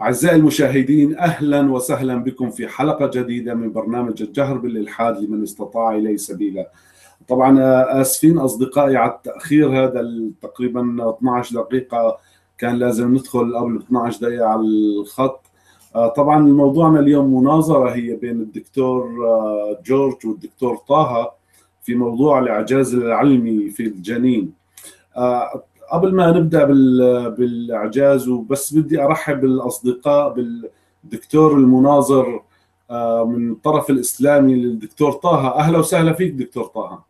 أعزائي المشاهدين أهلا وسهلا بكم في حلقة جديدة من برنامج الجهر بالإلحاد لمن استطاع إليه سبيلا طبعا آسفين أصدقائي على التأخير هذا تقريبا 12 دقيقة كان لازم ندخل قبل 12 دقيقة على الخط طبعا موضوعنا اليوم مناظرة هي بين الدكتور جورج والدكتور طه في موضوع الإعجاز العلمي في الجنين قبل ما نبدا بالاعجاز وبس بدي ارحب بالاصدقاء بالدكتور المناظر من الطرف الاسلامي للدكتور طه اهلا وسهلا فيك دكتور طه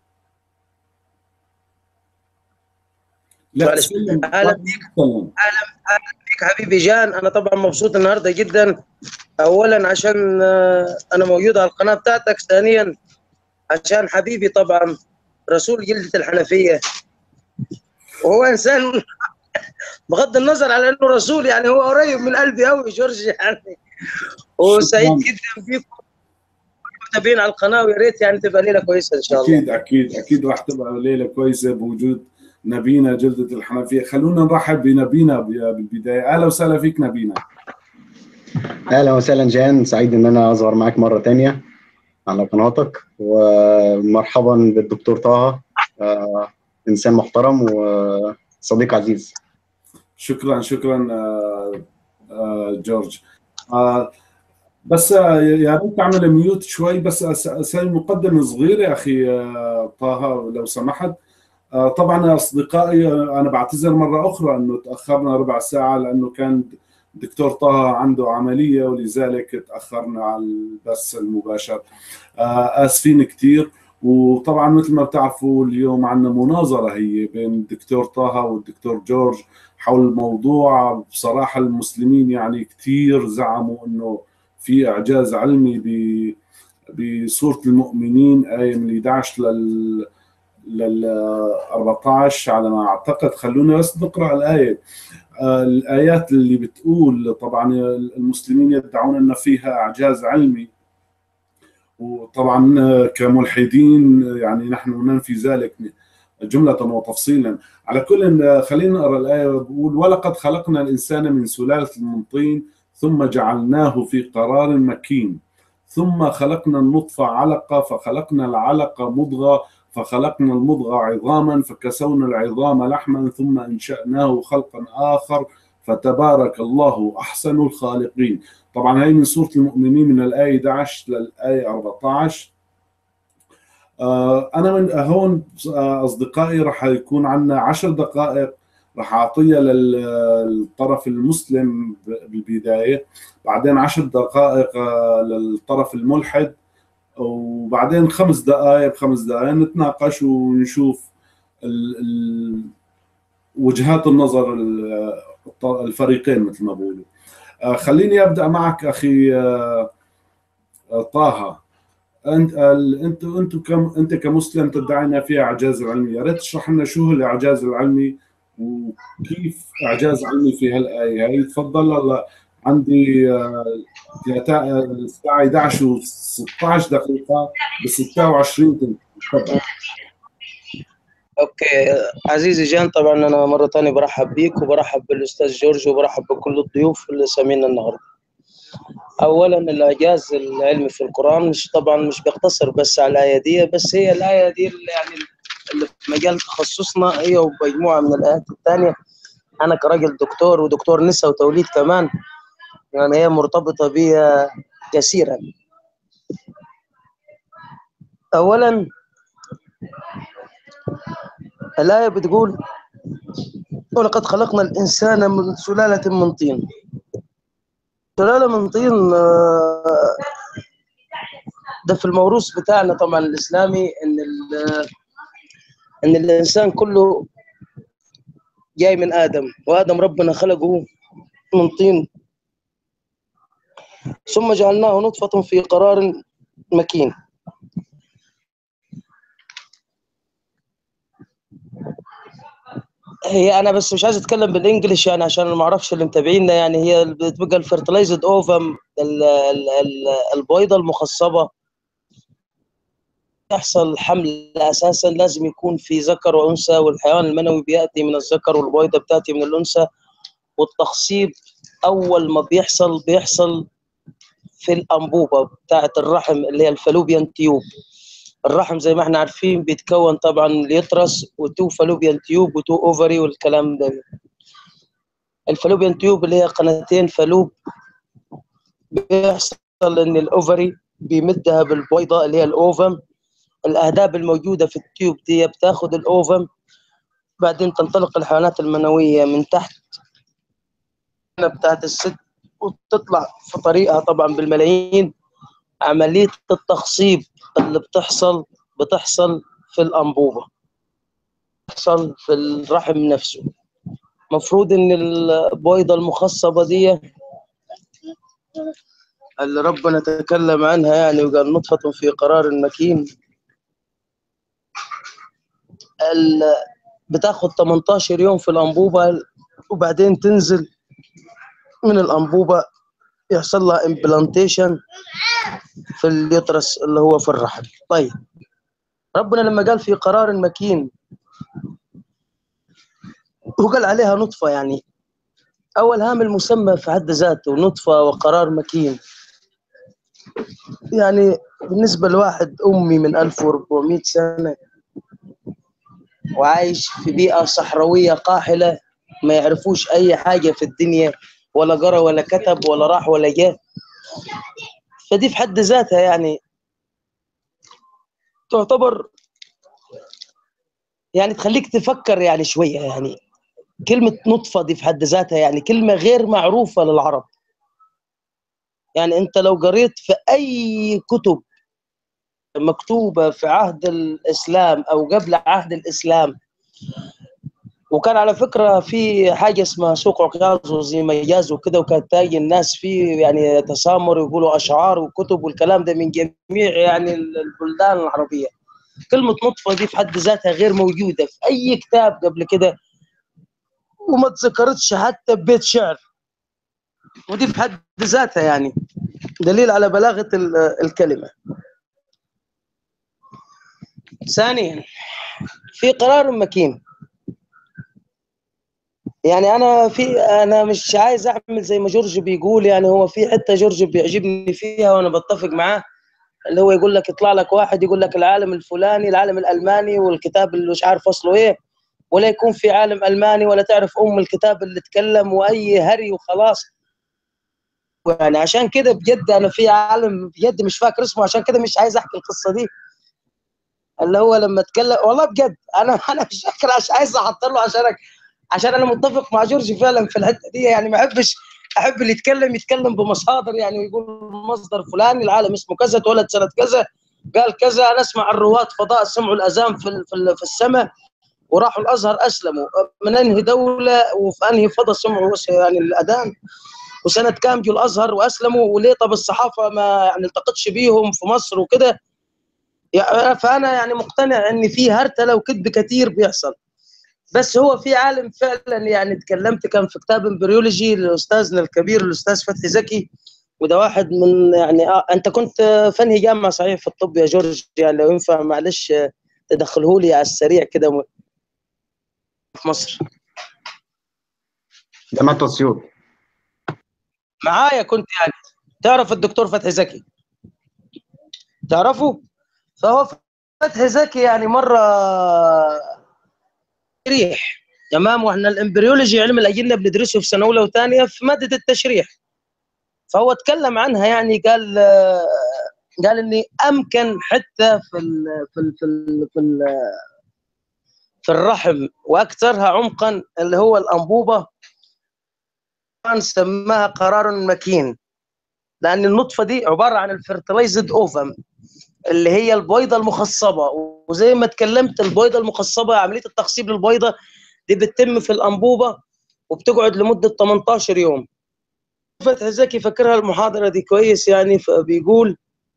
لا اهلا بك اهلا بك حبيبي جان انا طبعا مبسوط النهارده جدا اولا عشان انا موجود على القناه بتاعتك ثانيا عشان حبيبي طبعا رسول جلده الحنفيه وهو انسان بغض النظر على انه رسول يعني هو قريب من قلبي قوي جورج يعني وسعيد جدا بيكم متابعين على القناه ويا ريت يعني تبقى ليله كويسه ان شاء الله اكيد اكيد اكيد راح تبقى ليله كويسه بوجود نبينا جلده الحنفيه خلونا نرحب بنبينا بالبدايه اهلا وسهلا فيك نبينا اهلا وسهلا جان سعيد ان انا اظهر معاك مره تانية على قناتك ومرحبا بالدكتور طه انسان محترم وصديق عزيز شكرا شكرا جورج بس يا ريت تعمل ميوت شوي بس اسوي مقدمه صغيره يا اخي طه لو سمحت طبعا اصدقائي انا بعتذر مره اخرى انه تاخرنا ربع ساعه لانه كان دكتور طه عنده عمليه ولذلك تاخرنا على البث المباشر اسفين كثير وطبعا مثل ما بتعرفوا اليوم عندنا مناظره هي بين الدكتور طه والدكتور جورج حول موضوع بصراحه المسلمين يعني كثير زعموا انه في اعجاز علمي ب بسوره المؤمنين ايه من 11 لل لل 14 على ما اعتقد خلونا بس نقرا الايه الايات اللي بتقول طبعا المسلمين يدعون ان فيها اعجاز علمي وطبعا كملحدين يعني نحن ننفي ذلك جملة وتفصيلا على كل خلينا نقرا الآية بقول ولقد خلقنا الإنسان من سلالة من طين ثم جعلناه في قرار مكين ثم خلقنا النطفة علقة فخلقنا العلقة مضغة فخلقنا المضغة عظاما فكسونا العظام لحما ثم أنشأناه خلقا آخر فتبارك الله أحسن الخالقين طبعا هي من سورة المؤمنين من الآية 11 للآية 14 أنا من هون أصدقائي راح يكون عندنا 10 دقائق راح أعطيها للطرف المسلم بالبداية بعدين 10 دقائق للطرف الملحد وبعدين خمس دقائق بخمس دقائق نتناقش ونشوف ال ال وجهات النظر الفريقين مثل ما بقولوا خليني ابدا معك اخي طه انت انت انت كم انت كمسلم تدعي في اعجاز علمي يا ريت تشرح لنا شو هو الاعجاز العلمي وكيف اعجاز علمي في هالايه هي تفضل هلا عندي الساعه 11 و 16 دقيقه ب 26 تفضل اوكي عزيزي جان طبعا انا مره ثانيه برحب بيك وبرحب بالاستاذ جورج وبرحب بكل الضيوف اللي سامعينا النهارده اولا الاعجاز العلمي في القران مش طبعا مش بيقتصر بس على الايه دي بس هي الايه دي اللي يعني اللي في مجال تخصصنا هي ومجموعه من الايات الثانيه انا كراجل دكتور ودكتور نساء وتوليد كمان يعني هي مرتبطه بي كثيرا اولا الآية بتقول ولقد خلقنا الإنسان من سلالة من طين سلالة من طين ده في الموروث بتاعنا طبعا الإسلامي إن إن الإنسان كله جاي من آدم وآدم ربنا خلقه من طين ثم جعلناه نطفة في قرار مكين هي انا بس مش عايز اتكلم بالانجلش يعني عشان ما اعرفش اللي متابعينا يعني هي بتبقى الفيرتلايزد اوفم البويضه المخصبه يحصل حمل اساسا لازم يكون في ذكر وانثى والحيوان المنوي بياتي من الذكر والبويضه بتاتي من الانثى والتخصيب اول ما بيحصل بيحصل في الانبوبه بتاعه الرحم اللي هي الفالوبيان تيوب الرحم زي ما احنا عارفين بيتكون طبعا اليترس وتو فالوبيان تيوب وتو اوفري والكلام ده الفالوبيان تيوب اللي هي قناتين فالوب بيحصل ان الاوفري بيمدها بالبويضه اللي هي الاوفم الاهداب الموجوده في التيوب دي بتاخد الاوفم بعدين تنطلق الحيوانات المنويه من تحت بتاعت الست وتطلع في طريقها طبعا بالملايين عمليه التخصيب اللي بتحصل بتحصل في الانبوبه بتحصل في الرحم نفسه مفروض ان البويضه المخصبه دي اللي ربنا تكلم عنها يعني وقال نطفة في قرار مكين بتاخد 18 يوم في الأنبوبة وبعدين تنزل من الأنبوبة يحصل لها امبلانتيشن في اليوترس اللي هو في الرحم طيب ربنا لما قال في قرار مكين وقال عليها نطفة يعني أول هام المسمى في حد ذاته نطفة وقرار مكين يعني بالنسبة لواحد أمي من 1400 سنة وعايش في بيئة صحراوية قاحلة ما يعرفوش أي حاجة في الدنيا ولا قرأ ولا كتب ولا راح ولا جاء فدي في حد ذاتها يعني تعتبر يعني تخليك تفكر يعني شوية يعني كلمة نطفة دي في حد ذاتها يعني كلمة غير معروفة للعرب يعني أنت لو قريت في أي كتب مكتوبة في عهد الإسلام أو قبل عهد الإسلام وكان على فكرة في حاجة اسمها سوق عكاظ وزي مجاز وكده وكانت تاجي الناس فيه يعني تسامر ويقولوا أشعار وكتب والكلام ده من جميع يعني البلدان العربية كلمة نطفة دي في حد ذاتها غير موجودة في أي كتاب قبل كده وما تذكرتش حتى ببيت شعر ودي في حد ذاتها يعني دليل على بلاغة الكلمة ثانيا في قرار مكين يعني انا في انا مش عايز اعمل زي ما جورج بيقول يعني هو في حته جورج بيعجبني فيها وانا بتفق معاه اللي هو يقول لك يطلع لك واحد يقول لك العالم الفلاني العالم الالماني والكتاب اللي مش عارف اصله ايه ولا يكون في عالم الماني ولا تعرف ام الكتاب اللي اتكلم واي هري وخلاص يعني عشان كده بجد انا في عالم بجد مش فاكر اسمه عشان كده مش عايز احكي القصه دي اللي هو لما اتكلم والله بجد انا انا مش فاكر عشان عايز احط له عشانك عشان انا متفق مع جورج فعلا في الحته دي يعني ما احبش احب اللي يتكلم يتكلم بمصادر يعني ويقول مصدر فلاني العالم اسمه كذا اتولد سنه كذا قال كذا انا اسمع الرواد فضاء سمعوا الاذان في في, في السماء وراحوا الازهر اسلموا من انهي دوله وفي انهي فضاء سمعوا يعني الاذان وسنه كام جو الازهر واسلموا وليه طب الصحافه ما يعني التقتش بيهم في مصر وكده يعني فانا يعني مقتنع ان في هرتله وكذب كتير بيحصل بس هو في عالم فعلا يعني تكلمت كان في كتاب امبريولوجي لاستاذنا الكبير الاستاذ فتحي زكي وده واحد من يعني آه انت كنت في انهي جامعه صحيح في الطب يا جورج يعني لو ينفع معلش تدخله لي على السريع كده في مصر جامعه اسيوط معايا كنت يعني تعرف الدكتور فتحي زكي تعرفه فهو فتحي زكي يعني مره تشريح تمام واحنا الامبريولوجي علم الاجنه بندرسه في سنه اولى وثانيه في ماده التشريح فهو اتكلم عنها يعني قال قال اني امكن حتى في ال في ال في ال في, ال في الرحم واكثرها عمقا اللي هو الانبوبه كان سماها قرار مكين لان النطفه دي عباره عن الفرتلايزد اوفم اللي هي البويضه المخصبه وزي ما اتكلمت البويضه المخصبه عمليه التخصيب للبويضه دي بتتم في الانبوبه وبتقعد لمده 18 يوم فتحي زكي فاكرها المحاضره دي كويس يعني فبيقول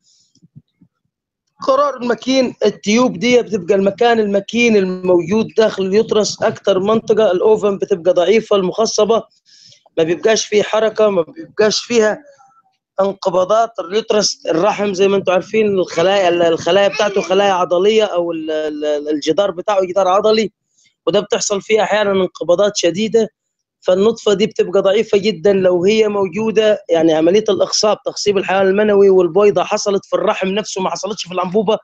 قرار المكين التيوب دي بتبقى المكان المكين الموجود داخل اليوترس اكثر منطقه الاوفم بتبقى ضعيفه المخصبه ما بيبقاش فيه حركه ما بيبقاش فيها انقباضات اليوترس الرحم زي ما انتم عارفين الخلايا الخلايا بتاعته خلايا عضليه او الجدار بتاعه جدار عضلي وده بتحصل فيه احيانا انقباضات شديده فالنطفه دي بتبقى ضعيفه جدا لو هي موجوده يعني عمليه الاخصاب تخصيب الحيوان المنوي والبويضه حصلت في الرحم نفسه ما حصلتش في الانبوبه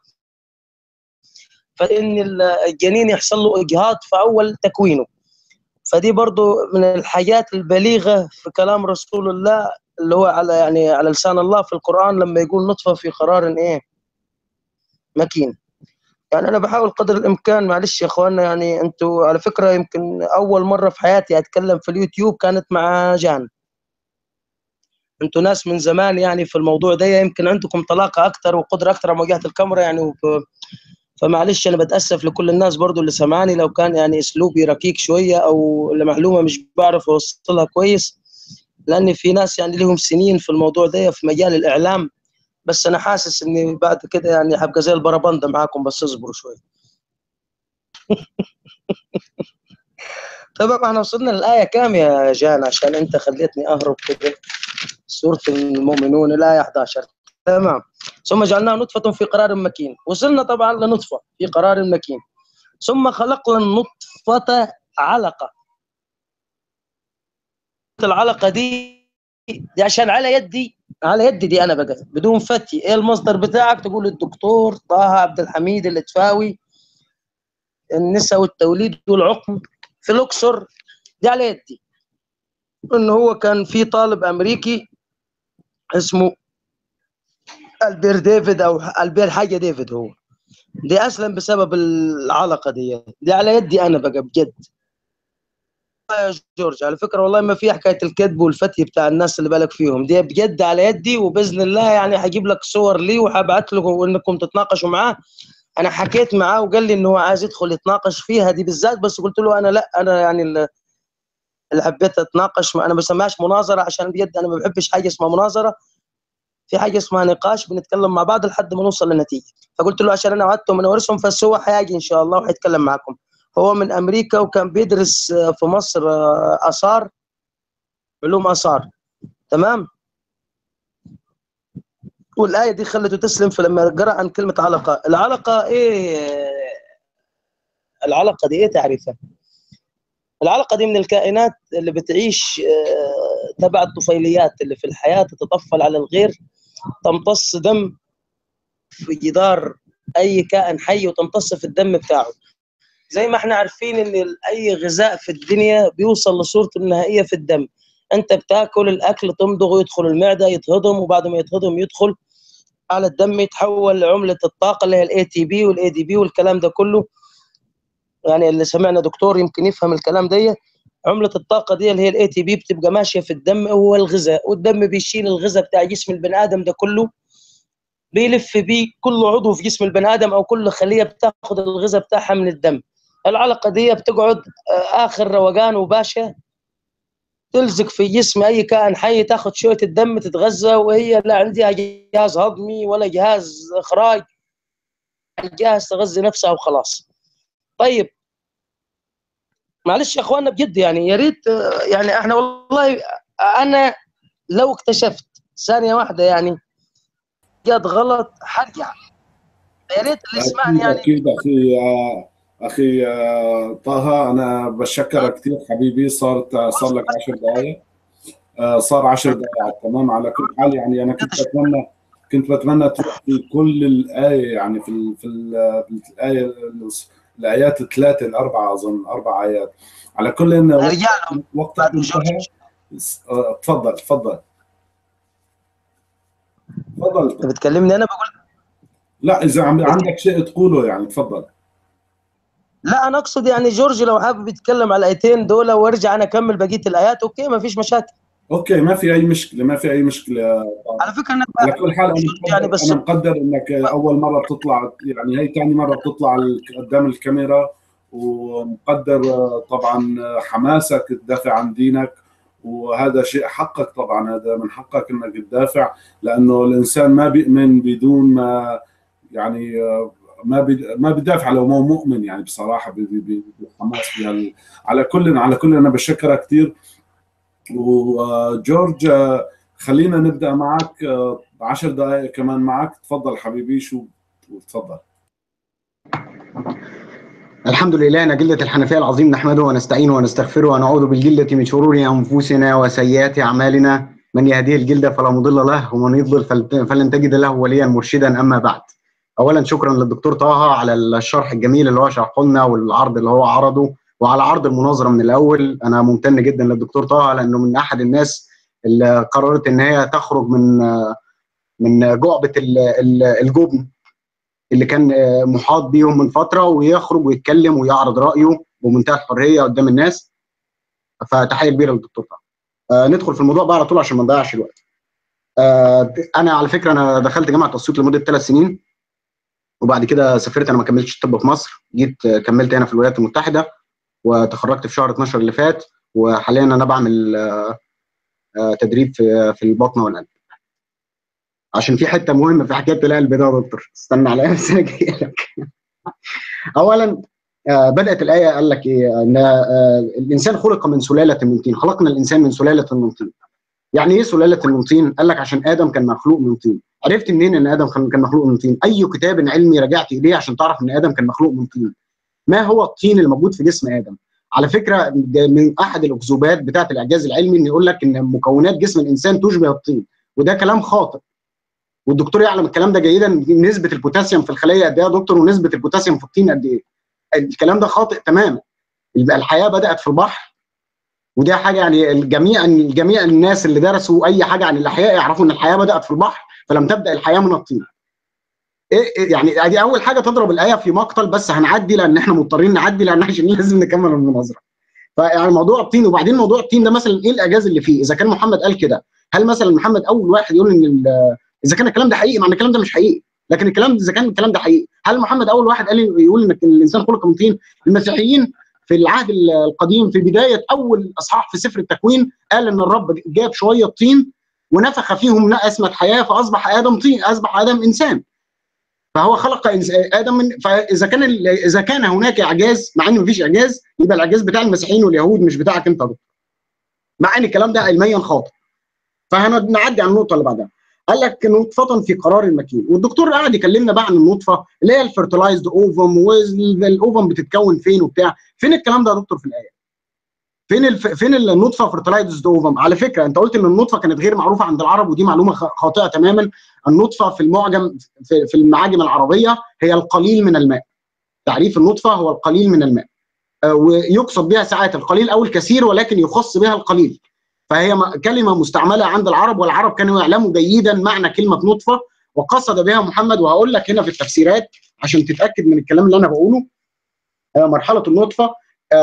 فان الجنين يحصل له اجهاض في اول تكوينه فدي برضو من الحاجات البليغه في كلام رسول الله اللي هو على يعني على لسان الله في القران لما يقول نطفه في قرار ايه مكين يعني انا بحاول قدر الامكان معلش يا اخواننا يعني انتوا على فكره يمكن اول مره في حياتي اتكلم في اليوتيوب كانت مع جان انتوا ناس من زمان يعني في الموضوع ده يمكن عندكم طلاقه اكثر وقدره اكثر على مواجهه الكاميرا يعني وب... فمعلش انا بتاسف لكل الناس برضو اللي سمعاني لو كان يعني اسلوبي ركيك شويه او المعلومه مش بعرف اوصلها كويس لان في ناس يعني لهم سنين في الموضوع ده في مجال الاعلام بس انا حاسس اني بعد كده يعني هبقى زي البربنده معاكم بس اصبروا شويه طيب احنا وصلنا للايه كام يا جان عشان انت خليتني اهرب كده سوره المؤمنون الايه 11 تمام ثم جعلناه نطفة في قرار مكين وصلنا طبعا لنطفة في قرار مكين ثم خلقنا النطفة علقة العلقة دي دي عشان على يدي على يدي دي انا بقى بدون فتي ايه المصدر بتاعك تقول الدكتور طه عبد الحميد الاتفاوي النساء والتوليد والعقم في الاقصر دي على يدي انه هو كان في طالب امريكي اسمه البير ديفيد او البير حاجه ديفيد هو دي اسلم بسبب العلقه دي دي على يدي انا بقى بجد يا جورج على فكره والله ما في حكايه الكذب والفتي بتاع الناس اللي بالك فيهم دي بجد على يدي وباذن الله يعني هجيب لك صور لي وهبعت لكم انكم تتناقشوا معاه انا حكيت معاه وقال لي انه هو عايز يدخل يتناقش فيها دي بالذات بس قلت له انا لا انا يعني اللي حبيت اتناقش مع انا ما بسميهاش مناظره عشان بجد انا ما بحبش حاجه اسمها مناظره في حاجه اسمها نقاش بنتكلم مع بعض لحد ما نوصل لنتيجه فقلت له عشان انا وعدته من ورثهم بس هو هيجي ان شاء الله وهيتكلم معكم هو من امريكا وكان بيدرس في مصر اثار علوم اثار تمام والايه دي خلته تسلم فلما قرا عن كلمه علقه العلقه ايه العلقه دي ايه تعريفها العلقه دي من الكائنات اللي بتعيش تبع الطفيليات اللي في الحياه تتطفل على الغير تمتص دم في جدار اي كائن حي وتمتص في الدم بتاعه زي ما احنا عارفين ان اي غذاء في الدنيا بيوصل لصورته النهائيه في الدم انت بتاكل الاكل تمضغه يدخل المعده يتهضم وبعد ما يتهضم يدخل على الدم يتحول لعمله الطاقه اللي هي الاي تي بي والاي دي بي والكلام ده كله يعني اللي سمعنا دكتور يمكن يفهم الكلام ده عمله الطاقه دي اللي هي الاي تي بي بتبقى ماشيه في الدم هو الغذاء والدم بيشيل الغذاء بتاع جسم البني ادم ده كله بيلف بيه كل عضو في جسم البني ادم او كل خليه بتاخد الغذاء بتاعها من الدم العلقه دي بتقعد اخر روقان وباشا تلزق في جسم اي كائن حي تاخذ شويه الدم تتغذى وهي لا عندها جهاز هضمي ولا جهاز اخراج جهاز تغذي نفسها وخلاص طيب معلش يا اخواننا بجد يعني يا ريت يعني احنا والله انا لو اكتشفت ثانيه واحده يعني جد غلط حرجع يا ريت اللي يسمعني يعني اكيد اخي اخي طه انا بشكرك كثير حبيبي صارت صار لك 10 دقائق صار 10 دقائق تمام على كل حال يعني انا كنت بتمنى كنت بتمنى تروح في كل الايه يعني في ال في, ال في الايه الايات الثلاثه الاربعه اظن اربع ايات على كل ان وقتك انتهى تفضل تفضل تفضل انت بتكلمني انا بقول لا اذا عندك شيء تقوله يعني تفضل لا انا اقصد يعني جورج لو حابب يتكلم على الايتين دول وارجع انا اكمل بقيه الايات اوكي ما فيش مشاكل اوكي ما في اي مشكله ما في اي مشكله على فكره انا على كل حال انا يعني بس انا مقدر انك اول مره بتطلع يعني هي ثاني مره بتطلع قدام الكاميرا ومقدر طبعا حماسك تدافع عن دينك وهذا شيء حقك طبعا هذا من حقك انك تدافع لانه الانسان ما بيؤمن بدون ما يعني ما ما بدافع لو مو مؤمن يعني بصراحه بحماس في على كل على كل انا بشكرك كثير وجورج خلينا نبدا معك 10 دقائق كمان معك تفضل حبيبي شو تفضل الحمد لله نجلة الحنفية العظيم نحمده ونستعينه ونستغفره ونعوذ بالجلة من شرور أنفسنا وسيئات أعمالنا من يهديه الجلة فلا مضل له ومن يضلل فلن تجد له وليا مرشدا أما بعد أولا شكرا للدكتور طه على الشرح الجميل اللي هو شرحه لنا والعرض اللي هو عرضه وعلى عرض المناظرة من الأول أنا ممتن جدا للدكتور طه لأنه من أحد الناس اللي قررت إن هي تخرج من من جعبة الجبن اللي كان محاط بيهم من فتره ويخرج ويتكلم ويعرض رايه بمنتهى الحريه قدام الناس فتحيه كبيره للدكتور طبعا آه ندخل في الموضوع بقى على طول عشان ما نضيعش الوقت آه انا على فكره انا دخلت جامعه اسيوط لمده ثلاث سنين وبعد كده سافرت انا ما كملتش الطب في مصر جيت كملت هنا في الولايات المتحده وتخرجت في شهر 12 اللي فات وحاليا انا بعمل آه تدريب في في البطنه والقلب عشان في حته مهمه في حكايه القلب ده يا دكتور استنى عليا بس انا جاي لك اولا آه بدات الايه قال لك ايه ان آه الانسان خلق من سلاله من طين خلقنا الانسان من سلاله من طين يعني ايه سلاله من طين قال لك عشان ادم كان مخلوق من طين عرفت منين ان ادم كان مخلوق من طين اي كتاب علمي رجعت اليه عشان تعرف ان ادم كان مخلوق من طين ما هو الطين اللي موجود في جسم ادم على فكره من احد الاكذوبات بتاعه الاعجاز العلمي ان يقول لك ان مكونات جسم الانسان تشبه الطين وده كلام خاطئ والدكتور يعلم الكلام ده جيدا نسبه البوتاسيوم في الخليه قد ايه يا دكتور ونسبه البوتاسيوم في الطين قد ايه الكلام ده خاطئ تماما يبقى الحياه بدات في البحر ودي حاجه يعني الجميع جميع الناس اللي درسوا اي حاجه عن الاحياء يعرفوا ان الحياه بدات في البحر فلم تبدا الحياه من الطين إيه يعني دي اول حاجه تضرب الايه في مقتل بس هنعدي لان احنا مضطرين نعدي لان عشان لازم نكمل المناظره فيعني موضوع الطين وبعدين موضوع الطين ده مثلا ايه الاعجاز اللي فيه اذا كان محمد قال كده هل مثلا محمد اول واحد يقول ان اذا كان الكلام ده حقيقي مع ان الكلام ده مش حقيقي لكن الكلام اذا كان الكلام ده حقيقي هل محمد اول واحد قال يقول ان الانسان خلق من طين المسيحيين في العهد القديم في بدايه اول اصحاح في سفر التكوين قال ان الرب جاب شويه طين ونفخ فيهم اسمه حياه فاصبح ادم طين اصبح ادم انسان فهو خلق ادم من فاذا كان اذا كان هناك اعجاز مع ان مفيش اعجاز يبقى الاعجاز بتاع المسيحيين واليهود مش بتاعك انت مع ان الكلام ده علميا خاطئ فهنعدي على النقطه اللي بعدها قال لك نطفه في قرار المكين والدكتور قاعد يكلمنا بقى عن النطفه اللي هي الفيرتلايزد اوفم والاوفم بتتكون فين وبتاع فين الكلام ده يا دكتور في الايه فين الف... فين النطفه فيرتلايزد اوفم على فكره انت قلت ان النطفه كانت غير معروفه عند العرب ودي معلومه خاطئه تماما النطفه في المعجم في, في المعاجم العربيه هي القليل من الماء تعريف النطفه هو القليل من الماء آه ويقصد بها ساعات القليل او الكثير ولكن يخص بها القليل فهي كلمة مستعملة عند العرب والعرب كانوا يعلموا جيدا معنى كلمة نطفة وقصد بها محمد وهقول لك هنا في التفسيرات عشان تتأكد من الكلام اللي أنا بقوله مرحلة النطفة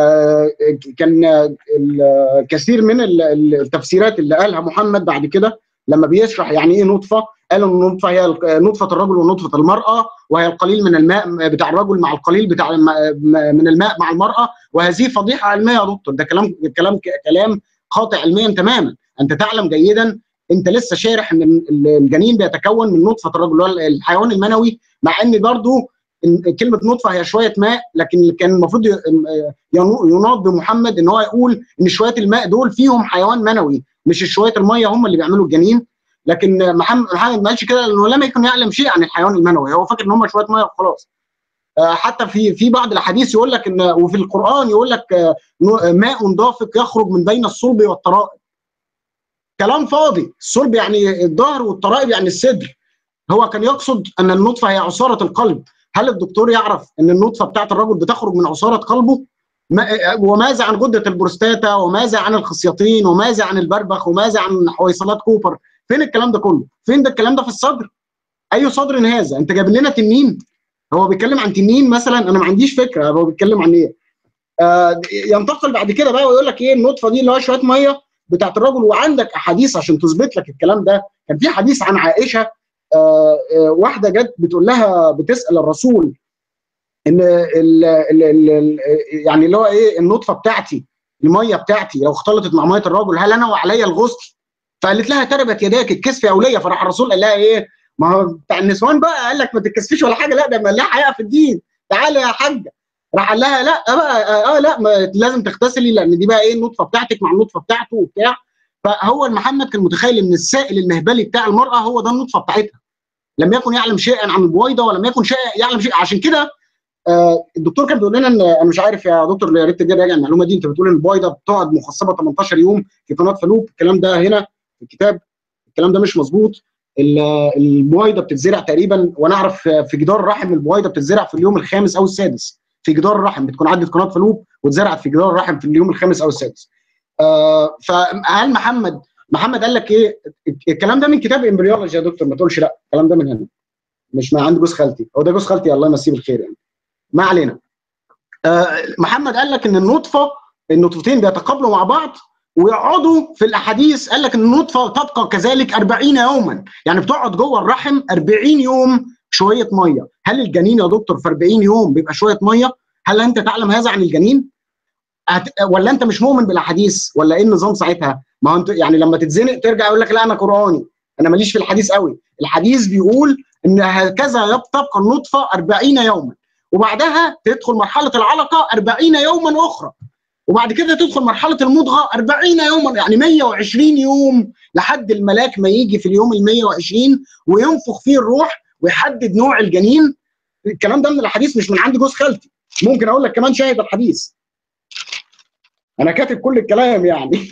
كان الكثير من التفسيرات اللي قالها محمد بعد كده لما بيشرح يعني ايه نطفه قال ان النطفه هي نطفه الرجل ونطفه المراه وهي القليل من الماء بتاع الرجل مع القليل بتاع من الماء مع المراه وهذه فضيحه علميه يا دكتور ده كلام كلام كلام خاطئ علميا تماما انت تعلم جيدا انت لسه شارح ان الجنين بيتكون من نطفه الرجل اللي هو الحيوان المنوي مع ان برضه كلمه نطفه هي شويه ماء لكن كان المفروض يناض بمحمد ان هو يقول ان شويه الماء دول فيهم حيوان منوي مش شويه الميه هم اللي بيعملوا الجنين لكن محمد محمد ما قالش كده لانه لم يكن يعلم شيء عن الحيوان المنوي هو فاكر ان هم شويه ميه وخلاص حتى في في بعض الاحاديث يقول لك ان وفي القران يقول لك ماء دافق يخرج من بين الصلب والترائب كلام فاضي الصلب يعني الظهر والترائب يعني الصدر هو كان يقصد ان النطفه هي عصاره القلب هل الدكتور يعرف ان النطفه بتاعت الرجل بتخرج من عصاره قلبه وماذا عن غده البروستاتا وماذا عن الخصيتين وماذا عن البربخ وماذا عن حويصلات كوبر فين الكلام ده كله فين ده الكلام ده في الصدر اي صدر هذا انت جايب لنا تنين هو بيتكلم عن تنين مثلا انا ما عنديش فكره هو بيتكلم عن ايه آه ينتقل بعد كده بقى ويقول لك ايه النطفه دي اللي هو شويه ميه بتاعت الرجل وعندك احاديث عشان تثبت لك الكلام ده كان في حديث عن عائشه آه آه واحده جت بتقول لها بتسال الرسول ان ال ال ال يعني اللي هو ايه النطفه بتاعتي الميه بتاعتي لو اختلطت مع ميه الرجل هل انا وعليا الغسل؟ فقالت لها تربت يداك الكسف يا اوليه فراح الرسول قال لها ايه ما هو بتاع النسوان بقى قال لك ما تتكسفيش ولا حاجه لا ده ما لها حقيقه في الدين تعالي يا حاجه راح قال لها لا بقى اه لا ما لازم تغتسلي لان دي بقى ايه النطفه بتاعتك مع النطفه بتاعته وبتاع فهو محمد كان متخيل ان السائل المهبلي بتاع المراه هو ده النطفه بتاعتها لم يكن يعلم شيئا عن البويضه ولم يكن شيء يعلم شيء عشان كده آه الدكتور كان بيقول لنا ان انا مش عارف يا دكتور يا ريت تجي راجع المعلومه دي انت بتقول ان البويضه بتقعد مخصبه 18 يوم في قناه فلوب الكلام ده هنا في الكتاب الكلام ده مش مظبوط البويضه بتتزرع تقريبا وانا اعرف في جدار الرحم البويضه بتتزرع في اليوم الخامس او السادس في جدار الرحم بتكون عدت قناه فلوب واتزرعت في جدار الرحم في اليوم الخامس او السادس آه فهل محمد محمد قال لك ايه الكلام ده من كتاب امبريولوجي يا دكتور ما تقولش لا الكلام ده من هنا مش من عند جوز خالتي هو ده جوز خالتي الله يمسيه بالخير يعني ما علينا آه محمد قال لك ان النطفه النطفتين بيتقابلوا مع بعض ويقعدوا في الاحاديث قال لك ان النطفه تبقى كذلك 40 يوما يعني بتقعد جوه الرحم 40 يوم شويه ميه هل الجنين يا دكتور في 40 يوم بيبقى شويه ميه هل انت تعلم هذا عن الجنين ولا انت مش مؤمن بالاحاديث ولا ايه النظام ساعتها ما هو انت يعني لما تتزنق ترجع يقول لك لا انا قراني انا ماليش في الحديث قوي الحديث بيقول ان هكذا تبقى النطفه 40 يوما وبعدها تدخل مرحله العلقه 40 يوما اخرى وبعد كده تدخل مرحله المضغه 40 يوما يعني 120 يوم لحد الملاك ما يجي في اليوم ال 120 وينفخ فيه الروح ويحدد نوع الجنين الكلام ده من الحديث مش من عند جوز خالتي ممكن اقول لك كمان شاهد الحديث انا كاتب كل الكلام يعني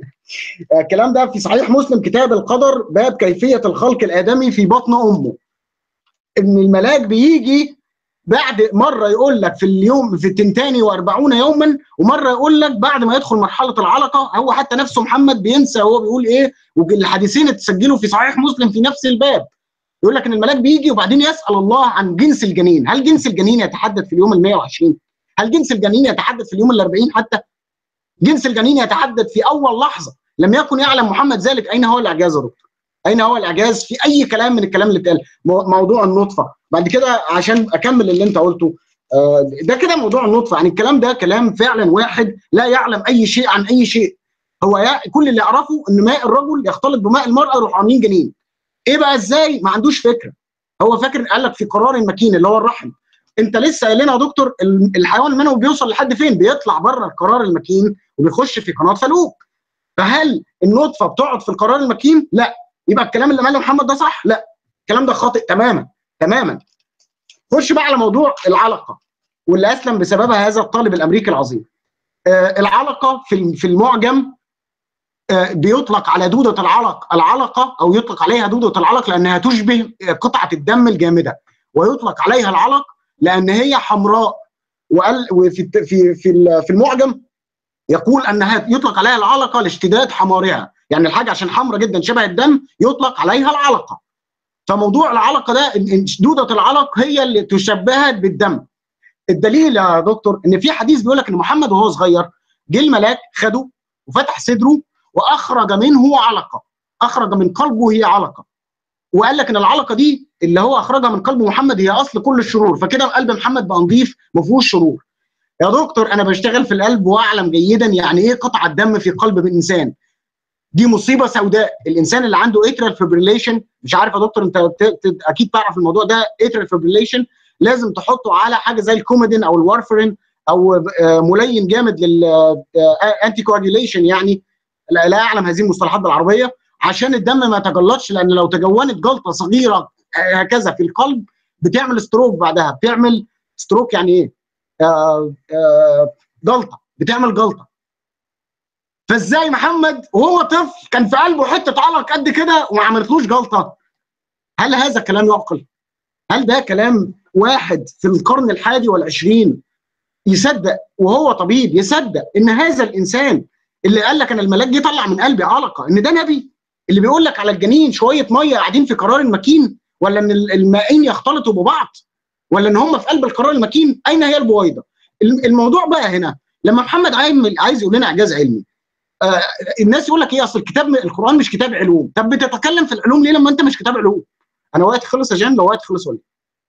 الكلام ده في صحيح مسلم كتاب القدر باب كيفيه الخلق الادمي في بطن امه ان الملاك بيجي بعد مره يقول لك في اليوم في التنتاني و40 يوما ومره يقول لك بعد ما يدخل مرحله العلقه هو حتى نفسه محمد بينسى هو بيقول ايه والحديثين اتسجلوا في صحيح مسلم في نفس الباب يقول لك ان الملاك بيجي وبعدين يسال الله عن جنس الجنين هل جنس الجنين يتحدد في اليوم ال 120 هل جنس الجنين يتحدد في اليوم ال 40 حتى جنس الجنين يتحدد في اول لحظه لم يكن يعلم محمد ذلك اين هو الاعجاز يا دكتور اين هو الاعجاز في اي كلام من الكلام اللي اتقال موضوع النطفه بعد كده عشان اكمل اللي انت قلته ده كده موضوع النطفه يعني الكلام ده كلام فعلا واحد لا يعلم اي شيء عن اي شيء هو كل اللي يعرفه ان ماء الرجل يختلط بماء المراه يروحوا عاملين جنين ايه بقى ازاي ما عندوش فكره هو فاكر قال لك في قرار المكين اللي هو الرحم انت لسه قايل لنا يا دكتور الحيوان المنوي بيوصل لحد فين بيطلع بره القرار المكين وبيخش في قناه فلوك فهل النطفه بتقعد في القرار المكين لا يبقى الكلام اللي قاله محمد ده صح لا الكلام ده خاطئ تماما تماما خش بقى على موضوع العلقه واللي اسلم بسببها هذا الطالب الامريكي العظيم آه العلقه في في المعجم آه بيطلق على دوده العلق العلقه او يطلق عليها دوده العلق لانها تشبه قطعه الدم الجامده ويطلق عليها العلق لان هي حمراء وقال وفي في في في المعجم يقول انها يطلق عليها العلقه لاشتداد حمارها يعني الحاجه عشان حمراء جدا شبه الدم يطلق عليها العلقه فموضوع العلقه ده دوده العلق هي اللي تشبهت بالدم الدليل يا دكتور ان في حديث بيقول لك ان محمد وهو صغير جه الملاك خده وفتح صدره واخرج منه علقه اخرج من قلبه هي علقه وقال لك ان العلقه دي اللي هو اخرجها من قلب محمد هي اصل كل الشرور فكده قلب محمد بقى نظيف ما فيهوش شرور يا دكتور انا بشتغل في القلب واعلم جيدا يعني ايه قطعه دم في قلب الانسان دي مصيبه سوداء الانسان اللي عنده اترال فيبريليشن مش عارف يا دكتور انت اكيد تعرف الموضوع ده اترال فيبريليشن لازم تحطه على حاجه زي الكوميدين او الوارفرين او ملين جامد للانتي كواجيليشن يعني لا اعلم هذه المصطلحات بالعربيه عشان الدم ما يتجلطش لان لو تجونت جلطه صغيره هكذا في القلب بتعمل ستروك بعدها بتعمل ستروك يعني ايه؟ آه آه جلطه بتعمل جلطه فازاي محمد وهو طفل كان في قلبه حته علق قد كده وما عملتلوش جلطه هل هذا كلام يعقل؟ هل ده كلام واحد في القرن الحادي والعشرين يصدق وهو طبيب يصدق ان هذا الانسان اللي قال لك انا الملاك جه طلع من قلبي علقه ان ده نبي اللي بيقول لك على الجنين شويه ميه قاعدين في قرار المكين ولا ان المائين يختلطوا ببعض ولا ان هم في قلب القرار المكين اين هي البويضه الموضوع بقى هنا لما محمد عايز يقول لنا اعجاز علمي آه الناس يقول لك ايه اصل الكتاب القران مش كتاب علوم طب بتتكلم في العلوم ليه لما انت مش كتاب علوم انا وقتي خلص يا جان لو وقتي خلص ولا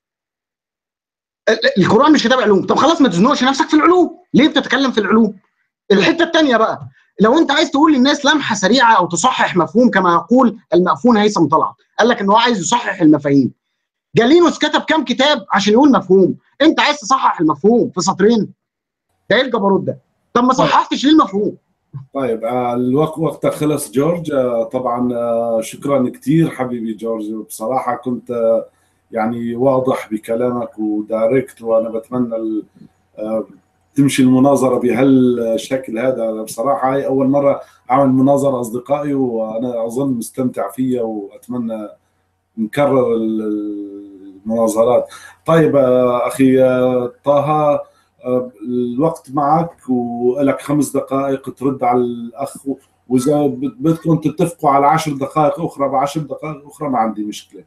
القران مش كتاب علوم طب خلاص ما تزنقش نفسك في العلوم ليه بتتكلم في العلوم الحته الثانيه بقى لو انت عايز تقول للناس لمحه سريعه او تصحح مفهوم كما يقول المأفون هيثم طلعت قال لك ان هو عايز يصحح المفاهيم جالينوس كتب كام كتاب عشان يقول مفهوم انت عايز تصحح المفهوم في سطرين ده ايه الجبروت ده طب ما صححتش ليه المفهوم طيب الوقت وقتك خلص جورج طبعا شكرا كثير حبيبي جورج بصراحه كنت يعني واضح بكلامك ودايركت وانا بتمنى تمشي المناظره بهالشكل هذا بصراحه هاي اول مره اعمل مناظره اصدقائي وانا اظن مستمتع فيها واتمنى نكرر المناظرات طيب اخي طه الوقت معك ولك خمس دقائق ترد على الاخ واذا بدكم تتفقوا على عشر دقائق اخرى بعشر دقائق اخرى ما عندي مشكله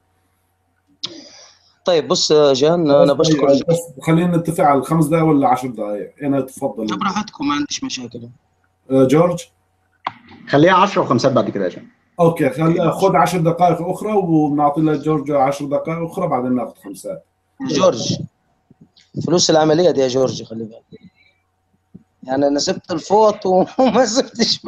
طيب بص يا جان انا بشكر بس خلينا نتفق على الخمس دقائق ولا عشر دقائق انا تفضل براحتكم ما عنديش مشاكل جورج خليها 10 وخمسات بعد كده يا جان اوكي خلي خذ 10 دقائق اخرى ونعطي لجورج 10 دقائق اخرى بعدين ناخذ خمسات جورج فلوس العمليه دي يا جورج خلي بالك يعني انا سبت الفوط وما سبتش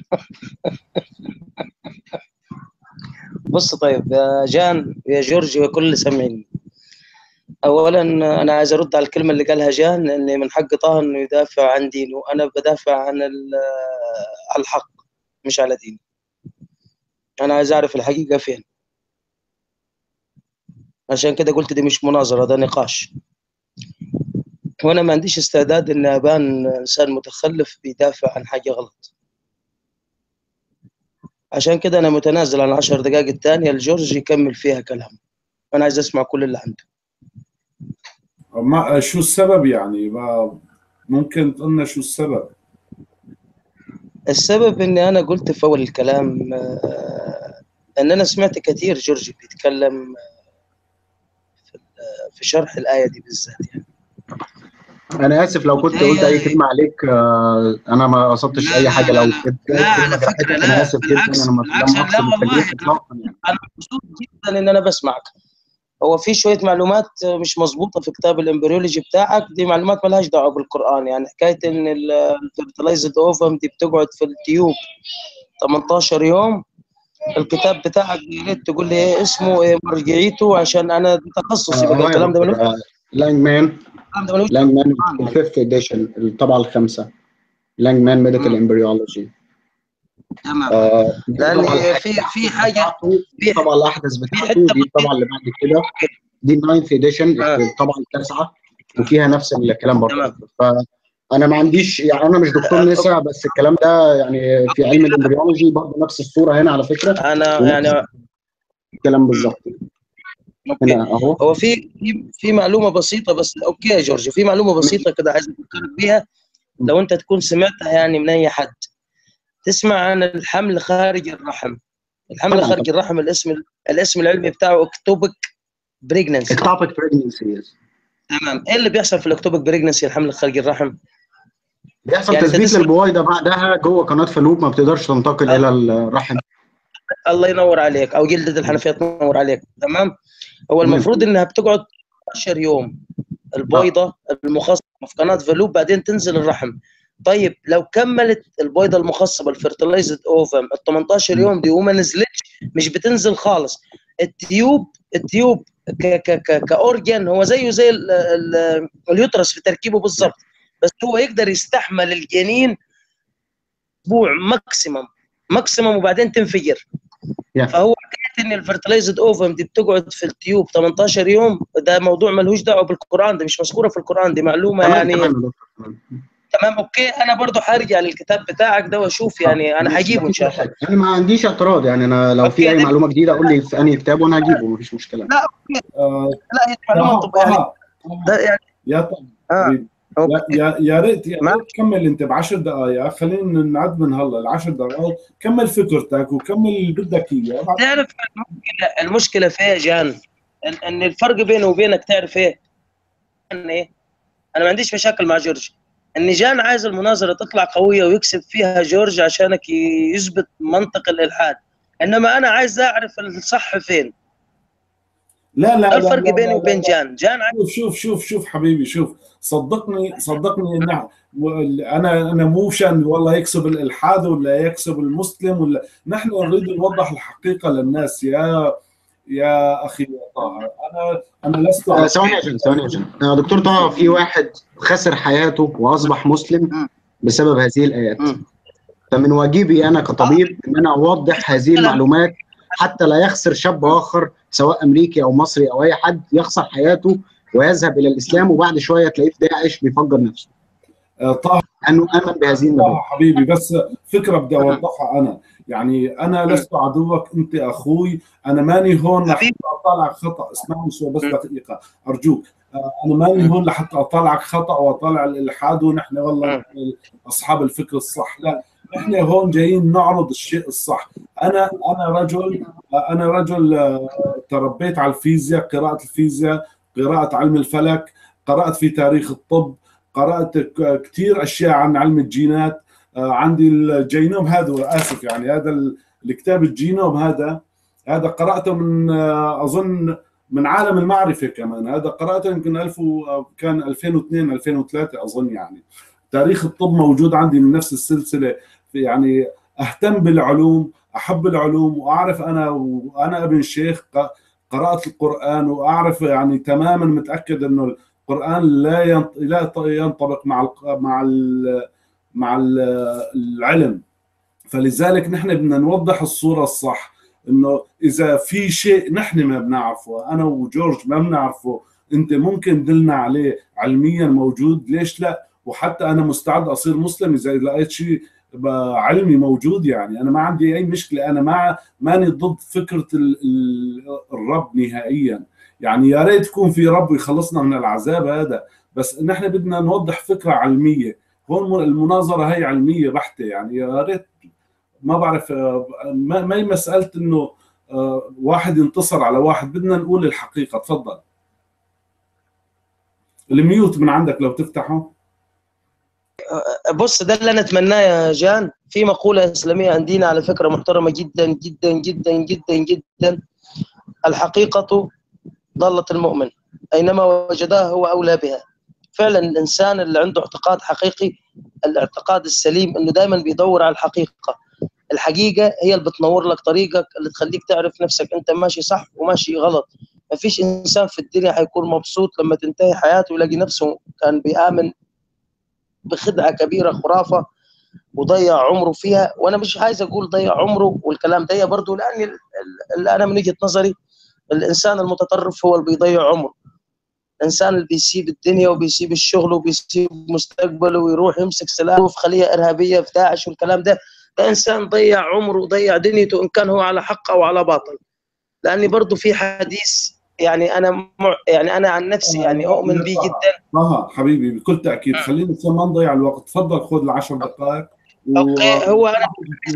بص طيب يا جان يا جورج وكل اللي سامعيني اولا انا عايز ارد على الكلمه اللي قالها جان ان من حق طه انه يدافع عن دينه انا بدافع عن على الحق مش على ديني انا عايز اعرف الحقيقه فين عشان كده قلت دي مش مناظره ده نقاش وانا ما عنديش استعداد ان ابان انسان متخلف بيدافع عن حاجه غلط عشان كده انا متنازل عن العشر دقائق الثانيه لجورج يكمل فيها كلام انا عايز اسمع كل اللي عنده ما شو السبب يعني ما ممكن تقولنا شو السبب السبب اني انا قلت في اول الكلام ان انا سمعت كثير جورج بيتكلم في شرح الايه دي بالذات يعني انا اسف لو كنت قلت اي كلمه عليك انا ما قصدتش اي حاجه لو لا, لا على فكره لا انا اسف بالعكس جدا انا بالعكس لا والله انا مبسوط جدا ان انا بسمعك هو في شويه معلومات مش مظبوطه في كتاب الامبريولوجي بتاعك دي معلومات مالهاش دعوه بالقران يعني حكايه ان الفيرتلايزد اوفم دي بتقعد في التيوب 18 يوم الكتاب بتاعك يا ريت تقول لي ايه اسمه ايه مرجعيته عشان انا تخصصي بقى الكلام ده ملوش لانجمان الكلام ده ملوش لانجمان الفيفث اديشن الطبعه الخامسه لانجمان ميديكال امبريولوجي تمام آه لان في في حاجه في الطبعه الاحدث بتاعته حتة دي الطبعه اللي بعد كده دي الناينث اديشن آه. الطبعه التاسعه وفيها نفس الكلام برضه تمام. فانا ما عنديش يعني انا مش دكتور نساء بس الكلام ده يعني في علم الامبريولوجي برضه نفس الصوره هنا على فكره انا يعني الكلام بالظبط اوكي هنا اهو هو في في في معلومه بسيطه بس اوكي يا جورج في معلومه بسيطه كده عايز افكرك بيها لو انت تكون سمعتها يعني من اي حد تسمع عن الحمل خارج الرحم الحمل طبعاً. خارج الرحم الاسم الاسم العلمي بتاعه اكتوبك بريجننسي اكتوبيك بريجنسي تمام ايه اللي بيحصل في الاكتوبك بريجننسي الحمل خارج الرحم بيحصل يعني تثبيت تسمع- للبويضه بعدها جوه قناه فالوب ما بتقدرش تنتقل آه. الى الرحم الله ينور عليك او جلده الحنفيه تنور عليك تمام هو تمام. المفروض انها بتقعد 10 يوم البيضه المخصبه في قناه فالوب بعدين تنزل الرحم طيب لو كملت البيضه المخصبه الفيرتلايزد اوفم ال 18 يوم دي وما نزلتش مش بتنزل خالص التيوب التيوب ك ك ك كاورجن هو زيه زي ال ال اليوترس في تركيبه بالظبط بس هو يقدر يستحمل الجنين اسبوع ماكسيمم ماكسيمم وبعدين تنفجر Yeah. فهو حكايه ان الفيرتلايزد اوفم دي بتقعد في التيوب 18 يوم ده موضوع ملهوش دعوه بالقران ده مش مذكوره في القران دي معلومه تمام يعني تمام يا دكتور تمام. تمام اوكي انا برضو هرجع للكتاب بتاعك ده واشوف يعني انا هجيبه ان شاء الله انا ما عنديش اعتراض يعني انا لو في أوكي. اي معلومه جديده قول لي في انهي كتاب وانا هجيبه مفيش مشكله آه لا هي معلومه طه طبيعيه طه ده يعني يا طه اه يا يا يا ريت يا ما- ريت كمل انت بعشر دقائق خلينا نعد من هلا العشر دقائق كمل فكرتك وكمل اللي بدك اياه بعد- تعرف المشكله المشكله في ايه يا جان؟ ان إن الفرق بينه وبينك تعرف ايه؟ ان ايه؟ انا ما عنديش مشاكل مع جورج ان جان عايز المناظره تطلع قويه ويكسب فيها جورج عشانك ي- يثبت منطق الالحاد انما انا عايز اعرف الصح فين لا لا ده لا الفرق لا بيني لا وبين لا. جان جان عايز شوف شوف شوف شوف حبيبي شوف صدقني صدقني ان انا انا مو شان والله يكسب الالحاد ولا يكسب المسلم ولا نحن نريد نوضح الحقيقه للناس يا يا اخي طه انا انا لست آه، ثواني يا جن ثواني يا جن آه، دكتور طه في واحد خسر حياته واصبح مسلم مم. بسبب هذه الايات مم. فمن واجبي انا كطبيب ان انا اوضح هذه المعلومات حتى لا يخسر شاب اخر سواء امريكي او مصري او اي حد يخسر حياته ويذهب الى الاسلام وبعد شويه تلاقيه في داعش بيفجر نفسه طه انه امن بهذه طه النبوه حبيبي بس فكره بدي اوضحها انا يعني انا لست عدوك انت اخوي انا ماني هون لحتى اطالعك خطا اسمعني شوي بس دقيقه ارجوك آه، انا ماني هون لحتى اطالعك خطا واطالع الالحاد ونحن والله اصحاب الفكر الصح لا نحن هون جايين نعرض الشيء الصح انا انا رجل انا رجل آه، تربيت على الفيزياء قراءه الفيزياء قراءه علم الفلك قرات في تاريخ الطب قرات ك- كثير اشياء عن علم الجينات آه، عندي الجينوم هذا اسف يعني هذا ال- الكتاب الجينوم هذا هذا قراته من آه، اظن من عالم المعرفه كمان هذا قراته يمكن 1000 و- آه، كان 2002 2003 اظن يعني تاريخ الطب موجود عندي من نفس السلسله في يعني اهتم بالعلوم احب العلوم واعرف انا وانا ابن شيخ ق- قرات القران واعرف يعني تماما متاكد انه القران لا ينط- لا ط- ينطبق مع ال مع ال مع ال العلم فلذلك نحن بدنا نوضح الصوره الصح انه اذا في شيء نحن ما بنعرفه انا وجورج ما بنعرفه انت ممكن دلنا عليه علميا موجود ليش لا وحتى انا مستعد اصير مسلم اذا لقيت شيء ب- علمي موجود يعني انا ما عندي اي مشكله انا مع ماني ضد فكره ال- ال- الرب نهائيا يعني يا ريت يكون في رب يخلصنا من العذاب هذا بس نحن بدنا نوضح فكره علميه هون المناظره هي علميه بحته يعني يا ريت ما بعرف آه، ما ما هي مساله انه آه، واحد ينتصر على واحد بدنا نقول الحقيقه تفضل الميوت من عندك لو تفتحه بص ده اللي انا اتمناه يا جان في مقوله اسلاميه عندنا على فكره محترمه جدا جدا جدا جدا جدا الحقيقه ضاله المؤمن اينما وجدها هو اولى بها فعلا الانسان اللي عنده اعتقاد حقيقي الاعتقاد السليم انه دائما بيدور على الحقيقه الحقيقه هي اللي بتنور لك طريقك اللي تخليك تعرف نفسك انت ماشي صح وماشي غلط ما فيش انسان في الدنيا حيكون مبسوط لما تنتهي حياته يلاقي نفسه كان بيامن بخدعه كبيره خرافه وضيع عمره فيها وانا مش عايز اقول ضيع عمره والكلام ده برضه لان ال- ال- اللي انا من وجهه نظري الانسان المتطرف هو اللي بيضيع عمره الانسان اللي بيسيب الدنيا وبيسيب الشغل وبيسيب مستقبله ويروح يمسك سلاح في خليه ارهابيه في داعش والكلام ده ده انسان ضيع عمره وضيع دنيته ان كان هو على حق او على باطل لاني برضه في حديث يعني انا مع يعني انا عن نفسي يعني اؤمن به جدا طه حبيبي بكل تاكيد خلينا عشان ما نضيع الوقت تفضل خذ العشر دقائق و... اوكي هو انا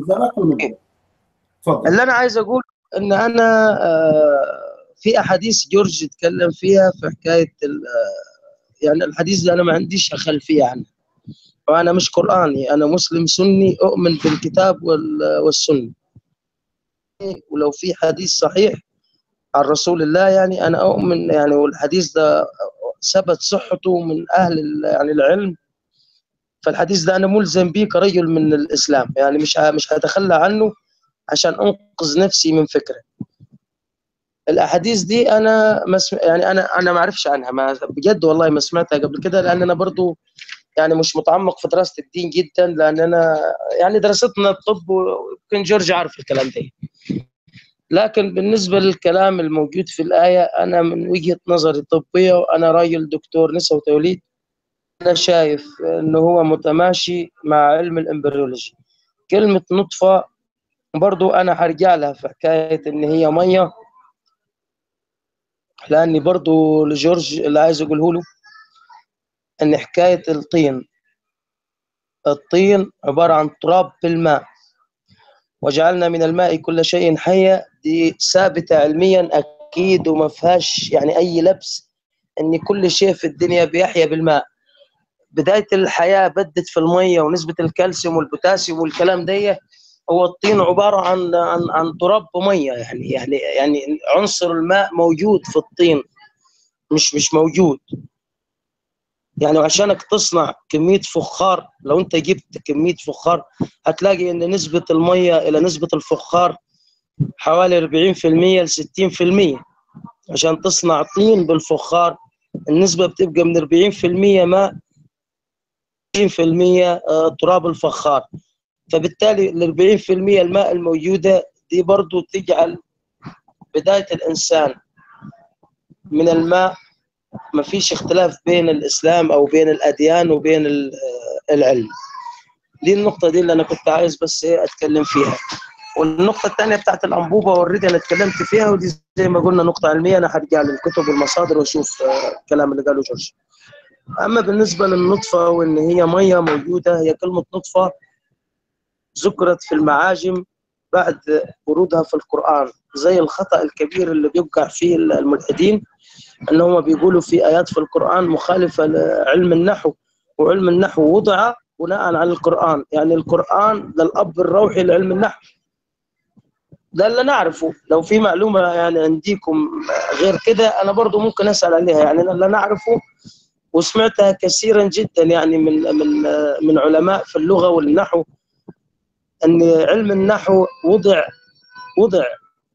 تفضل اللي انا عايز اقول ان انا آه، في احاديث جورج اتكلم فيها في حكايه ال- آه، يعني الحديث ده انا ما عنديش خلفيه عنه وانا مش قراني انا مسلم سني اؤمن بالكتاب وال- والسنه ولو في حديث صحيح عن رسول الله يعني انا اؤمن يعني والحديث ده ثبت صحته من اهل ال- يعني العلم فالحديث ده انا ملزم به كرجل من الاسلام يعني مش ه- مش هتخلى عنه عشان انقذ نفسي من فكره الاحاديث دي انا ما سم... يعني انا انا ما اعرفش عنها ما بجد والله ما سمعتها قبل كده لان انا برضو يعني مش متعمق في دراسه الدين جدا لان انا يعني دراستنا الطب ويمكن جورج عارف الكلام ده لكن بالنسبه للكلام الموجود في الايه انا من وجهه نظري الطبيه وانا راجل دكتور نساء وتوليد انا شايف انه هو متماشي مع علم الامبريولوجي كلمه نطفه برضو انا هرجع لها في حكايه ان هي ميه لاني برضو لجورج اللي عايز اقوله له ان حكايه الطين الطين عباره عن تراب بالماء وجعلنا من الماء كل شيء حي دي ثابته علميا اكيد وما فيهاش يعني اي لبس ان كل شيء في الدنيا بيحيا بالماء بدايه الحياه بدت في الميه ونسبه الكالسيوم والبوتاسيوم والكلام ده هو الطين عباره عن عن عن تراب وميه يعني يعني يعني عنصر الماء موجود في الطين مش مش موجود يعني عشانك تصنع كميه فخار لو انت جبت كميه فخار هتلاقي ان نسبه الميه الى نسبه الفخار حوالي 40% ل 60% عشان تصنع طين بالفخار النسبه بتبقى من 40% ماء 20% تراب الفخار فبالتالي ال 40% الماء الموجوده دي برضو تجعل بدايه الانسان من الماء ما فيش اختلاف بين الاسلام او بين الاديان وبين العلم دي النقطه دي اللي انا كنت عايز بس ايه اتكلم فيها والنقطه الثانيه بتاعت الانبوبه اوريدي انا اتكلمت فيها ودي زي ما قلنا نقطه علميه انا هرجع للكتب والمصادر واشوف الكلام اللي قاله جورج اما بالنسبه للنطفه وان هي ميه موجوده هي كلمه نطفه ذكرت في المعاجم بعد ورودها في القران زي الخطا الكبير اللي بيوقع فيه الملحدين ان هم بيقولوا في ايات في القران مخالفه لعلم النحو وعلم النحو وضع بناء على القران يعني القران ده الاب الروحي لعلم النحو ده اللي نعرفه لو في معلومه يعني عندكم غير كده انا برضو ممكن اسال عليها يعني انا اللي نعرفه وسمعتها كثيرا جدا يعني من من من علماء في اللغه والنحو ان علم النحو وضع وضع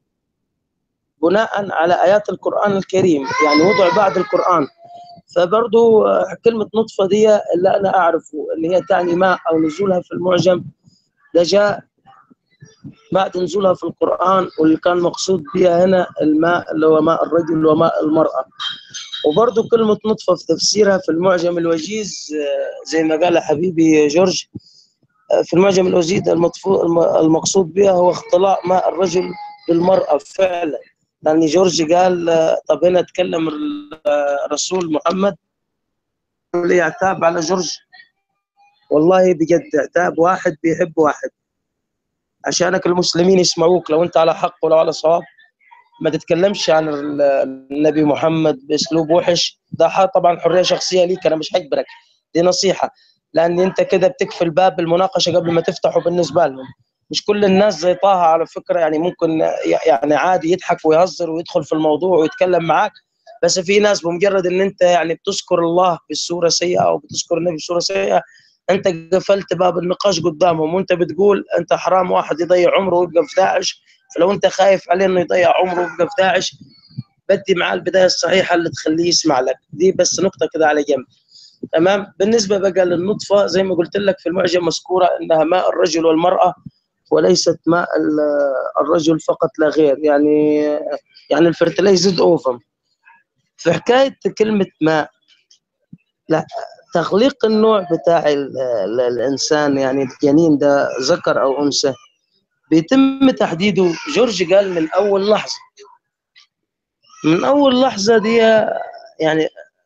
بناء على ايات القران الكريم يعني وضع بعد القران فبرضو كلمه نطفه دي اللي انا اعرفه اللي هي تعني ماء او نزولها في المعجم ده جاء بعد نزولها في القرآن واللي كان مقصود بها هنا الماء اللي هو ماء الرجل وماء المرأة وبرضه كلمة نطفة في تفسيرها في المعجم الوجيز زي ما قال حبيبي جورج في المعجم الوجيز المقصود بها هو اختلاط ماء الرجل بالمرأة فعلا لأن جورج قال طب هنا تكلم الرسول محمد اللي يعتاب على جورج والله بجد عتاب واحد بيحب واحد عشانك المسلمين يسمعوك لو انت على حق ولو على صواب ما تتكلمش عن النبي محمد باسلوب وحش ده طبعا حريه شخصيه ليك انا مش هجبرك دي نصيحه لان انت كده بتقفل باب المناقشه قبل ما تفتحه بالنسبه لهم مش كل الناس زي طه على فكره يعني ممكن يعني عادي يضحك ويهزر ويدخل في الموضوع ويتكلم معاك بس في ناس بمجرد ان انت يعني بتذكر الله بالصوره سيئه او بتذكر النبي بصوره سيئه انت قفلت باب النقاش قدامهم وانت بتقول انت حرام واحد يضيع عمره ويبقى في داعش فلو انت خايف عليه انه يضيع عمره ويبقى في داعش بدي معاه البدايه الصحيحه اللي تخليه يسمع لك دي بس نقطه كده على جنب تمام بالنسبه بقى للنطفه زي ما قلت لك في المعجم مذكوره انها ماء الرجل والمراه وليست ماء الرجل فقط لا غير يعني يعني الفرتلايزد اوفم في حكايه كلمه ماء لا تخليق النوع بتاع الانسان يعني الجنين ده ذكر او انثى بيتم تحديده جورج قال من اول لحظه من اول لحظه دي يعني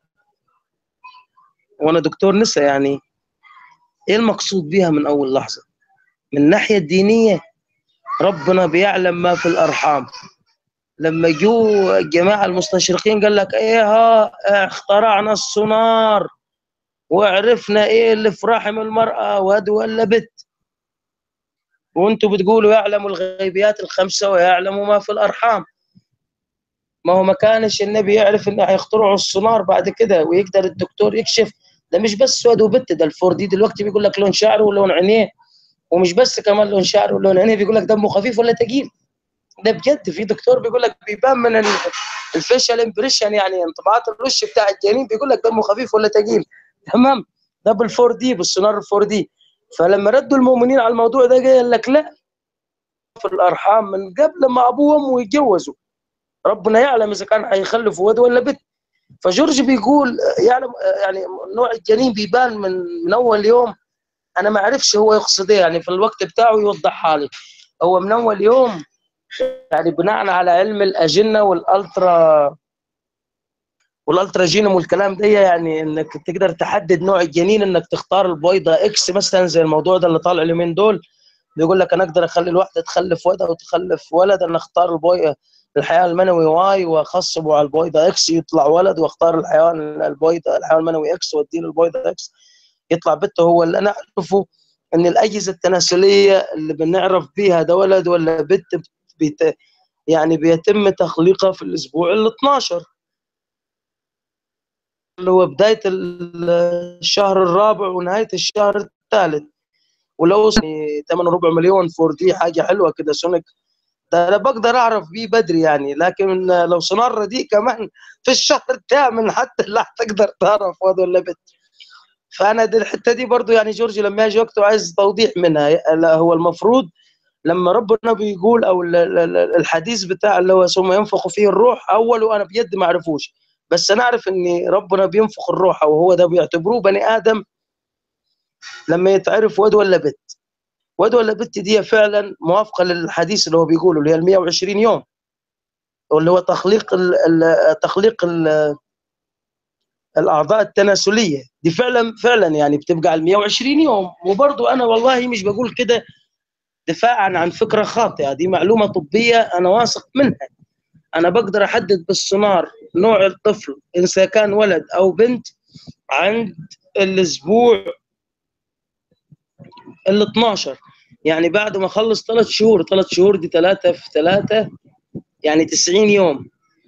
وانا دكتور نسا يعني ايه المقصود بيها من اول لحظه من الناحيه الدينيه ربنا بيعلم ما في الارحام لما جو الجماعه المستشرقين قال لك ايه ها اخترعنا السونار وعرفنا ايه اللي في رحم المراه واد ولا بت وانتم بتقولوا يعلم الغيبيات الخمسه ويعلم ما في الارحام ما هو ما كانش النبي يعرف ان هيخترعوا السونار بعد كده ويقدر الدكتور يكشف ده مش بس واد وبت ده الفور دي دلوقتي بيقول لك لون شعره ولون عينيه ومش بس كمان لون شعره ولون عينيه بيقول لك دمه خفيف ولا تقيل ده بجد في دكتور بيقول لك بيبان من الفيشال امبريشن يعني انطباعات الوش بتاع الجنين بيقول لك دمه خفيف ولا تقيل تمام ده بالفور دي بالسونار الفور دي فلما ردوا المؤمنين على الموضوع ده قال لك لا في الارحام من قبل ما ابوه وامه يتجوزوا ربنا يعلم اذا كان هيخلفوا ولد ولا بنت فجورج بيقول يعلم يعني نوع الجنين بيبان من من اول يوم انا ما اعرفش هو يقصد ايه يعني في الوقت بتاعه يوضحها لي هو من اول يوم يعني بناء على علم الاجنه والالترا والالترا جينوم والكلام ده يعني انك تقدر تحدد نوع الجنين انك تختار البويضه اكس مثلا زي الموضوع ده اللي طالع اليومين دول بيقول لك انا اقدر اخلي الواحده تخلف ولد او تخلف ولد انا اختار البويضه الحيوان المنوي واي واخصبه على البويضه اكس يطلع ولد واختار الحيوان البويضه الحيوان المنوي اكس واديله البويضه اكس يطلع بنت هو اللي انا اعرفه ان الاجهزه التناسليه اللي بنعرف بيها ده ولد ولا بنت بيت يعني بيتم تخليقها في الاسبوع ال 12 اللي هو بدايه الشهر الرابع ونهايه الشهر الثالث ولو 8 ربع مليون فور دي حاجه حلوه كده سونيك ده انا بقدر اعرف بيه بدري يعني لكن لو سونار دي كمان في الشهر الثامن حتى لا تقدر تعرف واد ولا بنت فانا دي الحته دي برضو يعني جورج لما يجي وقته عايز توضيح منها لا هو المفروض لما ربنا بيقول او الحديث بتاع اللي هو ثم ينفخ فيه الروح اوله انا بجد ما اعرفوش بس انا اعرف ان ربنا بينفخ الروح او هو ده بيعتبروه بني ادم لما يتعرف واد ولا بت واد ولا بت دي فعلا موافقه للحديث اللي هو بيقوله اللي هي ال 120 يوم واللي هو تخليق ال ال تخليق ال الاعضاء التناسليه دي فعلا فعلا يعني بتبقى على 120 يوم وبرضه انا والله مش بقول كده دفاعا عن فكره خاطئه دي معلومه طبيه انا واثق منها انا بقدر احدد بالسونار نوع الطفل اذا كان ولد او بنت عند الاسبوع ال 12 يعني بعد ما اخلص ثلاث شهور ثلاث شهور دي ثلاثه في ثلاثه يعني 90 يوم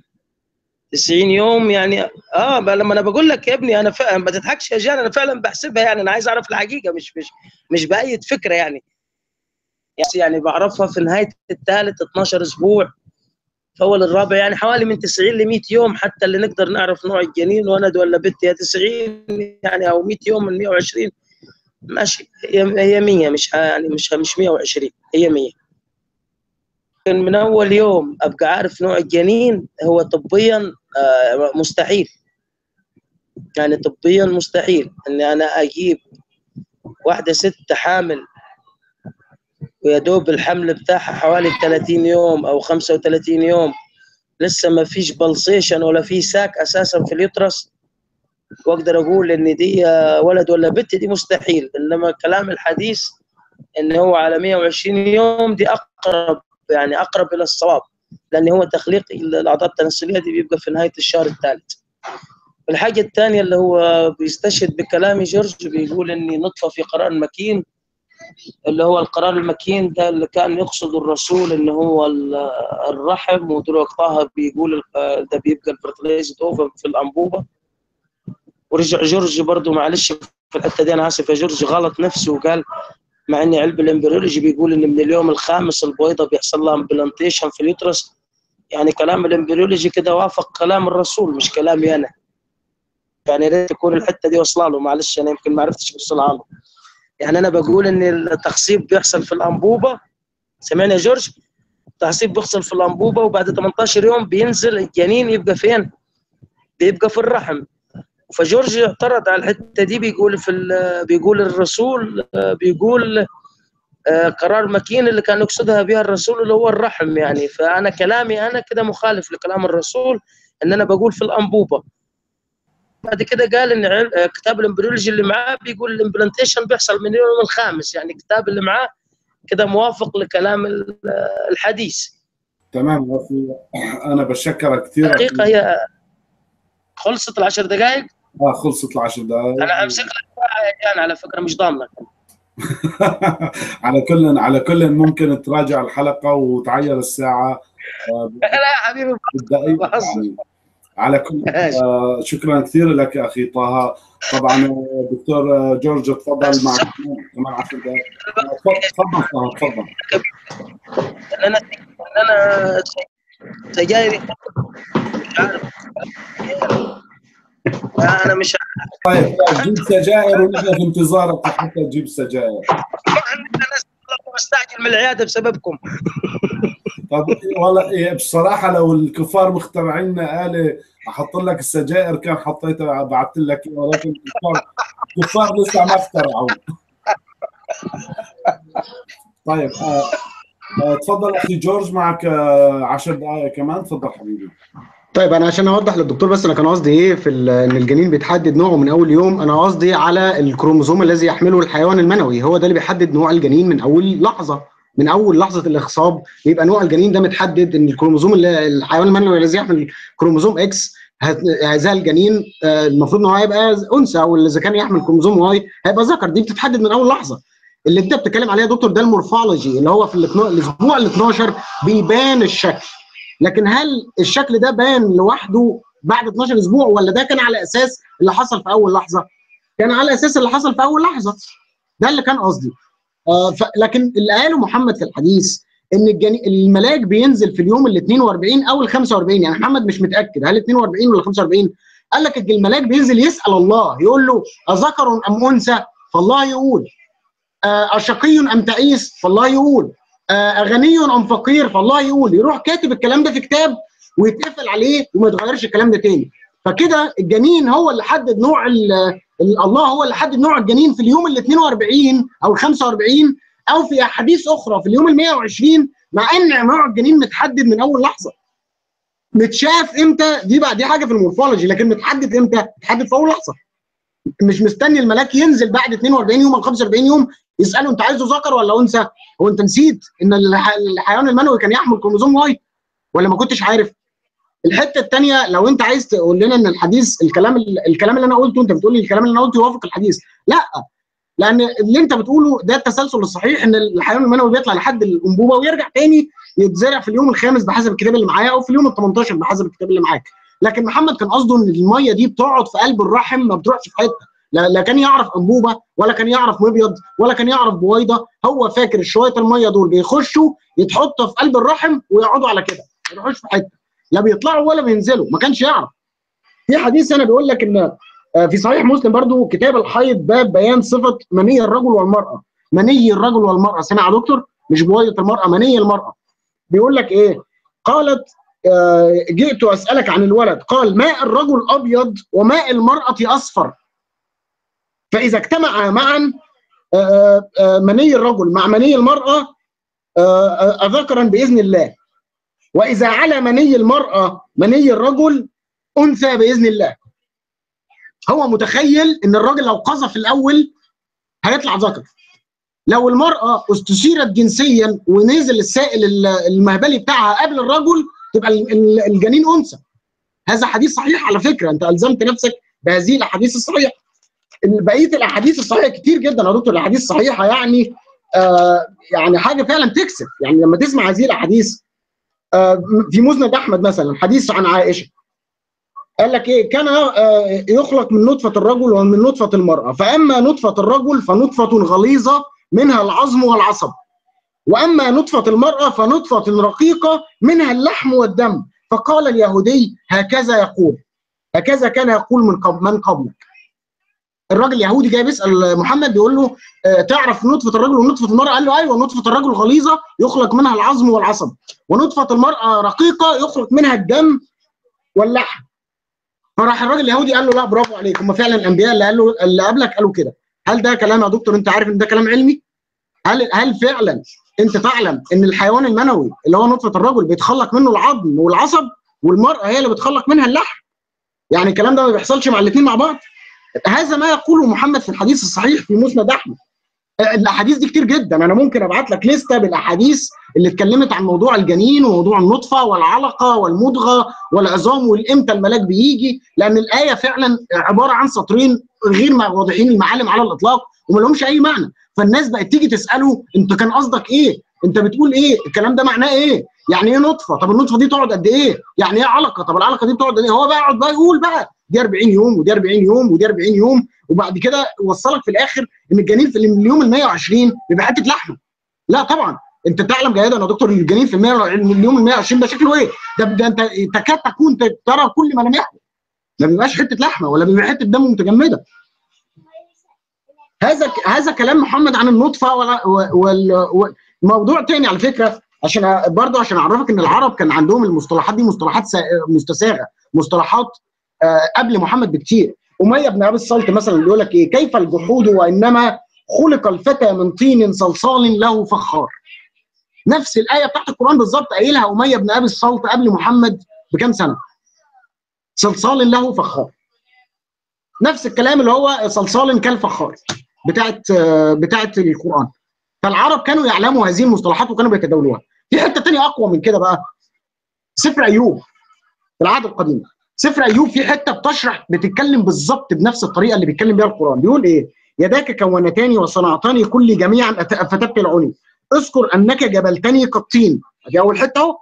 90 يوم يعني اه لما انا بقول لك يا ابني انا فعلا ما تضحكش يا جان انا فعلا بحسبها يعني انا عايز اعرف الحقيقه مش مش مش بايد فكره يعني يعني بعرفها في نهايه الثالث 12 اسبوع في اول الرابع يعني حوالي من 90 ل 100 يوم حتى اللي نقدر نعرف نوع الجنين ولد ولا بنت يا 90 يعني او 100 يوم من 120 ماشي هي 100 مش يعني مش مش 120 هي 100 من اول يوم ابقى عارف نوع الجنين هو طبيا مستحيل يعني طبيا مستحيل اني انا اجيب واحده ست حامل ويا دوب الحمل بتاعها حوالي 30 يوم او 35 يوم لسه ما فيش بلسيشن ولا في ساك اساسا في اليوترس واقدر اقول ان دي ولد ولا بنت دي مستحيل انما كلام الحديث ان هو على 120 يوم دي اقرب يعني اقرب الى الصواب لان هو تخليق الاعضاء التناسليه دي بيبقى في نهايه الشهر الثالث الحاجه الثانيه اللي هو بيستشهد بكلام جورج بيقول اني نطفه في قرار مكين اللي هو القرار المكين ده اللي كان يقصد الرسول ان هو الرحم ودلوقتي طه بيقول ده بيبقى الفرتلايزد اوفر في الانبوبه ورجع جورج برضه معلش في الحته دي انا اسف يا جورج غلط نفسه وقال مع ان علم الامبريولوجي بيقول ان من اليوم الخامس البويضه بيحصل لها امبلانتيشن في اليوترس يعني كلام الامبريولوجي كده وافق كلام الرسول مش كلامي انا يعني ريت تكون الحته دي واصله له معلش انا يمكن ما عرفتش اوصلها له يعني انا بقول ان التخصيب بيحصل في الانبوبه سمعني يا جورج التخصيب بيحصل في الانبوبه وبعد 18 يوم بينزل الجنين يبقى فين؟ بيبقى في الرحم فجورج اعترض على الحته دي بيقول في بيقول الرسول بيقول قرار مكين اللي كان يقصدها بها الرسول اللي هو الرحم يعني فانا كلامي انا كده مخالف لكلام الرسول ان انا بقول في الانبوبه بعد كده قال ان كتاب الامبريولوجي اللي معاه بيقول الامبلانتيشن بيحصل من اليوم الخامس يعني الكتاب اللي معاه كده موافق لكلام الحديث تمام يا اخي انا بشكرك كثير الحقيقه هي خلصت العشر دقائق؟ اه خلصت العشر دقائق انا امسك لك يا جان على فكره مش ضامنك على كل على كل ممكن تراجع الحلقه وتعير الساعه لا يا حبيبي بالدقيقه يعني على كل آه شكرا كثير لك يا اخي طه طبعا دكتور جورج تفضل مع كمان 10 دقائق تفضل طه تفضل انا انا سجايري مش عارف انا مش عارف طيب جيب سجائر ونحن في انتظارك حتى تجيب سجائر مستعجل من العياده بسببكم طب والله بصراحه لو الكفار مخترعين لنا اله احط لك السجائر كان حطيتها بعثت لك ولكن الكفار الكفار لسه ما اخترعوا طيب آه آه تفضل اخي جورج معك 10 آه دقائق كمان تفضل حبيبي طيب انا عشان اوضح للدكتور بس انا كان قصدي ايه في ان الجنين بيتحدد نوعه من اول يوم انا قصدي على الكروموزوم الذي يحمله الحيوان المنوي هو ده اللي بيحدد نوع الجنين من اول لحظه من اول لحظه الاخصاب يبقى نوع الجنين ده متحدد ان الكروموزوم اللي الحيوان المنوي الذي يحمل كروموزوم اكس هذا الجنين المفروض ان هو هيبقى انثى او اذا كان يحمل كروموزوم واي هيبقى ذكر دي بتتحدد من اول لحظه اللي انت بتتكلم عليه يا دكتور ده المورفولوجي اللي هو في الاسبوع ال 12 بيبان الشكل لكن هل الشكل ده بان لوحده بعد 12 اسبوع ولا ده كان على اساس اللي حصل في اول لحظه؟ كان على اساس اللي حصل في اول لحظه ده اللي كان قصدي آه ف... لكن اللي قاله محمد في الحديث ان الجني... الملاك بينزل في اليوم ال 42 او ال 45 يعني محمد مش متاكد هل 42 ولا 45 قال لك الملاك بينزل يسال الله يقول له اذكر ام انثى فالله يقول آه اشقي ام تعيس فالله يقول آه غني ام فقير فالله يقول يروح كاتب الكلام ده في كتاب ويتقفل عليه وما يتغيرش الكلام ده تاني فكده الجنين هو اللي حدد نوع الله هو اللي حدد نوع الجنين في اليوم ال 42 او ال 45 او في احاديث اخرى في اليوم ال 120 مع ان نوع الجنين متحدد من اول لحظه متشاف امتى دي بقى دي حاجه في المورفولوجي لكن متحدد امتى متحدد في اول لحظه مش مستني الملاك ينزل بعد 42 يوم او 45 يوم يساله انت عايزه ذكر ولا انثى هو انت نسيت ان الحيوان المنوي كان يحمل كروموزوم واي ولا ما كنتش عارف الحته الثانيه لو انت عايز تقول لنا ان الحديث الكلام الكلام اللي انا قلته انت بتقول لي الكلام اللي انا قلته يوافق الحديث لا لان اللي انت بتقوله ده التسلسل الصحيح ان الحيوان المنوي بيطلع لحد الانبوبه ويرجع تاني يتزرع في اليوم الخامس بحسب الكتاب اللي معايا او في اليوم ال 18 بحسب الكتاب اللي معاك لكن محمد كان قصده ان الميه دي بتقعد في قلب الرحم ما بتروحش في حته لا, لا كان يعرف انبوبه ولا كان يعرف مبيض ولا كان يعرف بويضه هو فاكر شويه الميه دول بيخشوا يتحطوا في قلب الرحم ويقعدوا على كده ما يروحوش في حته لا بيطلعوا ولا بينزلوا ما كانش يعرف في حديث انا بيقول لك ان في صحيح مسلم برضو كتاب الحيض باب بيان صفه مني الرجل والمراه مني الرجل والمراه سمع يا دكتور مش بويضه المراه مني المراه بيقول لك ايه قالت جئت اسالك عن الولد قال ماء الرجل ابيض وماء المراه اصفر فاذا اجتمع معا مني الرجل مع مني المراه ذكرا باذن الله واذا على مني المراه مني الرجل انثى باذن الله هو متخيل ان الراجل لو قذف الاول هيطلع ذكر لو المراه استشيرت جنسيا ونزل السائل المهبلي بتاعها قبل الرجل تبقى الجنين انثى هذا حديث صحيح على فكره انت الزمت نفسك بهذه الاحاديث الصحيحه بقيه الاحاديث الصحيحه كتير جدا يا دكتور الاحاديث الصحيحه يعني آه يعني حاجه فعلا تكسب يعني لما تسمع هذه الاحاديث آه في مسند احمد مثلا حديث عن عائشه قال لك ايه كان آه يخلق من نطفه الرجل ومن نطفه المراه فاما نطفه الرجل فنطفه غليظه منها العظم والعصب واما نطفه المراه فنطفه رقيقه منها اللحم والدم فقال اليهودي هكذا يقول هكذا كان يقول من قبل من قبلك الراجل اليهودي جاي بيسال محمد بيقول له آه تعرف نطفه الرجل ونطفه المراه قال له ايوه نطفه الرجل غليظه يخلق منها العظم والعصب ونطفه المراه رقيقه يخلق منها الدم واللحم فراح الراجل اليهودي قال له لا برافو عليك هم فعلا الانبياء اللي قالوا اللي قبلك قالوا كده هل ده كلام يا دكتور انت عارف ان ده كلام علمي هل هل فعلا انت تعلم ان الحيوان المنوي اللي هو نطفه الرجل بيتخلق منه العظم والعصب والمراه هي اللي بتخلق منها اللحم يعني الكلام ده ما بيحصلش مع الاثنين مع بعض هذا ما يقوله محمد في الحديث الصحيح في مسند احمد الاحاديث دي كتير جدا انا ممكن ابعت لك لسته بالاحاديث اللي اتكلمت عن موضوع الجنين وموضوع النطفه والعلقه والمضغه والعظام والامتى الملاك بيجي لان الايه فعلا عباره عن سطرين غير واضحين المعالم على الاطلاق وما لهمش اي معنى فالناس بقت تيجي تساله انت كان قصدك ايه انت بتقول ايه الكلام ده معناه ايه يعني ايه نطفه طب النطفه دي تقعد قد ايه يعني ايه علقه طب العلقه دي بتقعد قد ايه هو بقى يقعد بقى يقول بقى دي 40 يوم ودي 40 يوم ودي 40 يوم وبعد كده يوصلك في الاخر ان الجنين في اليوم ال 120 بيبقى حته لحمه لا طبعا انت تعلم جيدا يا دكتور الجنين في اليوم ال 120 ده شكله ايه؟ ده, ده انت تكاد تكون ترى كل ملامحه ما بيبقاش حته لحمه ولا بيبقى حته دم متجمده هذا هذا كلام محمد عن النطفه والموضوع تاني على فكره عشان برضه عشان اعرفك ان العرب كان عندهم المصطلحات دي مصطلحات مستساغه مصطلحات قبل محمد بكتير اميه بن ابي الصلت مثلا بيقول لك ايه كيف الجحود وانما خلق الفتى من طين صلصال له فخار نفس الايه بتاعت القران بالظبط قايلها اميه بن ابي الصلت قبل محمد بكام سنه صلصال له فخار نفس الكلام اللي هو صلصال كالفخار بتاعت بتاعت القران فالعرب كانوا يعلموا هذه المصطلحات وكانوا بيتداولوها في حته ثانيه اقوى من كده بقى سفر ايوب في العهد القديم سفر ايوب في حته بتشرح بتتكلم بالظبط بنفس الطريقه اللي بيتكلم بيها القران بيقول ايه يداك كونتاني وصنعتني كل جميعا فتبت العلي اذكر انك جبلتني كالطين ادي اول حته اهو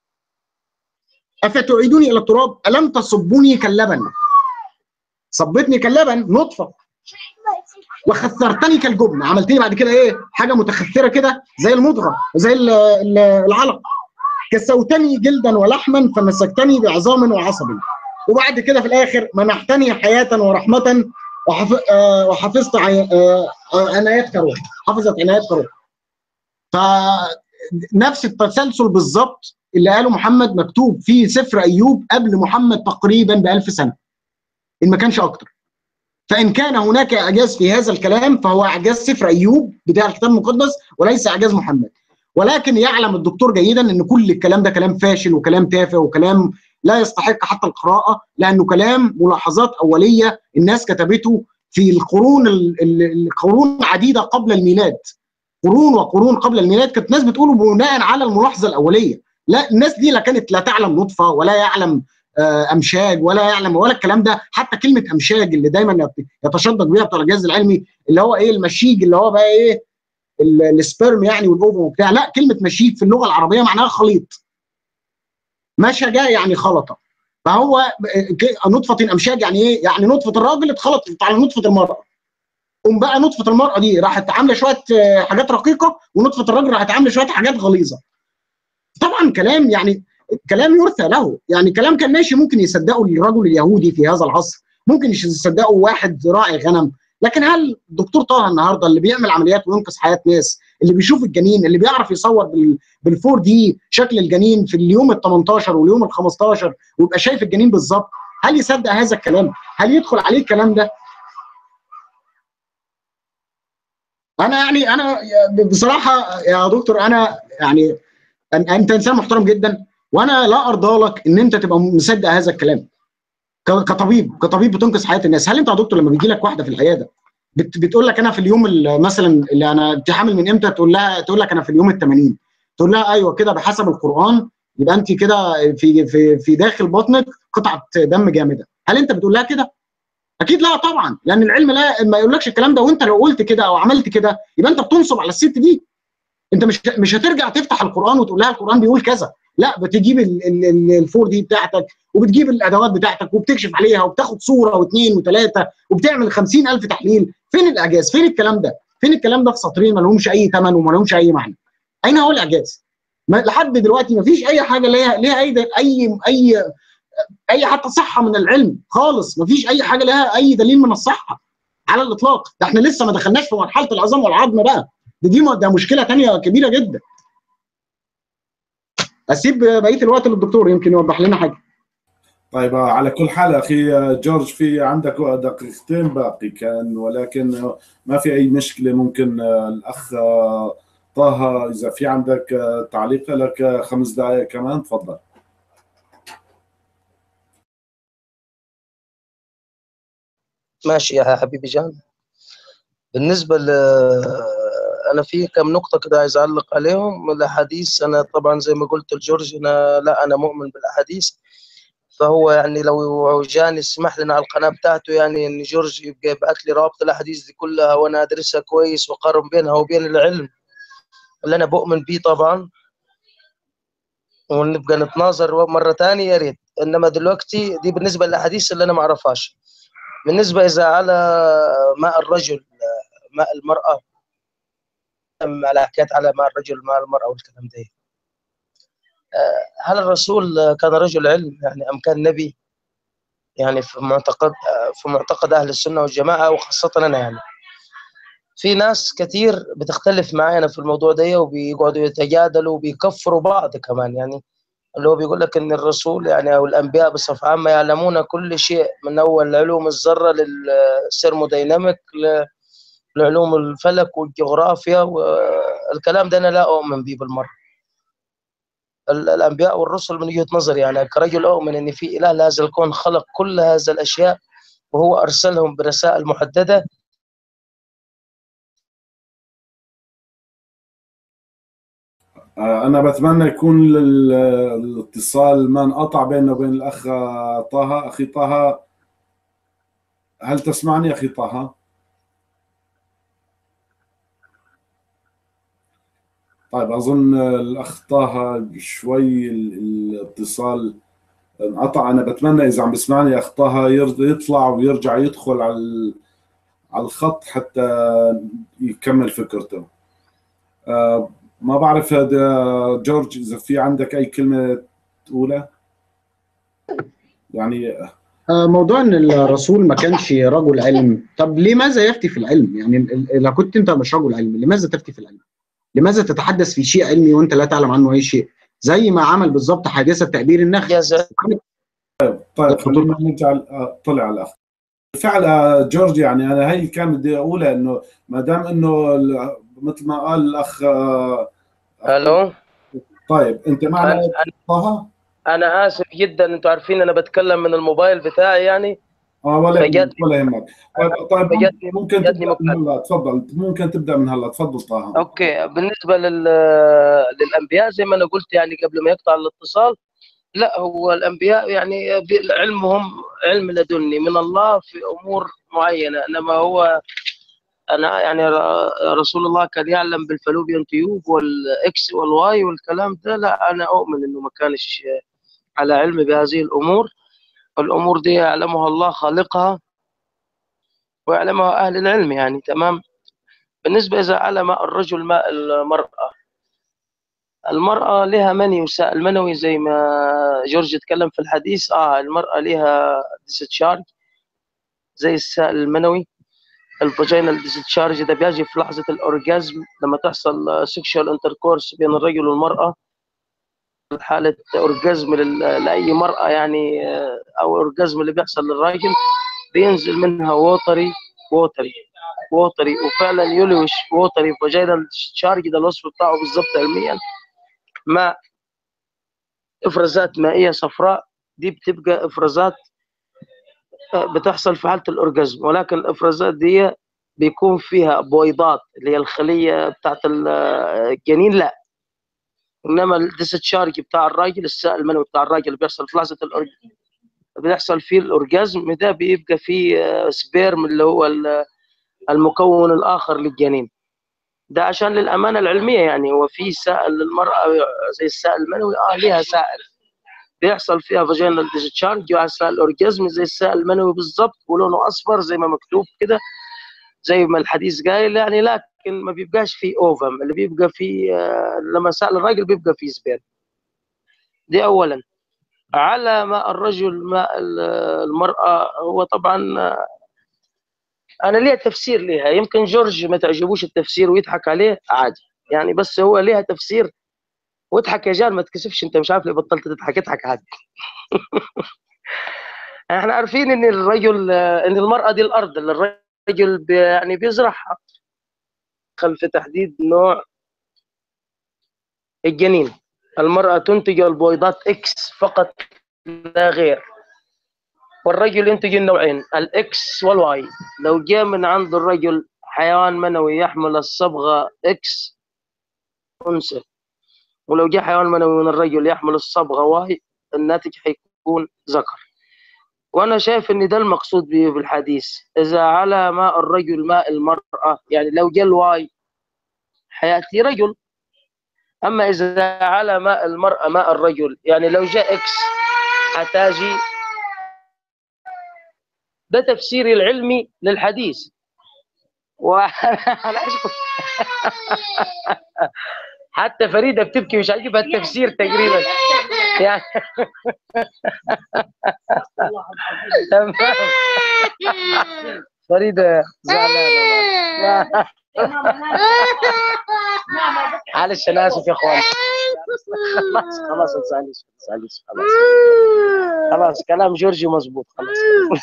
افتعيدني الى التراب الم تصبني كاللبن صبتني كاللبن نطفه وخثرتني كالجبن عملتني بعد كده ايه حاجه متخثره كده زي المضغه زي العلق كسوتني جلدا ولحما فمسكتني بعظام وعصب وبعد كده في الاخر منحتني حياه ورحمه وحف... آه وحفظت عي... آه عنايتك روح حفظت عنايتك روح نفس التسلسل بالظبط اللي قاله محمد مكتوب في سفر ايوب قبل محمد تقريبا ب 1000 سنه ان ما كانش اكتر فان كان هناك اعجاز في هذا الكلام فهو اعجاز سفر ايوب بتاع الكتاب المقدس وليس اعجاز محمد ولكن يعلم الدكتور جيدا ان كل الكلام ده كلام فاشل وكلام تافه وكلام لا يستحق حتى القراءه لانه كلام ملاحظات اوليه الناس كتبته في القرون القرون عديده قبل الميلاد قرون وقرون قبل الميلاد كانت الناس بتقوله بناء على الملاحظه الاوليه لا الناس دي لا كانت لا تعلم نطفه ولا يعلم امشاج ولا يعلم ولا الكلام ده حتى كلمه امشاج اللي دايما يتشدد بيها بتوع الجهاز العلمي اللي هو ايه المشيج اللي هو بقى ايه السبرم يعني والاوفم وبتاع لا كلمه مشيج في اللغه العربيه معناها خليط مشجه يعني خلطه فهو نطفه امشاج يعني ايه؟ يعني نطفه الراجل اتخلطت على نطفه المراه قوم بقى نطفه المراه دي راحت عامله شويه حاجات رقيقه ونطفه الراجل راحت عامله شويه حاجات غليظه طبعا كلام يعني كلام يرثى له يعني كلام كان ماشي ممكن يصدقه الرجل اليهودي في هذا العصر ممكن يصدقه واحد راعي غنم لكن هل الدكتور طه النهارده اللي بيعمل عمليات وينقذ حياه ناس اللي بيشوف الجنين اللي بيعرف يصور بالفور دي شكل الجنين في اليوم ال 18 واليوم ال 15 ويبقى شايف الجنين بالظبط هل يصدق هذا الكلام؟ هل يدخل عليه الكلام ده؟ انا يعني انا بصراحه يا دكتور انا يعني انت انسان محترم جدا وانا لا ارضى لك ان انت تبقى مصدق هذا الكلام كطبيب كطبيب بتنقذ حياه الناس هل انت يا دكتور لما بيجي لك واحده في العياده بت بتقول لك انا في اليوم مثلا اللي انا انت حامل من امتى تقول لها تقول لك انا في اليوم ال 80 تقول لها ايوه كده بحسب القران يبقى انت كده في في في داخل بطنك قطعه دم جامده هل انت بتقول لها كده اكيد لا طبعا لان العلم لا ما يقولكش الكلام ده وانت لو قلت كده او عملت كده يبقى انت بتنصب على الست دي انت مش مش هترجع تفتح القران وتقول لها القران بيقول كذا لا بتجيب الفور دي بتاعتك وبتجيب الادوات بتاعتك وبتكشف عليها وبتاخد صوره واثنين وثلاثه وبتعمل 50000 تحليل فين الاعجاز فين الكلام ده فين الكلام ده في سطرين ما لهمش اي ثمن وما لهمش اي معنى اين هو الاعجاز ما لحد دلوقتي ما فيش اي حاجه ليها ليها اي اي اي اي حتى صحه من العلم خالص ما فيش اي حاجه لها اي دليل من الصحه على الاطلاق ده احنا لسه ما دخلناش في مرحله العظام والعظم بقى دي دي ده مشكله ثانيه كبيره جدا اسيب بقيه الوقت للدكتور يمكن يوضح لنا حاجه طيب على كل حال اخي جورج في عندك دقيقتين باقي كان ولكن ما في اي مشكله ممكن الاخ طه اذا في عندك تعليق لك خمس دقائق كمان تفضل ماشي يا حبيبي جان بالنسبه ل انا في كم نقطه كده عايز اعلق عليهم الاحاديث انا طبعا زي ما قلت لجورج انا لا انا مؤمن بالاحاديث فهو يعني لو جاني يسمح لنا على القناه بتاعته يعني ان جورج يبقى يبعث لي رابط الاحاديث دي كلها وانا ادرسها كويس واقارن بينها وبين العلم اللي انا بؤمن بيه طبعا ونبقى نتناظر مره ثانيه يا ريت انما دلوقتي دي بالنسبه للاحاديث اللي انا ما اعرفهاش بالنسبه اذا على ماء الرجل ماء المراه على حكايات على ماء الرجل ماء المراه والكلام ده هل الرسول كان رجل علم يعني ام كان نبي يعني في معتقد في معتقد اهل السنه والجماعه وخاصه انا يعني في ناس كثير بتختلف معانا في الموضوع ده وبيقعدوا يتجادلوا وبيكفروا بعض كمان يعني اللي هو بيقول لك ان الرسول يعني او الانبياء بصفه عامه يعلمون كل شيء من اول علوم الذره للسيرموديناميك لعلوم الفلك والجغرافيا والكلام ده انا لا اؤمن به بالمره الانبياء والرسل من وجهه نظري يعني كرجل اؤمن ان في اله لهذا الكون خلق كل هذه الاشياء وهو ارسلهم برسائل محدده انا بتمنى يكون الاتصال ما انقطع بيننا وبين الاخ طه اخي طه هل تسمعني اخي طه طيب اظن الاخ طه شوي الاتصال انقطع انا بتمنى اذا عم بسمعني اخ طه يطلع ويرجع يدخل على على الخط حتى يكمل فكرته أه ما بعرف هذا جورج اذا في عندك اي كلمه تقولها يعني موضوع ان الرسول ما كانش رجل علم طب لماذا يفتي في العلم يعني اذا كنت انت مش رجل علم لماذا تفتي في العلم لماذا تتحدث في شيء علمي وانت لا تعلم عنه اي شيء زي ما عمل بالظبط حادثه تعبير النخل طيب خلينا نرجع طلع على الاخ بالفعل جورج يعني انا هي كان بدي اقولها انه ما دام انه مثل ما قال الاخ الو طيب انت معنا طه؟ انا اسف جدا انتم عارفين انا بتكلم من الموبايل بتاعي يعني اه ولا فجأتني- ولا يهمك طيب فجأتني- ممكن فجأتني تبدا مكالمة. من هلا تفضل ممكن تبدا من هلا تفضل طه اوكي بالنسبه لل... للانبياء زي ما انا قلت يعني قبل ما يقطع الاتصال لا هو الانبياء يعني بي- علمهم علم لدني من الله في امور معينه انما هو انا يعني ر- رسول الله كان يعلم بالفلوبيان تيوب والاكس والواي والكلام ده لا انا اؤمن انه ما كانش على علم بهذه الامور الامور دي يعلمها الله خالقها ويعلمها اهل العلم يعني تمام بالنسبه اذا علم الرجل ماء المراه المرأة لها مني وسائل منوي زي ما جورج اتكلم في الحديث اه المرأة لها ديستشارج زي السائل المنوي الفاجينال ديستشارج ده بيجي في لحظة الأورجازم لما تحصل سيكشوال انتركورس بين الرجل والمرأة حالة أورجازم لل- لأي مرأة يعني آه، أو أورجازم اللي بيحصل للراجل بينزل منها ووتري ووتري ووتري وفعلا يلوش ووتري فاجينال ديستشارج ده الوصف بتاعه بالظبط علميا ماء افرازات مائيه صفراء دي بتبقى افرازات آه، بتحصل في حاله الاورجازم ولكن الافرازات دي بيكون فيها بويضات اللي هي الخليه بتاعت ال- آه، الجنين لا انما الديستشارج بتاع الراجل السائل المنوي بتاع الراجل اللي بيحصل في لحظه الأورج- بيحصل فيه الاورجازم ده بيبقى فيه آه، سبيرم اللي هو ال- المكون الاخر للجنين ده عشان للامانه العلميه يعني هو في سائل للمراه زي السائل المنوي اه ليها سائل بيحصل فيها فاجينال ديسشارج وعسى الاورجازم زي السائل المنوي بالظبط ولونه اصفر زي ما مكتوب كده زي ما الحديث قايل يعني لكن ما بيبقاش فيه اوفم اللي بيبقى فيه آه، لما سأل الراجل بيبقى فيه سبير دي اولا على ماء الرجل ماء ال- المرأة هو طبعا آه، انا ليها تفسير ليها يمكن جورج ما تعجبوش التفسير ويضحك عليه عادي يعني بس هو ليها تفسير واضحك يا جان ما تكسفش انت مش عارف ليه بطلت تضحك اضحك عادي احنا عارفين ان الرجل ان المراه دي الارض اللي الرجل بي يعني بيزرعها خلف تحديد نوع الجنين المراه تنتج البويضات اكس فقط لا غير والرجل ينتج النوعين الاكس والواي لو جاء من عند الرجل حيوان منوي يحمل الصبغه اكس انثى ولو جاء حيوان منوي من الرجل يحمل الصبغه واي الناتج حيكون ذكر وانا شايف ان ده المقصود به بالحديث اذا على ماء الرجل ماء المراه يعني لو جاء الواي حياتي رجل اما اذا على ماء المراه ماء الرجل يعني لو جاء اكس حتاجي ده تفسيري العلمي للحديث وانا اشكر حتى فريده بتبكي مش عاجبها التفسير تقريبا يعني تمام فريده زعلانه معلش انا اسف يا اخوان خلاص خلاص ما تزعليش ما تزعليش خلاص خلاص كلام جورجي مظبوط خلاص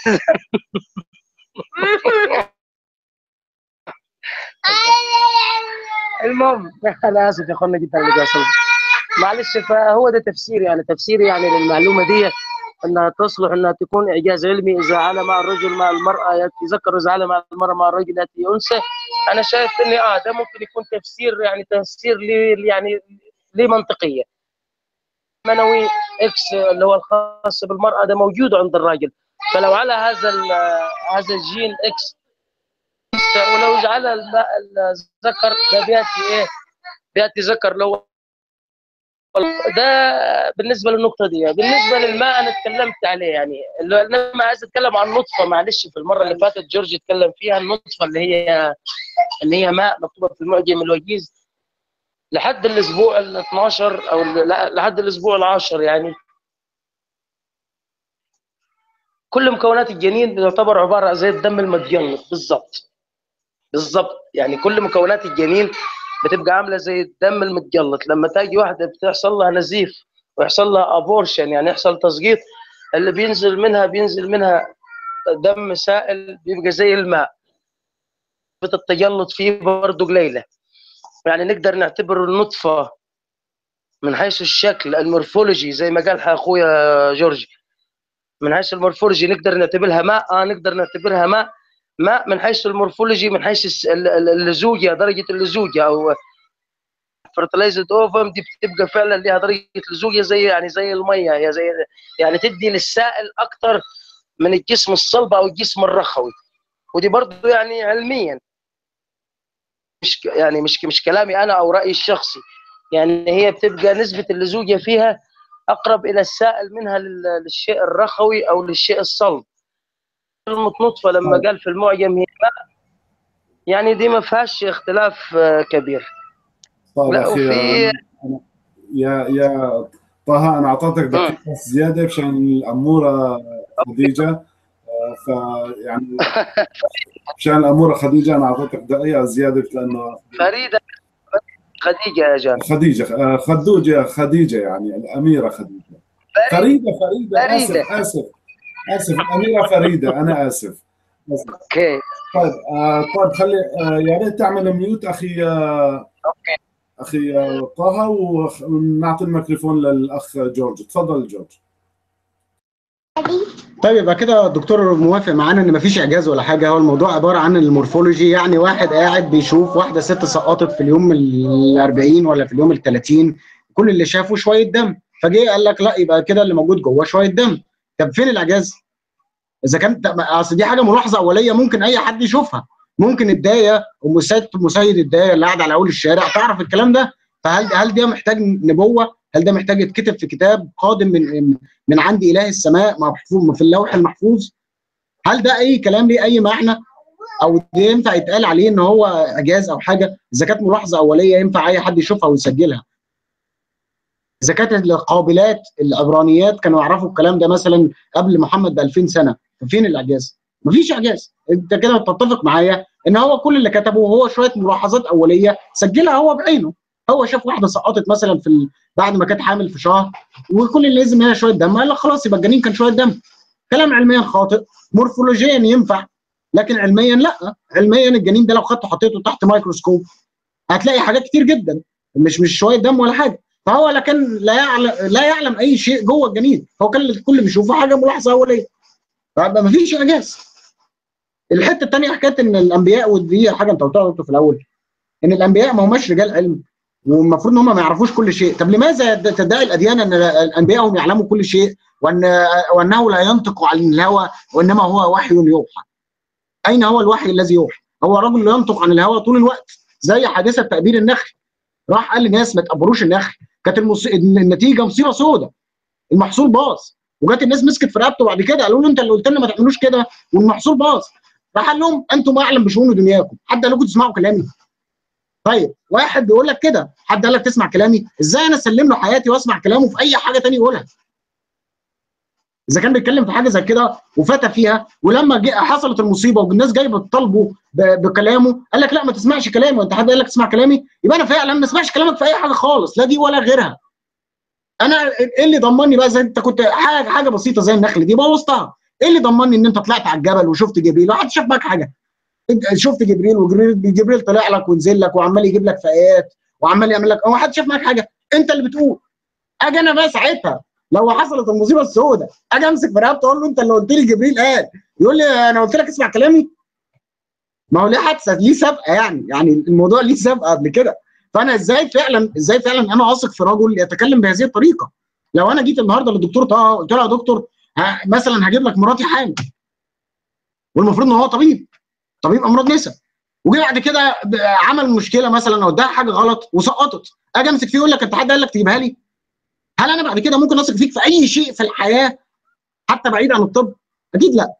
المهم انا اسف يا اخوانا جدا اللي بيحصل معلش فهو ده تفسيري يعني تفسيري يعني للمعلومه دي انها تصلح انها تكون اعجاز علمي اذا على مع الرجل مع المراه ياتي ذكر اذا على مع المراه مع الرجل ياتي انثى انا شايف ان اه ده ممكن يكون تفسير يعني تفسير لي يعني ليه منطقيه منوي اكس اللي هو الخاص بالمراه ده موجود عند الراجل فلو على هذا هذا الجين اكس ولو جعل الماء الذكر ده بياتي ايه؟ بياتي ذكر لو ده بالنسبه للنقطه دي بالنسبه للماء انا اتكلمت عليه يعني انما عايز اتكلم عن نطفه معلش في المره اللي فاتت جورج اتكلم فيها النطفه اللي هي اللي هي ماء مكتوبه في المعجم الوجيز لحد الاسبوع ال 12 او لحد الاسبوع العاشر يعني كل مكونات الجنين تعتبر عباره زي الدم المتجمد بالظبط بالظبط يعني كل مكونات الجنين بتبقى عامله زي الدم المتجلط لما تاجي واحده بتحصل لها نزيف ويحصل لها ابورشن يعني يحصل تسقيط اللي بينزل منها بينزل منها دم سائل بيبقى زي الماء التجلط فيه برضه قليله يعني نقدر نعتبر النطفه من حيث الشكل المورفولوجي زي ما قال اخويا جورج من حيث المورفولوجي نقدر نعتبرها ماء اه نقدر نعتبرها ماء ماء من حيث المورفولوجي من حيث اللزوجه درجه اللزوجه او فرتلايزد اوفم دي بتبقى فعلا ليها درجه لزوجه زي يعني زي الميه هي زي يعني تدي للسائل اكثر من الجسم الصلب او الجسم الرخوي ودي برضه يعني علميا مش يعني مش مش كلامي انا او رايي الشخصي يعني هي بتبقى نسبه اللزوجه فيها اقرب الى السائل منها للشيء الرخوي او للشيء الصلب كلمه نطفه لما قال في المعجم هي ماء يعني دي ما فيهاش اختلاف كبير طيب لا وفي يا يا طه انا اعطيتك دقيقه زياده مشان الاموره خديجه فيعني مشان الاموره خديجه انا اعطيتك دقيقه زياده لانه فريده خديجه يا جان خديجه خدوجه خديجه يعني الاميره خديجه فريده فريده, فريدة. اسف اسف اسف الاميره فريده انا اسف اوكي طيب آه طيب خلي آه يا ريت تعمل ميوت اخي آه اوكي اخي طه ونعطي الميكروفون للاخ جورج تفضل جورج طيب يبقى كده الدكتور موافق معانا ان مفيش اعجاز ولا حاجه هو الموضوع عباره عن المورفولوجي يعني واحد قاعد بيشوف واحده ست سقطت في اليوم ال 40 ولا في اليوم ال 30 كل اللي شافه شويه دم فجه قال لك لا يبقى كده اللي موجود جوه شويه دم طب فين الاعجاز؟ اذا كانت اصل دي حاجه ملاحظه اوليه ممكن اي حد يشوفها ممكن الدايه ومسيد مسيد الدايه اللي قاعد على اول الشارع تعرف الكلام ده فهل هل ده محتاج نبوه؟ هل ده محتاج يتكتب في كتاب قادم من من عند اله السماء محفوظ في اللوح المحفوظ؟ هل ده اي كلام ليه اي معنى؟ او ده ينفع يتقال عليه ان هو اعجاز او حاجه؟ اذا كانت ملاحظه اوليه ينفع اي حد يشوفها ويسجلها. اذا كانت القابلات العبرانيات كانوا يعرفوا الكلام ده مثلا قبل محمد ب 2000 سنه فين الاعجاز؟ مفيش اعجاز انت كده تتفق معايا ان هو كل اللي كتبه هو شويه ملاحظات اوليه سجلها هو بعينه هو شاف واحده سقطت مثلا في ال... بعد ما كانت حامل في شهر وكل اللي لازم هي شويه دم قال لك خلاص يبقى الجنين كان شويه دم كلام علميا خاطئ مورفولوجيا ينفع لكن علميا لا علميا الجنين ده لو خدته حطيته تحت ميكروسكوب هتلاقي حاجات كتير جدا مش مش شويه دم ولا حاجه فهو لكن لا يعلم لا يعلم اي شيء جوه الجنين هو كان الكل بيشوفه حاجه ملاحظه اوليه فما فيش اعجاز الحته الثانيه حكايه ان الانبياء ودي حاجه انت قلتها في الاول ان الانبياء ما هماش رجال علم والمفروض ان هم ما يعرفوش كل شيء طب لماذا تدعي الاديان ان الانبياء هم يعلموا كل شيء وان وانه لا ينطق عن الهوى وانما هو وحي يوحى اين هو الوحي الذي يوحى هو رجل ينطق عن الهوى طول الوقت زي حادثه تأبير النخل راح قال للناس ما تقبروش النخل كانت المص... النتيجه مصيبه سوداء المحصول باظ وجات الناس مسكت في رقبته بعد كده قالوا له انت اللي قلت لنا ما تعملوش كده والمحصول باظ راح قال لهم انتم اعلم بشؤون دنياكم حد قال لكم تسمعوا كلامي طيب واحد بيقول لك كده حد قال لك تسمع كلامي ازاي انا اسلم له حياتي واسمع كلامه في اي حاجه ثانيه يقولها اذا كان بيتكلم في حاجه زي كده وفتى فيها ولما حصلت المصيبه والناس جايه بتطالبه بكلامه قال لك لا ما تسمعش كلامي وانت حد قال لك تسمع كلامي يبقى انا فعلا ما اسمعش كلامك في اي حاجه خالص لا دي ولا غيرها انا ايه اللي ضمني بقى زي انت كنت حاجه حاجه بسيطه زي النخل دي بوظتها ايه اللي ضمني ان انت طلعت على الجبل وشفت جبريل وحد شاف معاك حاجه شفت جبريل وجبريل جبريل طلع لك ونزل لك وعمال يجيب لك في ايات وعمال يعمل لك هو حد شاف معاك حاجه انت اللي بتقول اجي انا بقى ساعتها لو حصلت المصيبه السوداء اجي امسك في رقبته اقول له انت اللي قلت لي جبريل قال يقول لي انا قلت لك اسمع كلامي ما هو ليه حادثه ليه سابقه يعني يعني الموضوع ليه سابقه قبل كده فانا ازاي فعلا ازاي فعلا انا اثق في رجل يتكلم بهذه الطريقه لو انا جيت النهارده للدكتور طه قلت له يا دكتور مثلا هجيب لك مراتي حامل والمفروض ان هو طبيب طبيب امراض نساء وجي بعد كده عمل مشكله مثلا او اداها حاجه غلط وسقطت اجي امسك فيه يقول لك انت حد قال لك تجيبها لي هل انا بعد كده ممكن اثق فيك في اي شيء في الحياه حتى بعيد عن الطب اكيد لا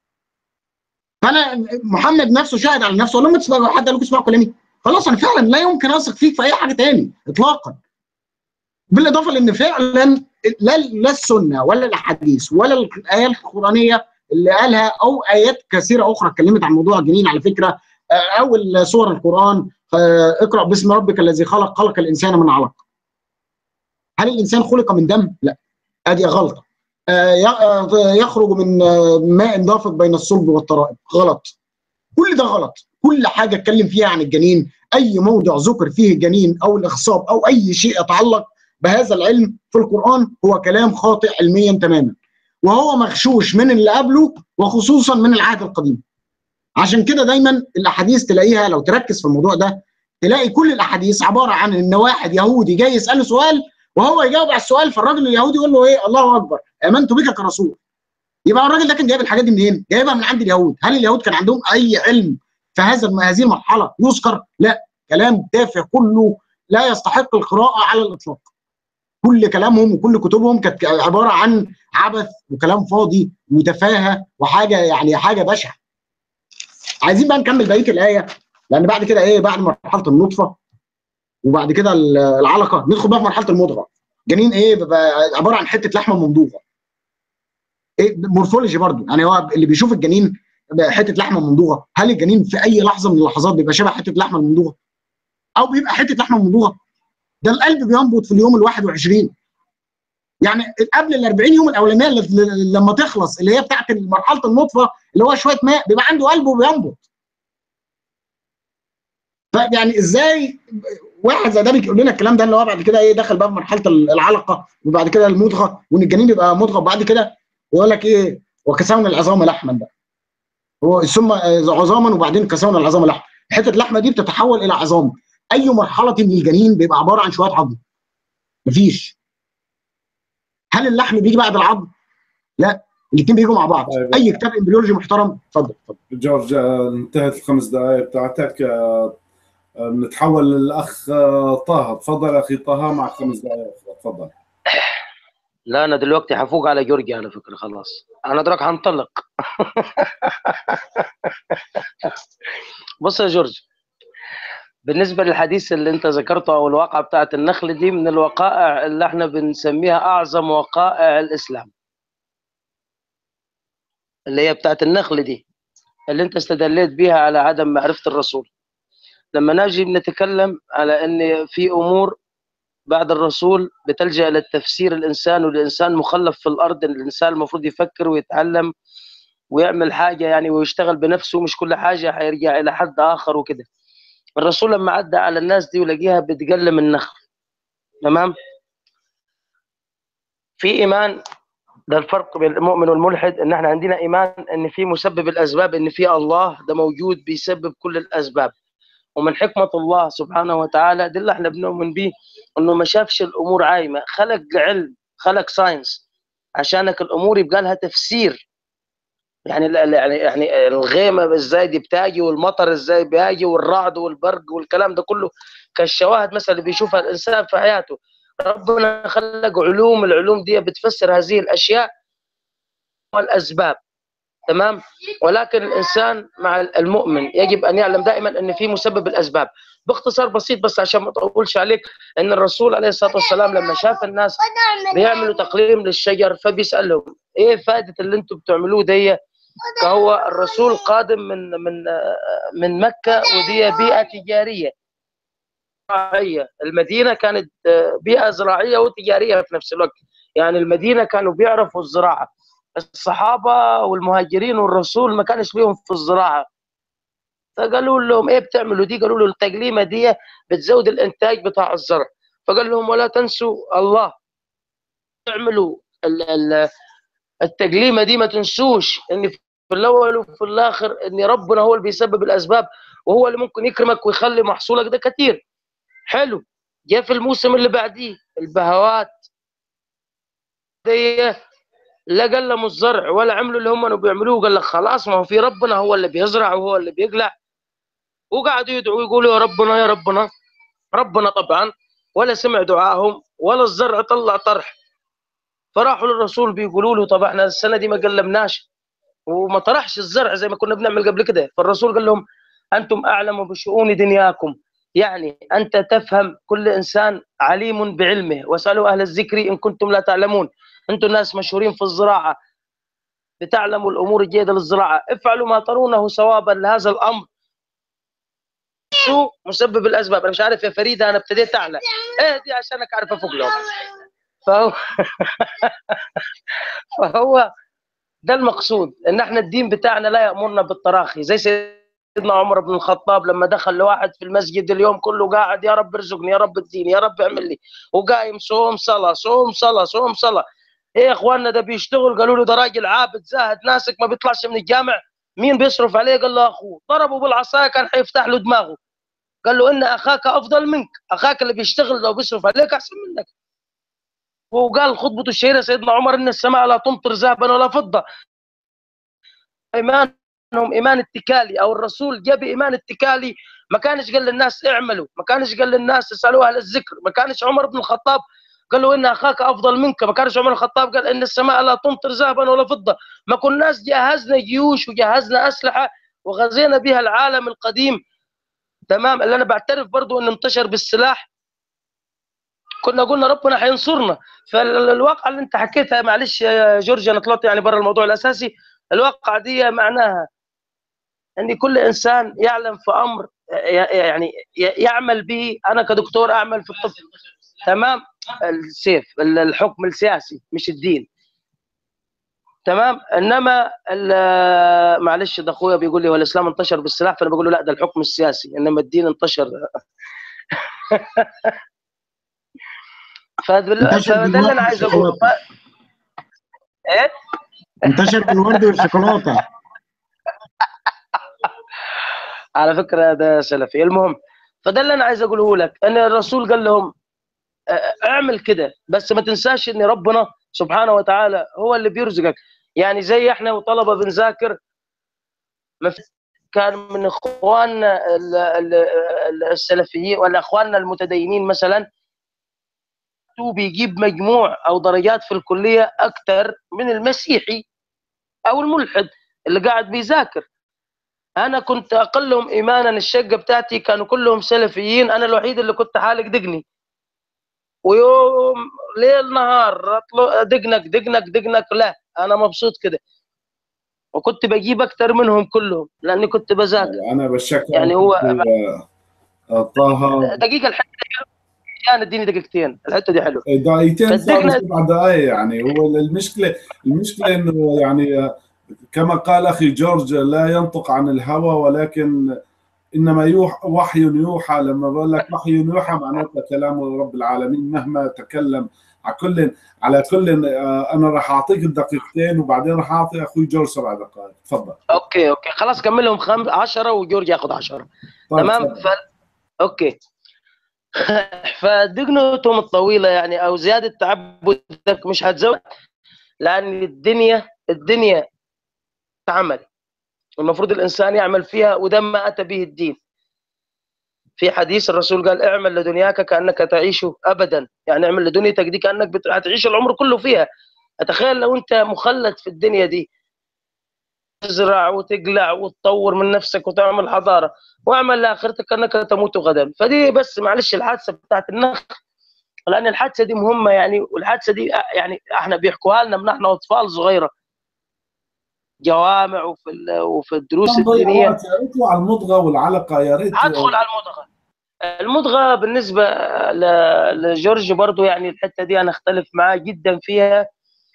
فانا محمد نفسه شاهد على نفسه لما تسمعوا حد قال لكم اسمعوا كلامي خلاص انا فعلا لا يمكن اثق فيك في اي حاجه تاني اطلاقا بالاضافه لان فعلا لا لا السنه ولا الاحاديث ولا الايه القرانيه اللي قالها او ايات كثيره اخرى اتكلمت عن موضوع الجنين على فكره اول سور القران اقرا باسم ربك الذي خلق خلق الانسان من علق هل الانسان خلق من دم؟ لا ادي غلطه يخرج من ماء دافق بين الصلب والترائب غلط كل ده غلط كل حاجه اتكلم فيها عن الجنين اي موضع ذكر فيه الجنين او الاخصاب او اي شيء يتعلق بهذا العلم في القران هو كلام خاطئ علميا تماما وهو مغشوش من اللي قبله وخصوصا من العهد القديم عشان كده دايما الاحاديث تلاقيها لو تركز في الموضوع ده تلاقي كل الاحاديث عباره عن ان واحد يهودي جاي يساله سؤال وهو يجاوب على السؤال فالراجل اليهودي يقول له ايه الله اكبر امنت بك كرسول يبقى الراجل ده كان جايب الحاجات دي منين؟ جايبها من عند اليهود، هل اليهود كان عندهم اي علم في هذا هذه المرحله يذكر؟ لا، كلام تافه كله لا يستحق القراءه على الاطلاق. كل كلامهم وكل كتبهم كانت عباره عن عبث وكلام فاضي وتفاهه وحاجه يعني حاجه بشعه. عايزين بقى نكمل بقيه الايه لان بعد كده ايه بعد مرحله النطفه وبعد كده العلقه ندخل بقى في مرحله المضغه. جنين ايه بيبقى عباره عن حته لحمه ممضوغه. ايه مورفولوجي برضه يعني هو اللي بيشوف الجنين حته لحمه ممضوغه هل الجنين في اي لحظه من اللحظات بيبقى شبه حته لحمه ممضوغه او بيبقى حته لحمه ممضوغه ده القلب بينبض في اليوم ال 21 يعني قبل ال 40 يوم الاولانيه لما تخلص اللي هي بتاعت مرحله النطفه اللي هو شويه ماء بيبقى عنده قلب وبينبض فيعني ازاي واحد زي ده بيقول لنا الكلام ده اللي هو بعد كده ايه دخل بقى في مرحله العلقه وبعد كده المضغه وان الجنين يبقى مضغه وبعد كده يقول لك ايه وكسونا العظام لحما بقى هو ثم عظاما وبعدين كسونا العظام لحما حته اللحمه دي بتتحول الى عظام اي مرحله من الجنين بيبقى عباره عن شويه عظم مفيش هل اللحم بيجي بعد العظم لا الاثنين بيجوا مع بعض أيوة. اي كتاب امبريولوجي محترم اتفضل اتفضل جورج آه، انتهت الخمس دقائق بتاعتك آه، آه، نتحول للاخ آه، طه تفضل اخي طه مع خمس دقائق تفضل لا انا دلوقتي حفوق على جورجي على فكره خلاص انا دراك هنطلق بص يا جورج بالنسبة للحديث اللي انت ذكرته او الواقعة بتاعت النخل دي من الوقائع اللي احنا بنسميها اعظم وقائع الاسلام اللي هي بتاعت النخل دي اللي انت استدليت بيها على عدم معرفة الرسول لما نجي بنتكلم على ان في امور بعد الرسول بتلجأ للتفسير الانسان والانسان مخلف في الارض الانسان المفروض يفكر ويتعلم ويعمل حاجة يعني ويشتغل بنفسه مش كل حاجة هيرجع إلى حد آخر وكده الرسول لما عدى على الناس دي ولقيها بتقلم النخل تمام في إيمان ده الفرق بين المؤمن والملحد ان احنا عندنا ايمان ان في مسبب الاسباب ان في الله ده موجود بيسبب كل الاسباب ومن حكمه الله سبحانه وتعالى ده اللي احنا بنؤمن به انه ما شافش الامور عايمه خلق علم خلق ساينس عشانك الامور يبقى لها تفسير يعني يعني يعني الغيمه ازاي دي بتاجي والمطر ازاي بيجي والرعد والبرق والكلام ده كله كالشواهد مثلا اللي بيشوفها الانسان في حياته ربنا خلق علوم العلوم دي بتفسر هذه الاشياء والاسباب تمام ولكن الانسان مع المؤمن يجب ان يعلم دائما ان في مسبب الاسباب باختصار بسيط بس عشان ما اطولش عليك ان الرسول عليه الصلاه والسلام لما شاف الناس بيعملوا تقليم للشجر فبيسالهم ايه فائده اللي انتم بتعملوه دي فهو الرسول قادم من من من مكه ودي بيئه تجاريه زراعيه المدينه كانت بيئه زراعيه وتجاريه في نفس الوقت يعني المدينه كانوا بيعرفوا الزراعه الصحابه والمهاجرين والرسول ما كانش ليهم في الزراعه فقالوا لهم ايه بتعملوا دي قالوا له التقليمه دي بتزود الانتاج بتاع الزرع فقال لهم ولا تنسوا الله تعملوا التقليمه دي ما تنسوش ان في الاول وفي الاخر ان ربنا هو اللي بيسبب الاسباب وهو اللي ممكن يكرمك ويخلي محصولك ده كتير حلو جاء في الموسم اللي بعديه البهوات دي لا قلموا الزرع ولا عملوا اللي هم بيعملوه قال لك خلاص ما هو في ربنا هو اللي بيزرع وهو اللي بيقلع وقعدوا يدعوا يقولوا يا ربنا يا ربنا ربنا طبعا ولا سمع دعائهم ولا الزرع طلع طرح فراحوا للرسول بيقولوا له طب احنا السنه دي ما قلمناش وما طرحش الزرع زي ما كنا بنعمل قبل كده فالرسول قال لهم انتم اعلم بشؤون دنياكم يعني انت تفهم كل انسان عليم بعلمه واسالوا اهل الذكر ان كنتم لا تعلمون انتم ناس مشهورين في الزراعه بتعلموا الامور الجيده للزراعه افعلوا ما ترونه صوابا لهذا الامر شو مسبب الاسباب انا مش عارف يا فريده انا ابتديت اعلى ايه دي عشانك عارف افوق لهم فهو فهو ده المقصود ان احنا الدين بتاعنا لا يامرنا بالتراخي زي سيدنا عمر بن الخطاب لما دخل لواحد في المسجد اليوم كله قاعد يا رب ارزقني يا رب اديني يا رب اعمل لي وقايم صوم صلاه صوم صلاه صوم صلاه ايه يا اخواننا ده بيشتغل قالوا له ده راجل عابد زاهد ناسك ما بيطلعش من الجامع مين بيصرف عليه قال له اخوه ضربه بالعصايه كان حيفتح له دماغه قال له ان اخاك افضل منك اخاك اللي بيشتغل لو بيصرف عليك احسن منك وقال خطبته الشهيره سيدنا عمر ان السماء لا تمطر ذهبا ولا فضه ايمانهم ايمان اتكالي او الرسول جاب ايمان اتكالي ما كانش قال للناس اعملوا ما كانش قال للناس اسالوا اهل الذكر ما كانش عمر بن الخطاب قال له ان اخاك افضل منك ما كانش عمر بن الخطاب قال ان السماء لا تمطر ذهبا ولا فضه ما كناش جهزنا جيوش وجهزنا اسلحه وغزينا بها العالم القديم تمام اللي انا بعترف برضو انه انتشر بالسلاح كنا قلنا ربنا هينصرنا فالواقعه اللي انت حكيتها معلش يا جورج انا طلعت يعني بره الموضوع الاساسي الواقعه دي معناها ان كل انسان يعلم في امر يعني يعمل به انا كدكتور اعمل في الطب تمام السيف الحكم السياسي مش الدين تمام انما معلش ده اخويا بيقول لي هو الاسلام انتشر بالسلاح فانا بقول له لا ده الحكم السياسي انما الدين انتشر فده اللي انا عايز اقوله ايه انتشر بالورد والشوكولاته على فكره ده سلفي المهم فده اللي انا عايز اقوله لك ان الرسول قال لهم اعمل كده بس ما تنساش ان ربنا سبحانه وتعالى هو اللي بيرزقك يعني زي احنا وطلبه بنذاكر كان من اخواننا السلفيين ولا اخواننا المتدينين مثلا بيجيب مجموع او درجات في الكليه اكثر من المسيحي او الملحد اللي قاعد بيذاكر انا كنت اقلهم ايمانا الشقه بتاعتي كانوا كلهم سلفيين انا الوحيد اللي كنت حالق دقني ويوم ليل نهار دقنك دقنك دقنك لا انا مبسوط كده وكنت بجيب اكثر منهم كلهم لاني كنت بذاكر انا بشكر يعني هو طه دقيقه الحته كان اديني دقيقتين الحته دي حلوه دقيقتين سبع دقائق يعني هو المشكله المشكله انه يعني كما قال اخي جورج لا ينطق عن الهوى ولكن انما يوحى وحي يوحى لما بقول لك وحي يوحى معناته كلام رب العالمين مهما تكلم على كل على كل انا راح اعطيك الدقيقتين وبعدين راح اعطي اخوي جورج سبع دقائق تفضل اوكي اوكي خلاص كملهم خم... 10 وجورج ياخذ 10 طيب تمام ف... اوكي فدقنتهم الطويله يعني او زياده تعبدك مش هتزود لان الدنيا الدنيا عمل المفروض الانسان يعمل فيها وده ما اتى به الدين في حديث الرسول قال اعمل لدنياك كانك تعيش ابدا يعني اعمل لدنيتك دي كانك بت... هتعيش العمر كله فيها اتخيل لو انت مخلد في الدنيا دي تزرع وتقلع وتطور من نفسك وتعمل حضاره واعمل لاخرتك كانك تموت غدا فدي بس معلش الحادثه بتاعت النخ لان الحادثه دي مهمه يعني والحادثه دي يعني احنا بيحكوها لنا من احنا اطفال صغيره جوامع وفي وفي الدروس الدينيه يا ريت على المضغه والعلقه يا ريت هدخل على المضغه المضغه بالنسبه لجورج برضو يعني الحته دي انا اختلف معاه جدا فيها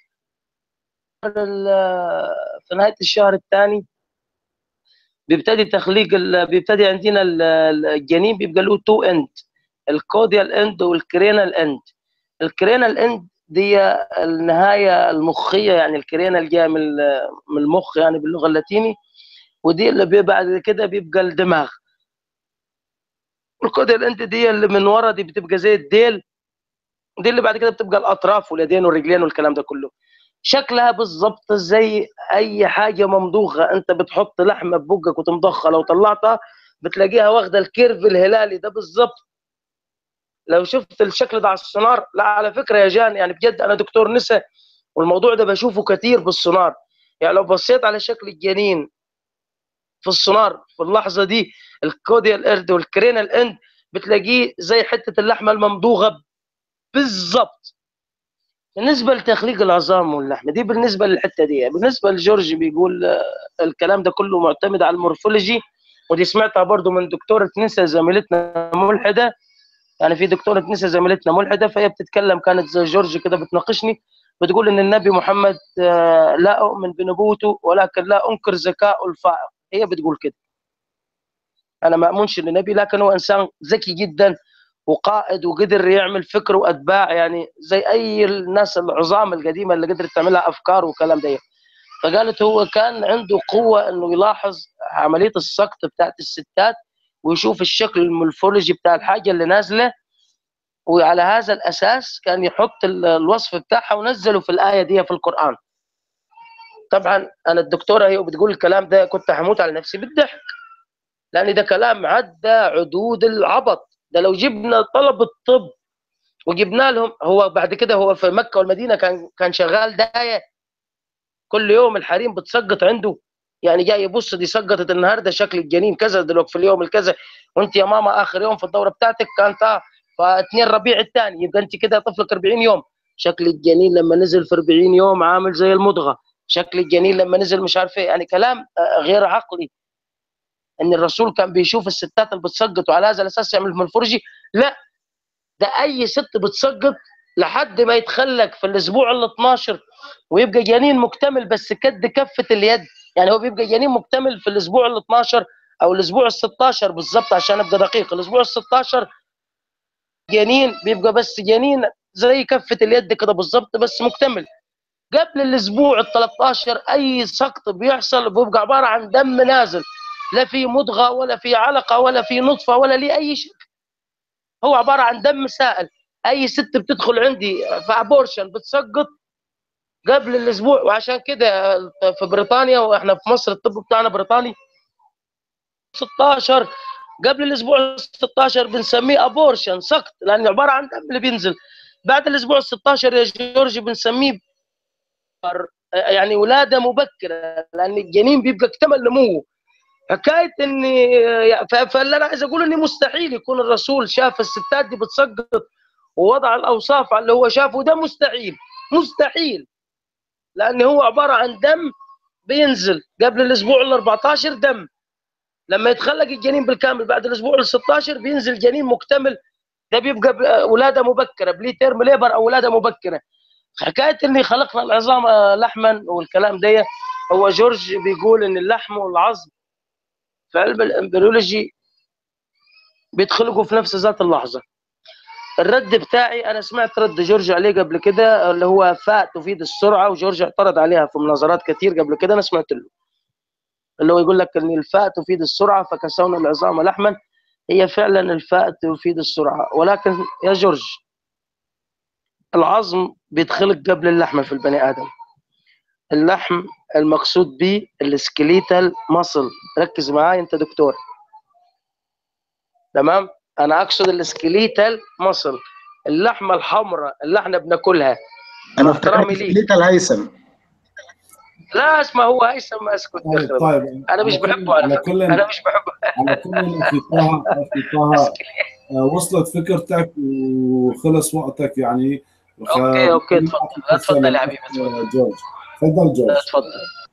في نهايه الشهر الثاني بيبتدي تخليق بيبتدي عندنا الجنين بيبقى له تو اند الكوديال اند والكرينال اند الكرينال اند دي النهايه المخيه يعني الكرينه اللي جايه من من المخ يعني باللغه اللاتيني ودي اللي بعد كده بيبقى الدماغ الكوديا الانت دي اللي من ورا دي بتبقى زي الديل دي اللي بعد كده بتبقى الاطراف واليدين والرجلين والكلام ده كله شكلها بالظبط زي اي حاجه ممضوغه انت بتحط لحمه ببقك وتمضخها لو طلعتها بتلاقيها واخده الكيرف الهلالي ده بالظبط لو شفت الشكل ده على السونار لا على فكره يا جان يعني بجد انا دكتور نساء والموضوع ده بشوفه كتير بالسونار يعني لو بصيت على شكل الجنين في السونار في اللحظه دي الكوديال اند والكرينال اند بتلاقيه زي حته اللحمه الممضوغه بالظبط بالنسبه لتخليق العظام واللحمه دي بالنسبه للحته دي بالنسبه لجورج بيقول الكلام ده كله معتمد على المورفولوجي ودي سمعتها برضو من دكتوره نسا زميلتنا ملحده يعني في دكتوره نسا زميلتنا ملحده فهي بتتكلم كانت زي جورج كده بتناقشني بتقول ان النبي محمد لا اؤمن بنبوته ولكن لا انكر ذكاءه الفائق هي بتقول كده انا ما اؤمنش انه نبي لكن هو انسان ذكي جدا وقائد وقدر يعمل فكر واتباع يعني زي اي الناس العظام القديمه اللي قدرت تعملها افكار وكلام ده فقالت هو كان عنده قوه انه يلاحظ عمليه السقط بتاعت الستات ويشوف الشكل المورفولوجي بتاع الحاجه اللي نازله وعلى هذا الاساس كان يحط الوصف بتاعها ونزله في الايه دي في القران طبعا انا الدكتوره هي بتقول الكلام ده كنت هموت على نفسي بالضحك لان ده كلام عدى عدود العبط ده لو جبنا طلب الطب وجبنا لهم هو بعد كده هو في مكه والمدينه كان كان شغال دايه كل يوم الحريم بتسقط عنده يعني جاي يبص دي سقطت النهارده شكل الجنين كذا دلوقتي في اليوم الكذا وانت يا ماما اخر يوم في الدوره بتاعتك كانت اه فاثنين ربيع الثاني يبقى انت كده طفلك 40 يوم شكل الجنين لما نزل في 40 يوم عامل زي المضغه شكل الجنين لما نزل مش عارف ايه يعني كلام غير عقلي ان الرسول كان بيشوف الستات اللي بتسقط وعلى هذا الاساس يعمل من الفرجي لا ده اي ست بتسقط لحد ما يتخلق في الاسبوع ال 12 ويبقى جنين مكتمل بس كد كفه اليد يعني هو بيبقى جنين مكتمل في الاسبوع ال 12 او الاسبوع ال 16 بالظبط عشان ابقى دقيق الاسبوع ال 16 جنين بيبقى بس جنين زي كفه اليد كده بالظبط بس مكتمل قبل الاسبوع ال 13 اي سقط بيحصل بيبقى عباره عن دم نازل لا في مضغه ولا في علقه ولا في نطفه ولا ليه اي شيء هو عباره عن دم سائل اي ست بتدخل عندي في ابورشن بتسقط قبل الاسبوع وعشان كده في بريطانيا واحنا في مصر الطب بتاعنا بريطاني 16 قبل الاسبوع 16 بنسميه ابورشن سقط لانه عباره عن دم اللي بينزل بعد الاسبوع 16 يا جورج بنسميه يعني ولاده مبكره لان الجنين بيبقى اكتمل نموه حكايه اني فاللي انا عايز اقول اني مستحيل يكون الرسول شاف الستات دي بتسقط ووضع الاوصاف على اللي هو شافه ده مستحيل مستحيل لان هو عباره عن دم بينزل قبل الاسبوع ال 14 دم لما يتخلق الجنين بالكامل بعد الاسبوع ال 16 بينزل جنين مكتمل ده بيبقى ولاده مبكره بلي تيرم ليبر او ولاده مبكره حكايه اني خلقنا العظام لحما والكلام ده هو جورج بيقول ان اللحم والعظم في علم الامبريولوجي بيتخلقوا في نفس ذات اللحظه الرد بتاعي انا سمعت رد جورج عليه قبل كده اللي هو فاء تفيد السرعه وجورج اعترض عليها في مناظرات كثير قبل كده انا سمعت له اللي هو يقول لك ان الفاء تفيد السرعه فكسونا العظام لحما هي فعلا الفاء تفيد السرعه ولكن يا جورج العظم بيتخلق قبل اللحم في البني ادم اللحم المقصود به السكليتال مصل ركز معايا انت دكتور تمام انا اقصد السكليتال مصل اللحمه الحمراء اللي احنا بناكلها انا افتكرت سكليتال هيثم لا اسمه هو هيثم اسكت طيب, طيب. انا مش بحبه على كل انا مش بحبه على كل في طه في طه وصلت فكرتك وخلص وقتك يعني اوكي اوكي تفضل اتفضل يا حبيبي جورج تفضل جورج اتفضل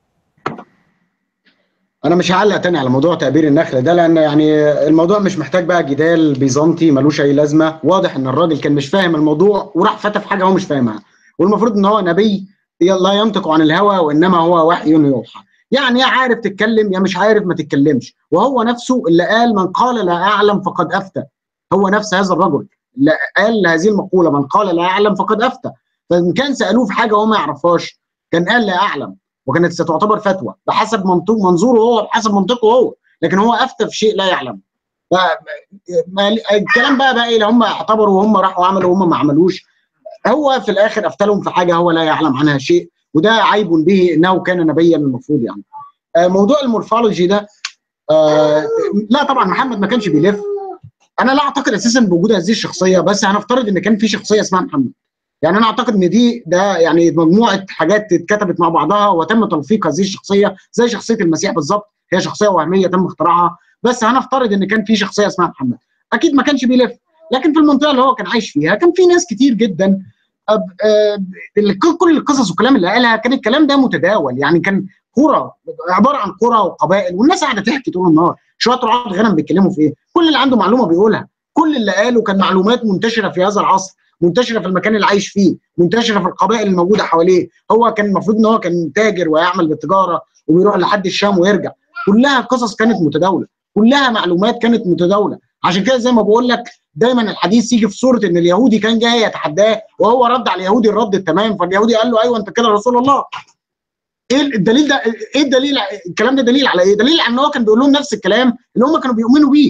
انا مش هعلق تاني على موضوع تعبير النخله ده لان يعني الموضوع مش محتاج بقى جدال بيزنطي ملوش اي لازمه واضح ان الراجل كان مش فاهم الموضوع وراح فتى في حاجه هو مش فاهمها والمفروض ان هو نبي لا ينطق عن الهوى وانما هو وحي يوحى يعني يا عارف تتكلم يا مش عارف ما تتكلمش وهو نفسه اللي قال من قال لا اعلم فقد افتى هو نفس هذا الرجل اللي قال هذه المقوله من قال لا اعلم فقد افتى فان كان سالوه في حاجه هو ما يعرفهاش كان قال لا اعلم وكانت ستعتبر فتوى بحسب منطق منظوره هو بحسب منطقه هو لكن هو افتى في شيء لا يعلم الكلام بقى بقى اللي هم اعتبروا وهم راحوا عملوا وهم ما عملوش هو في الاخر افتى لهم في حاجه هو لا يعلم عنها شيء وده عيب به انه كان نبيا المفروض يعني موضوع المورفولوجي ده آه لا طبعا محمد ما كانش بيلف انا لا اعتقد اساسا بوجود هذه الشخصيه بس هنفترض ان كان في شخصيه اسمها محمد يعني انا اعتقد ان دي ده يعني مجموعه حاجات اتكتبت مع بعضها وتم تلفيق هذه الشخصيه زي شخصيه المسيح بالظبط هي شخصيه وهميه تم اختراعها بس هنفترض ان كان في شخصيه اسمها محمد اكيد ما كانش بيلف لكن في المنطقه اللي هو كان عايش فيها كان في ناس كتير جدا أب أب كل القصص والكلام اللي قالها كان الكلام ده متداول يعني كان قرى عباره عن قرى وقبائل والناس قاعده تحكي طول النهار شويه رعاة غنم بيتكلموا في ايه كل اللي عنده معلومه بيقولها كل اللي قاله كان معلومات منتشره في هذا العصر منتشره في المكان اللي عايش فيه منتشره في القبائل الموجوده حواليه هو كان المفروض ان هو كان تاجر ويعمل بالتجاره وبيروح لحد الشام ويرجع كلها قصص كانت متداوله كلها معلومات كانت متداوله عشان كده زي ما بقول لك دايما الحديث يجي في صوره ان اليهودي كان جاي يتحداه وهو رد على اليهودي الرد التمام فاليهودي قال له ايوه انت كده رسول الله ايه الدليل ده ايه الدليل الكلام ده دليل على ايه؟ دليل على ان هو كان بيقول لهم نفس الكلام اللي هم كانوا بيؤمنوا بيه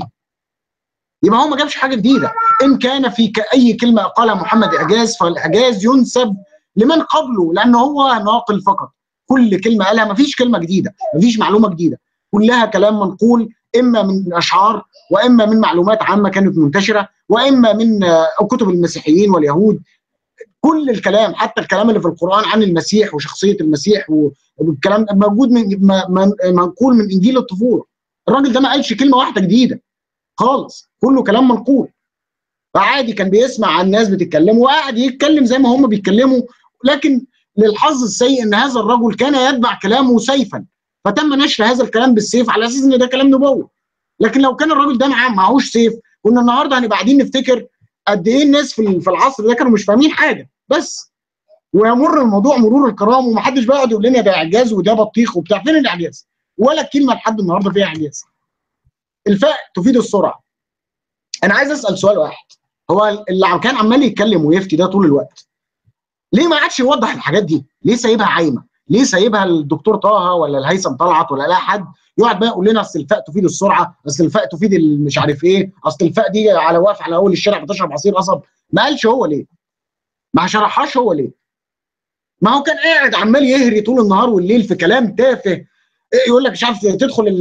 يبقى هو ما جابش حاجه جديده ان كان في اي كلمه قالها محمد اعجاز فالاعجاز ينسب لمن قبله لان هو ناقل فقط كل كلمه قالها ما فيش كلمه جديده ما فيش معلومه جديده كلها كلام منقول اما من اشعار واما من معلومات عامه كانت منتشره واما من كتب المسيحيين واليهود كل الكلام حتى الكلام اللي في القران عن المسيح وشخصيه المسيح والكلام موجود من منقول من انجيل الطفوله الراجل ده ما قالش كلمه واحده جديده خالص كله كلام منقول فعادي كان بيسمع عن الناس بتتكلم وقاعد يتكلم زي ما هم بيتكلموا لكن للحظ السيء ان هذا الرجل كان يتبع كلامه سيفا فتم نشر هذا الكلام بالسيف على اساس ان ده كلام نبوه لكن لو كان الراجل ده معاه معهوش سيف كنا النهارده هنبقى قاعدين نفتكر قد ايه الناس في في العصر ده كانوا مش فاهمين حاجه بس ويمر الموضوع مرور الكرام ومحدش بقى يقعد يقول لنا ده اعجاز وده بطيخ وبتاع فين الاعجاز؟ ولا كلمه لحد النهارده فيها اعجاز. الفاء تفيد السرعه. انا عايز اسال سؤال واحد هو اللي كان عمال يتكلم ويفتي ده طول الوقت ليه ما عادش يوضح الحاجات دي؟ ليه سايبها عايمه؟ ليه سايبها الدكتور طه ولا الهيثم طلعت ولا لا حد يقعد بقى يقول لنا اصل الفاء تفيد السرعه، اصل الفاء تفيد مش عارف ايه، اصل الفاء دي على واقف على اول الشارع بتشرب عصير قصب، ما قالش هو ليه؟ ما شرحهاش هو ليه؟ ما هو كان قاعد عمال يهري طول النهار والليل في كلام تافه يقول لك مش عارف تدخل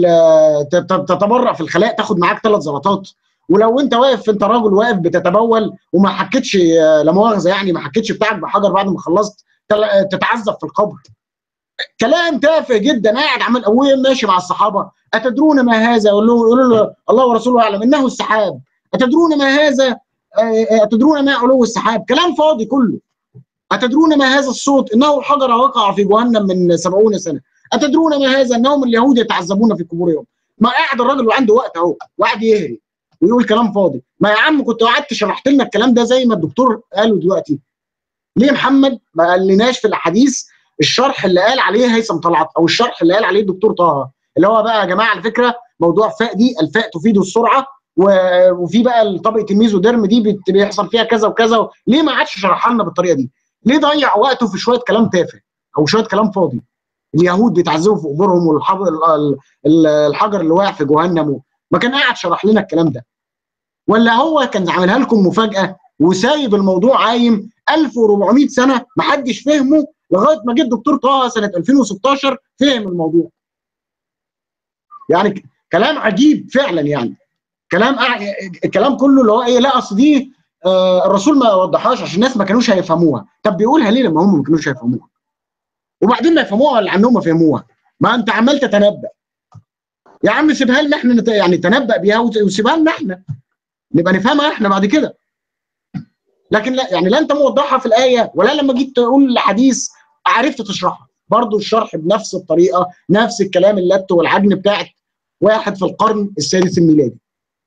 تتبرع في الخلاء تاخد معاك ثلاث زلطات ولو انت واقف انت راجل واقف بتتبول وما حكيتش لا مؤاخذه يعني ما حكيتش بتاعك بحجر بعد ما خلصت تتعذب في القبر كلام تافه جدا قاعد عمال قوي ماشي مع الصحابه اتدرون ما هذا يقول له يقول له الله ورسوله اعلم انه السحاب اتدرون ما هذا اتدرون ما علو السحاب كلام فاضي كله أتدرون ما هذا الصوت إنه الحجر وقع في جهنم من سبعون سنة أتدرون ما هذا إنهم اليهود يتعذبون في قبور يوم ما قاعد الراجل وعنده وقت أهو وقاعد يهري ويقول كلام فاضي ما يا عم كنت قعدت شرحت لنا الكلام ده زي ما الدكتور قاله دلوقتي ليه محمد ما قالناش في الحديث الشرح اللي قال عليه هيثم طلعت او الشرح اللي قال عليه الدكتور طه اللي هو بقى يا جماعه على فكره موضوع فاء دي الفاء تفيد السرعه وفي بقى طبقه الميزوديرم دي بيحصل فيها كذا وكذا ليه ما عادش شرحها لنا بالطريقه دي؟ ليه ضيع وقته في شويه كلام تافه او شويه كلام فاضي اليهود بيتعذبوا في قبورهم والحجر اللي واقع في جهنم ما كان قاعد شرح لنا الكلام ده ولا هو كان عاملها لكم مفاجاه وسايب الموضوع عايم 1400 سنه ما حدش فهمه لغايه ما جه الدكتور طه سنه 2016 فهم الموضوع يعني كلام عجيب فعلا يعني كلام الكلام كله اللي هو ايه لا اصل دي آه الرسول ما وضحهاش عشان الناس ما كانوش هيفهموها طب بيقولها ليه لما هم ما كانوش هيفهموها وبعدين ما يفهموها ولا عنهم ما فهموها ما انت عمال تتنبأ يا عم سيبها لنا احنا نت... يعني تنبأ بيها وسيبها لنا احنا نبقى نفهمها احنا بعد كده لكن لا يعني لا انت موضحها في الايه ولا لما جيت تقول الحديث عرفت تشرحها برضه الشرح بنفس الطريقه نفس الكلام اللت والعجن بتاعت واحد في القرن السادس الميلادي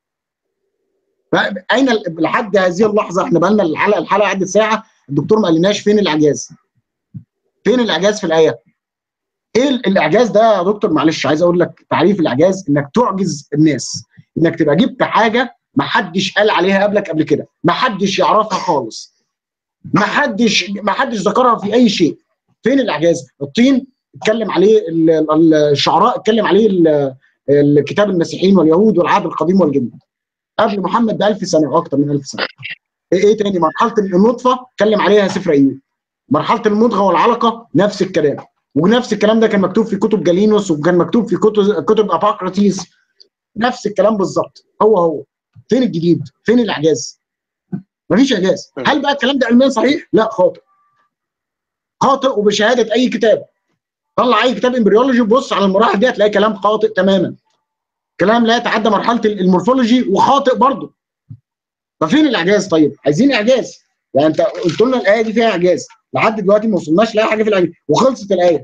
اين لحد هذه اللحظه احنا بقى لنا الحلقه الحلقه عدت ساعه الدكتور ما قالناش فين الاعجاز فين الاعجاز في الايه ايه الاعجاز ده يا دكتور معلش عايز اقول لك تعريف الاعجاز انك تعجز الناس انك تبقى جبت حاجه ما حدش قال عليها قبلك قبل كده ما حدش يعرفها خالص ما حدش ما حدش ذكرها في اي شيء فين الاعجاز الطين اتكلم عليه الشعراء اتكلم عليه الكتاب المسيحيين واليهود والعهد القديم والجديد قبل محمد ب 1000 سنه واكثر من 1000 سنه ايه, إيه تاني مرحله النطفه اتكلم عليها سفر ايوب مرحله المضغه والعلقه نفس الكلام ونفس الكلام ده كان مكتوب في كتب جالينوس وكان مكتوب في كتب كتب اباقراطيس نفس الكلام بالظبط هو هو فين الجديد فين الاعجاز مفيش اعجاز هل بقى الكلام ده علميا صحيح لا خاطئ خاطئ وبشهاده اي كتاب طلع اي كتاب امبريولوجي بص على المراحل دي هتلاقي كلام خاطئ تماما كلام لا يتعدى مرحله المورفولوجي وخاطئ برضه ففين الاعجاز طيب عايزين اعجاز يعني انت قلت لنا الايه دي فيها اعجاز لحد دلوقتي ما وصلناش لاي حاجه في الاعجاز وخلصت الايه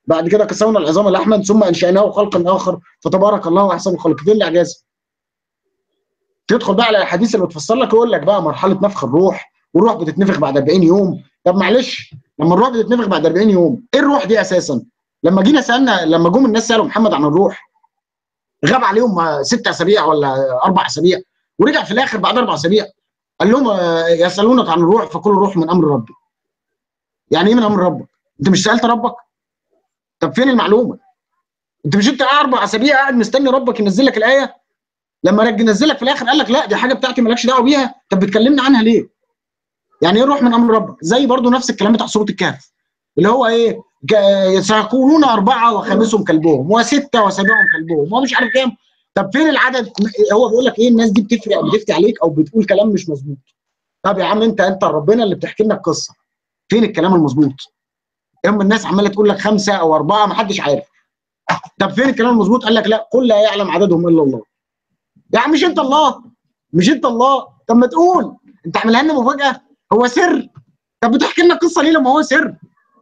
بعد كده كسونا العظام لحما ثم انشاناه خلقا اخر فتبارك الله احسن الخالقين فين الاعجاز؟ تدخل بقى على الحديث اللي بتفسر لك يقول لك بقى مرحله نفخ الروح والروح بتتنفخ بعد 40 يوم طب معلش لما الروح بتتنفخ بعد 40 يوم ايه الروح دي اساسا؟ لما جينا سالنا لما جم الناس سالوا محمد عن الروح غاب عليهم ست اسابيع ولا اربع اسابيع ورجع في الاخر بعد اربع اسابيع قال لهم يسالونك عن الروح فكل روح من امر ربي. يعني ايه من امر ربك؟ انت مش سالت ربك؟ طب فين المعلومه؟ انت مش انت اربع اسابيع قاعد مستني ربك ينزل لك الايه؟ لما رج نزل لك في الاخر قال لك لا دي حاجه بتاعتي مالكش دعوه بيها، طب بتكلمني عنها ليه؟ يعني ايه الروح من امر ربك؟ زي برضو نفس الكلام بتاع سوره الكهف اللي هو ايه؟ سيقولون اربعه وخامسهم كلبهم وسته وسابعهم كلبهم ومش عارف كام طب فين العدد؟ هو بيقول لك ايه الناس دي بتفرق او بتفتي عليك او بتقول كلام مش مظبوط. طب يا عم انت انت ربنا اللي بتحكي لنا القصه. فين الكلام المظبوط؟ اما الناس عماله تقول لك خمسه او اربعه ما حدش عارف. طب فين الكلام المظبوط؟ قال لك لا قل لا يعلم عددهم الا الله. يا عم مش انت الله مش انت الله طب ما تقول انت عاملها لنا مفاجاه هو سر طب بتحكي لنا القصه ليه لما هو سر؟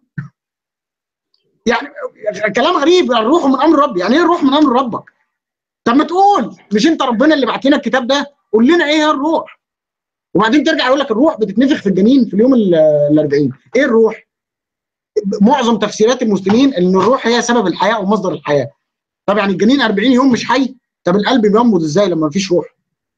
يعني كلام غريب الروح من امر ربي يعني ايه الروح من امر ربك؟ طب ما تقول مش انت ربنا اللي بعت لنا الكتاب ده قول لنا ايه هي الروح وبعدين ترجع يقول لك الروح بتتنفخ في الجنين في اليوم ال 40 ايه الروح معظم تفسيرات المسلمين ان الروح هي سبب الحياه او مصدر الحياه طب يعني الجنين 40 يوم مش حي طب القلب بينبض ازاي لما مفيش روح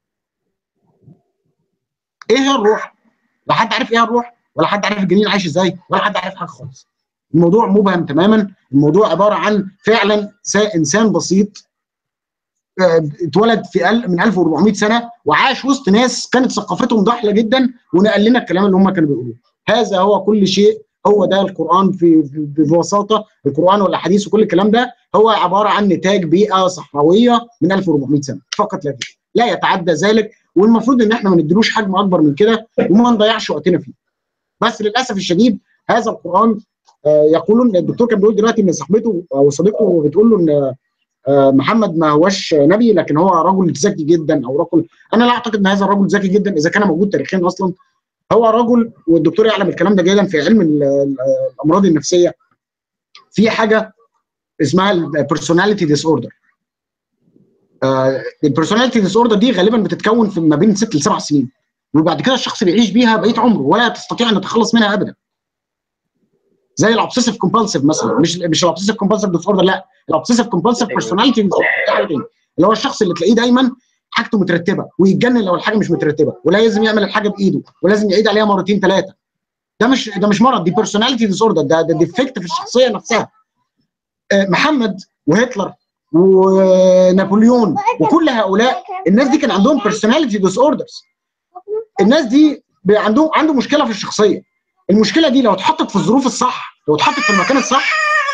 ايه هي الروح لا حد عارف ايه الروح ولا حد عارف الجنين عايش ازاي ولا حد عارف حاجه خالص الموضوع مبهم تماما الموضوع عباره عن فعلا انسان بسيط اتولد في من 1400 سنه وعاش وسط ناس كانت ثقافتهم ضحله جدا ونقل لنا الكلام اللي هم كانوا بيقولوه هذا هو كل شيء هو ده القران في ببساطه القران والاحاديث وكل الكلام ده هو عباره عن نتاج بيئه صحراويه من 1400 سنه فقط لا غير لا يتعدى ذلك والمفروض ان احنا ما نديلوش حجم اكبر من كده وما نضيعش وقتنا فيه بس للاسف الشديد هذا القران يقولون الدكتور كان بيقول دلوقتي ان صاحبته او صديقته بتقول له ان محمد ما هوش نبي لكن هو رجل ذكي جدا او رجل انا لا اعتقد ان هذا الرجل ذكي جدا اذا كان موجود تاريخيا اصلا هو رجل والدكتور يعلم الكلام ده جيدا في علم الامراض النفسيه في حاجه اسمها البيرسوناليتي ديس اوردر البيرسوناليتي ديس اوردر دي غالبا بتتكون في ما بين ست لسبع سنين وبعد كده الشخص بيعيش بيها بقيه عمره ولا تستطيع ان تتخلص منها ابدا زي الاوبسيسيف كومبالسيف مثلا مش مش الاوبسيسيف كومبالسيف ديس اوردر لا الاوبسيسيف كومبالسيف بيرسوناليتي اللي هو الشخص اللي تلاقيه دايما حاجته مترتبه ويتجنن لو الحاجه مش مترتبه ولازم يعمل الحاجه بايده ولازم يعيد عليها مرتين ثلاثه ده مش ده مش مرض دي بيرسوناليتي ديس اوردر ده ده ديفكت في الشخصيه نفسها محمد وهتلر ونابليون وكل هؤلاء الناس دي كان عندهم بيرسوناليتي ديس اوردرز الناس دي عندهم عنده مشكله في الشخصيه المشكله دي لو اتحطت في الظروف الصح لو اتحطت في المكان الصح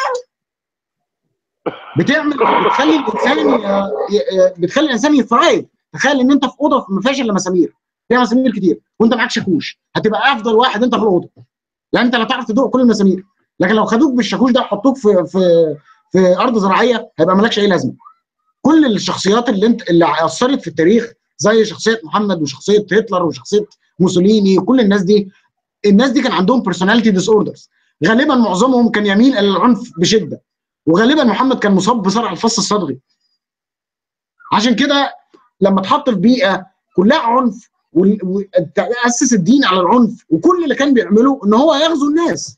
بتعمل بتخلي الانسان بتخلي الانسان يثرايف تخيل ان انت في اوضه ما فيهاش الا مسامير فيها مسامير كتير وانت معاك شاكوش هتبقى افضل واحد انت في الاوضه يعني انت لا تعرف تدوق كل المسامير لكن لو خدوك بالشاكوش ده وحطوك في في في ارض زراعيه هيبقى مالكش اي لازمه كل الشخصيات اللي انت اللي اثرت في التاريخ زي شخصيه محمد وشخصيه هتلر وشخصيه موسوليني وكل الناس دي الناس دي كان عندهم بيرسوناليتي ديس اوردرز غالبا معظمهم كان يميل الى العنف بشده وغالبا محمد كان مصاب بصرع الفص الصدغي عشان كده لما اتحط في بيئه كلها عنف واسس الدين على العنف وكل اللي كان بيعمله ان هو يغزو الناس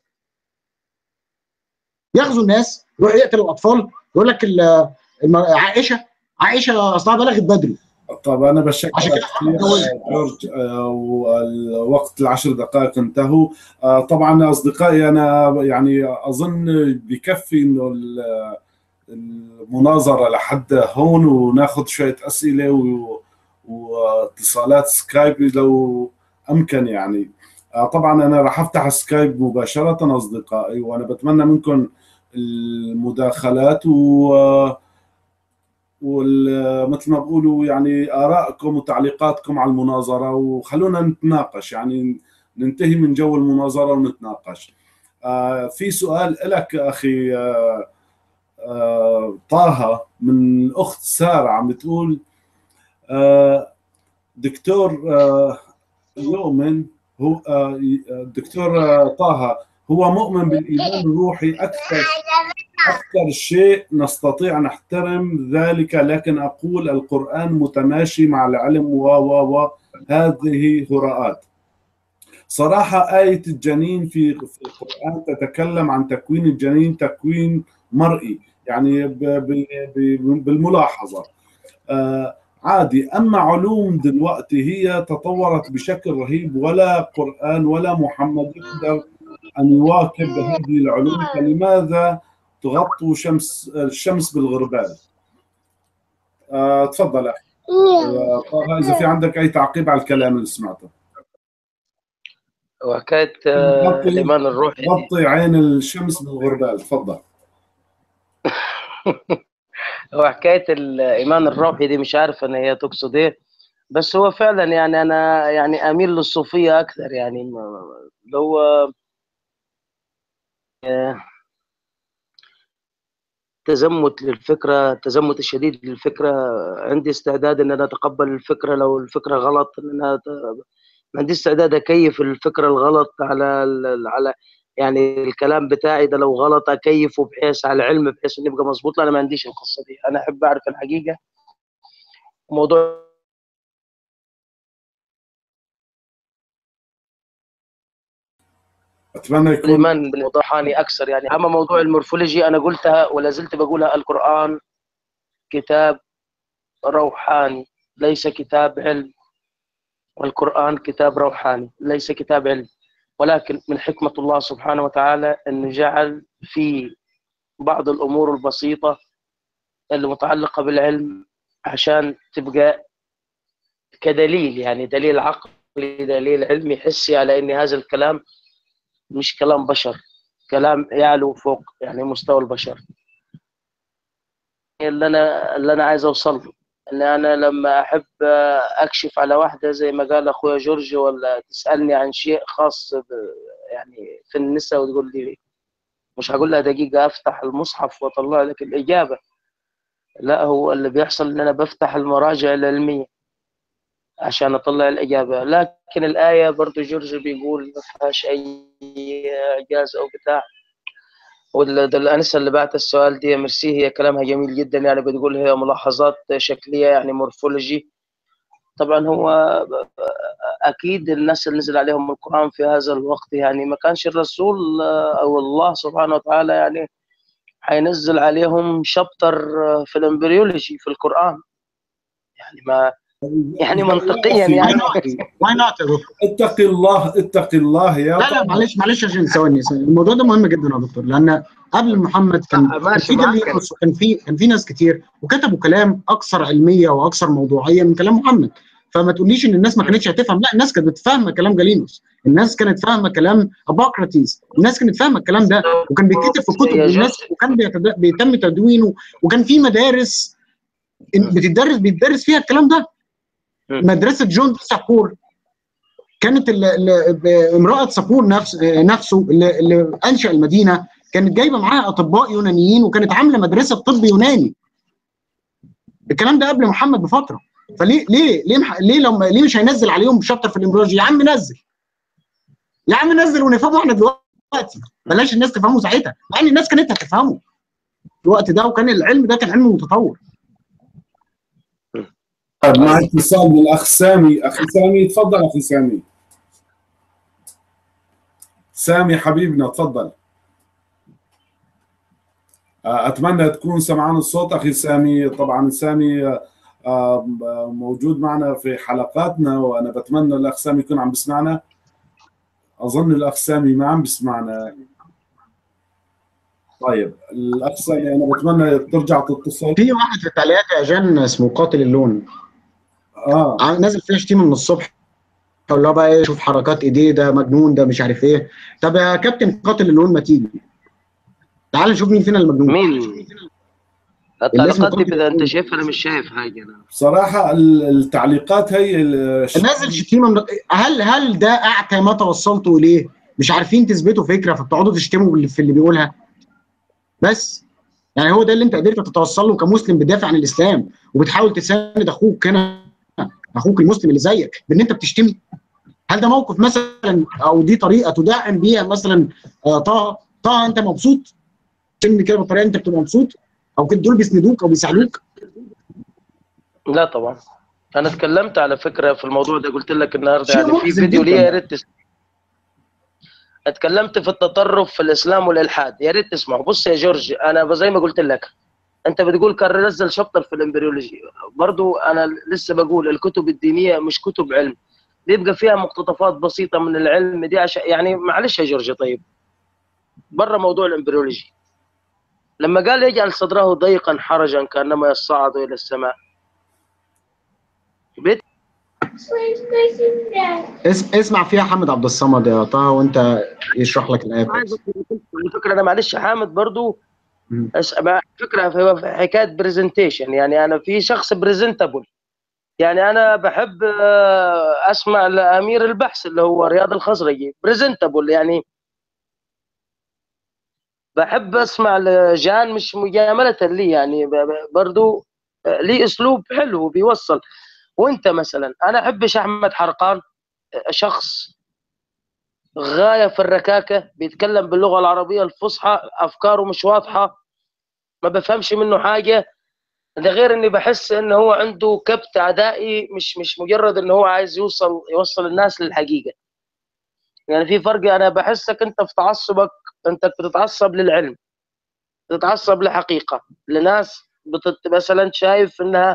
يغزو الناس يروح يقتل الاطفال يقول لك عائشه عائشه اصلها بلغت بدري طب انا بشكر كثير جورج والوقت العشر دقائق انتهوا طبعا اصدقائي انا يعني اظن بكفي انه المناظره لحد هون وناخذ شويه اسئله واتصالات سكايب لو امكن يعني طبعا انا راح افتح سكايب مباشره اصدقائي وانا بتمنى منكم المداخلات و ومثل ما بقولوا يعني ارائكم وتعليقاتكم على المناظره وخلونا نتناقش يعني ننتهي من جو المناظره ونتناقش. آه في سؤال لك اخي آه آه طه من الاخت ساره عم بتقول آه دكتور آه يؤمن هو آه دكتور آه طه هو مؤمن بالايمان الروحي اكثر اكثر شيء نستطيع نحترم ذلك لكن اقول القران متماشي مع العلم و و و هذه هراءات صراحه ايه الجنين في القران تتكلم عن تكوين الجنين تكوين مرئي يعني بالملاحظه آه عادي اما علوم دلوقتي هي تطورت بشكل رهيب ولا قران ولا محمد يقدر ان يواكب هذه العلوم فلماذا تغطوا شمس الشمس بالغربال آه تفضل اخي آه اذا في عندك اي تعقيب على الكلام اللي سمعته وحكايه آه الايمان الروحي غطي عين الشمس بالغربال تفضل هو حكايه الايمان الروحي دي مش عارف ان هي تقصد ايه بس هو فعلا يعني انا يعني اميل للصوفيه اكثر يعني اللي هو تزمت للفكره التزمت الشديد للفكره عندي استعداد ان انا اتقبل الفكره لو الفكره غلط ان انا عندي استعداد اكيف الفكره الغلط على على يعني الكلام بتاعي ده لو غلط اكيفه بحيث على علم بحيث انه يبقى مظبوط لا انا ما عنديش القصه دي انا احب اعرف الحقيقه موضوع اتمنى يكون الايمان بالروحاني اكثر يعني اما موضوع المورفولوجي انا قلتها ولا زلت بقولها القران كتاب روحاني ليس كتاب علم والقران كتاب روحاني ليس كتاب علم ولكن من حكمة الله سبحانه وتعالى أنه جعل في بعض الأمور البسيطة اللي متعلقة بالعلم عشان تبقى كدليل يعني دليل عقلي دليل علمي حسي على أن هذا الكلام مش كلام بشر كلام يعلو فوق يعني مستوى البشر اللي أنا اللي أنا عايز أوصل له ان انا لما احب اكشف على واحده زي ما قال اخويا جورج ولا تسالني عن شيء خاص يعني في النساء وتقول لي مش هقول لها دقيقه افتح المصحف واطلع لك الاجابه لا هو اللي بيحصل ان انا بفتح المراجع العلميه عشان اطلع الاجابه لكن الايه برضو جورج بيقول ما فيهاش اي اعجاز او بتاع والانسه اللي بعت السؤال دي ميرسي هي كلامها جميل جدا يعني بتقول هي ملاحظات شكليه يعني مورفولوجي طبعا هو اكيد الناس اللي نزل عليهم القران في هذا الوقت يعني ما كانش الرسول او الله سبحانه وتعالى يعني حينزل عليهم شابتر في الامبريولوجي في القران يعني ما يعني منطقيا يعني واي نوت اتق الله اتق الله يا لا لا معلش معلش عشان ثواني الموضوع ده مهم جدا يا دكتور لان قبل محمد كان كان في جليلوس وكان في كان في ناس كتير وكتبوا كلام اكثر علميه واكثر موضوعيه من كلام محمد فما تقوليش ان الناس ما كانتش هتفهم لا الناس كانت فاهمه كلام جالينوس الناس كانت فاهمه كلام ابوكراتيس الناس كانت فاهمه الكلام ده وكان بيتكتب في كتب والناس وكان بيتم تدوينه وكان في مدارس بتدرس بيتدرس فيها الكلام ده مدرسه جون سابور كانت ال ال امراه سابور نفس نفسه اللي, اللي انشا المدينه كانت جايبه معاها اطباء يونانيين وكانت عامله مدرسه طب يوناني الكلام ده قبل محمد بفتره فليه ليه ليه مح... ليه لما ليه مش هينزل عليهم شابتر في الامبريولوجي يا عم نزل يا عم نزل ونفهمه احنا دلوقتي بلاش الناس تفهمه ساعتها مع ان الناس كانت هتفهمه في الوقت ده وكان العلم ده كان علم متطور طيب مع اتصال من الاخ سامي اخي سامي تفضل اخي سامي سامي حبيبنا تفضل اتمنى تكون سمعان الصوت اخي سامي طبعا سامي موجود معنا في حلقاتنا وانا بتمنى الاخ سامي يكون عم بسمعنا اظن الاخ سامي ما عم بسمعنا طيب الاخ سامي انا بتمنى ترجع تتصل في واحد في التعليقات يا جان اسمه قاتل اللون اه نازل فيها شتيمه من الصبح اللي هو بقى ايه شوف حركات ايديه ده مجنون ده مش عارف ايه طب يا كابتن قاتل اللون ما تيجي تعال نشوف مين فينا المجنون مين التعليقات دي اذا انت شايفها انا مش شايف حاجه انا بصراحه التعليقات هي نازل شتيمه من... هل هل ده اعتى ما توصلتوا اليه مش عارفين تثبتوا فكره فبتقعدوا تشتموا في اللي بيقولها بس يعني هو ده اللي انت قدرت تتوصل له كمسلم بتدافع عن الاسلام وبتحاول تساند اخوك هنا اخوك المسلم اللي زيك بان انت بتشتمي هل ده موقف مثلا او دي طريقه تدعم بيها مثلا آه طه طه انت مبسوط عشان كده بالطريقه انت بتبقى مبسوط او كده دول بيسندوك او بيساعدوك لا طبعا انا اتكلمت على فكره في الموضوع ده قلت لك النهارده شيء يعني في محزن فيديو جداً. ليا يا ريت تس- اتكلمت في التطرف في الاسلام والالحاد يا ريت تسمعوا بص يا جورج انا زي ما قلت لك انت بتقول كان نزل شابتر في الامبريولوجي برضو انا لسه بقول الكتب الدينيه مش كتب علم بيبقى فيها مقتطفات بسيطه من العلم دي عشان يعني معلش يا جورج طيب بره موضوع الامبريولوجي لما قال يجعل صدره ضيقا حرجا كانما يصعد الى السماء بيت اس... اسمع فيها حامد عبد الصمد يا طه وانت يشرح لك الايه كويس. على فكره انا معلش حامد برضو مم. أس- مع فكره هو في حكايه برزنتيشن يعني انا في شخص بريزنتابل يعني انا بحب آه، اسمع لامير البحث اللي هو رياض الخزرجي بريزنتابل يعني بحب اسمع لجان مش مجامله لي يعني ب- ب- برضو آه، ليه اسلوب حلو بيوصل وانت مثلا انا احبش احمد حرقان آه، شخص غايه في الركاكه بيتكلم باللغه العربيه الفصحى افكاره مش واضحه ما بفهمش منه حاجه ده غير اني بحس ان هو عنده كبت عدائي مش مش مجرد ان هو عايز يوصل يوصل الناس للحقيقه يعني في فرق انا بحسك انت في تعصبك انت بتتعصب للعلم بتتعصب لحقيقه لناس بتت... مثلا شايف انها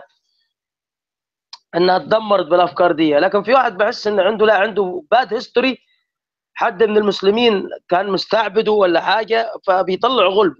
انها اتدمرت بالافكار دي لكن في واحد بحس انه عنده لا عنده باد هيستوري حد من المسلمين كان مستعبده ولا حاجه فبيطلع غلبه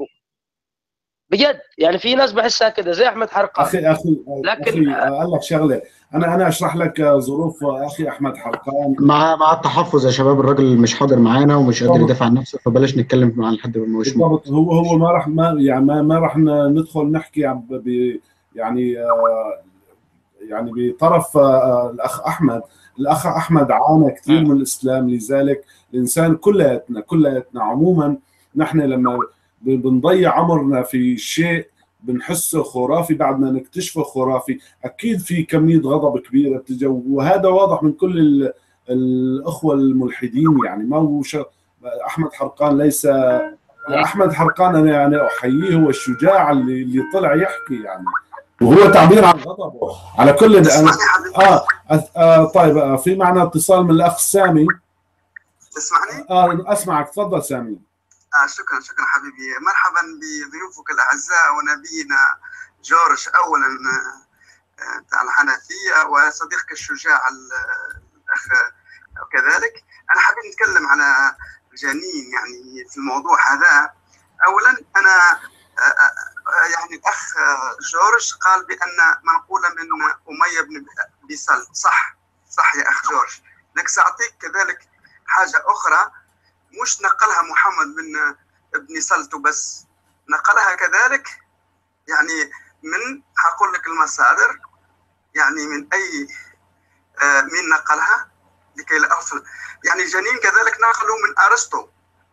بجد يعني في ناس بحسها كده زي احمد حرقان اخي اخي لكن- اخي اقول لك شغله انا انا اشرح لك ظروف اخي احمد حرقان مع مع التحفظ يا شباب الراجل مش حاضر معانا ومش قادر يدافع عن نفسه فبلاش نتكلم مع حد ما هوش بالضبط هو هو ما راح ما يعني ما, ما راح ندخل نحكي عن ب يعني آه، يعني بطرف آه، الاخ احمد الاخ احمد عانى كثير من الاسلام لذلك الانسان كلياتنا كلياتنا عموما نحن لما ب- بنضيع عمرنا في شيء بنحسه خرافي بعد ما نكتشفه خرافي اكيد في كميه غضب كبيره بتجي وهذا واضح من كل ال- الاخوه الملحدين يعني ما هو ش... احمد حرقان ليس احمد حرقان انا يعني احييه هو الشجاع اللي اللي طلع يحكي يعني وهو تعبير عن غضبه على كل أنا... تسمعني حبيبي آه, آه, اه طيب آه في معنا اتصال من الاخ سامي تسمعني؟ اه اسمعك تفضل سامي آه شكرا شكرا حبيبي مرحبا بضيوفك الاعزاء ونبينا جورج اولا آه، بتاع الحنفيه وصديقك الشجاع ال- الاخ كذلك انا حابب نتكلم على جنين يعني في الموضوع هذا اولا انا آه، آه، يعني الاخ آه، جورج قال بان منقوله من اميه بن بيسل صح صح يا اخ جورج لك ساعطيك كذلك حاجه اخرى مش نقلها محمد بن ابن سلته بس نقلها كذلك يعني من هقول لك المصادر يعني من اي آه مين نقلها لكي لا اغفل يعني جنين كذلك نقلوا من ارسطو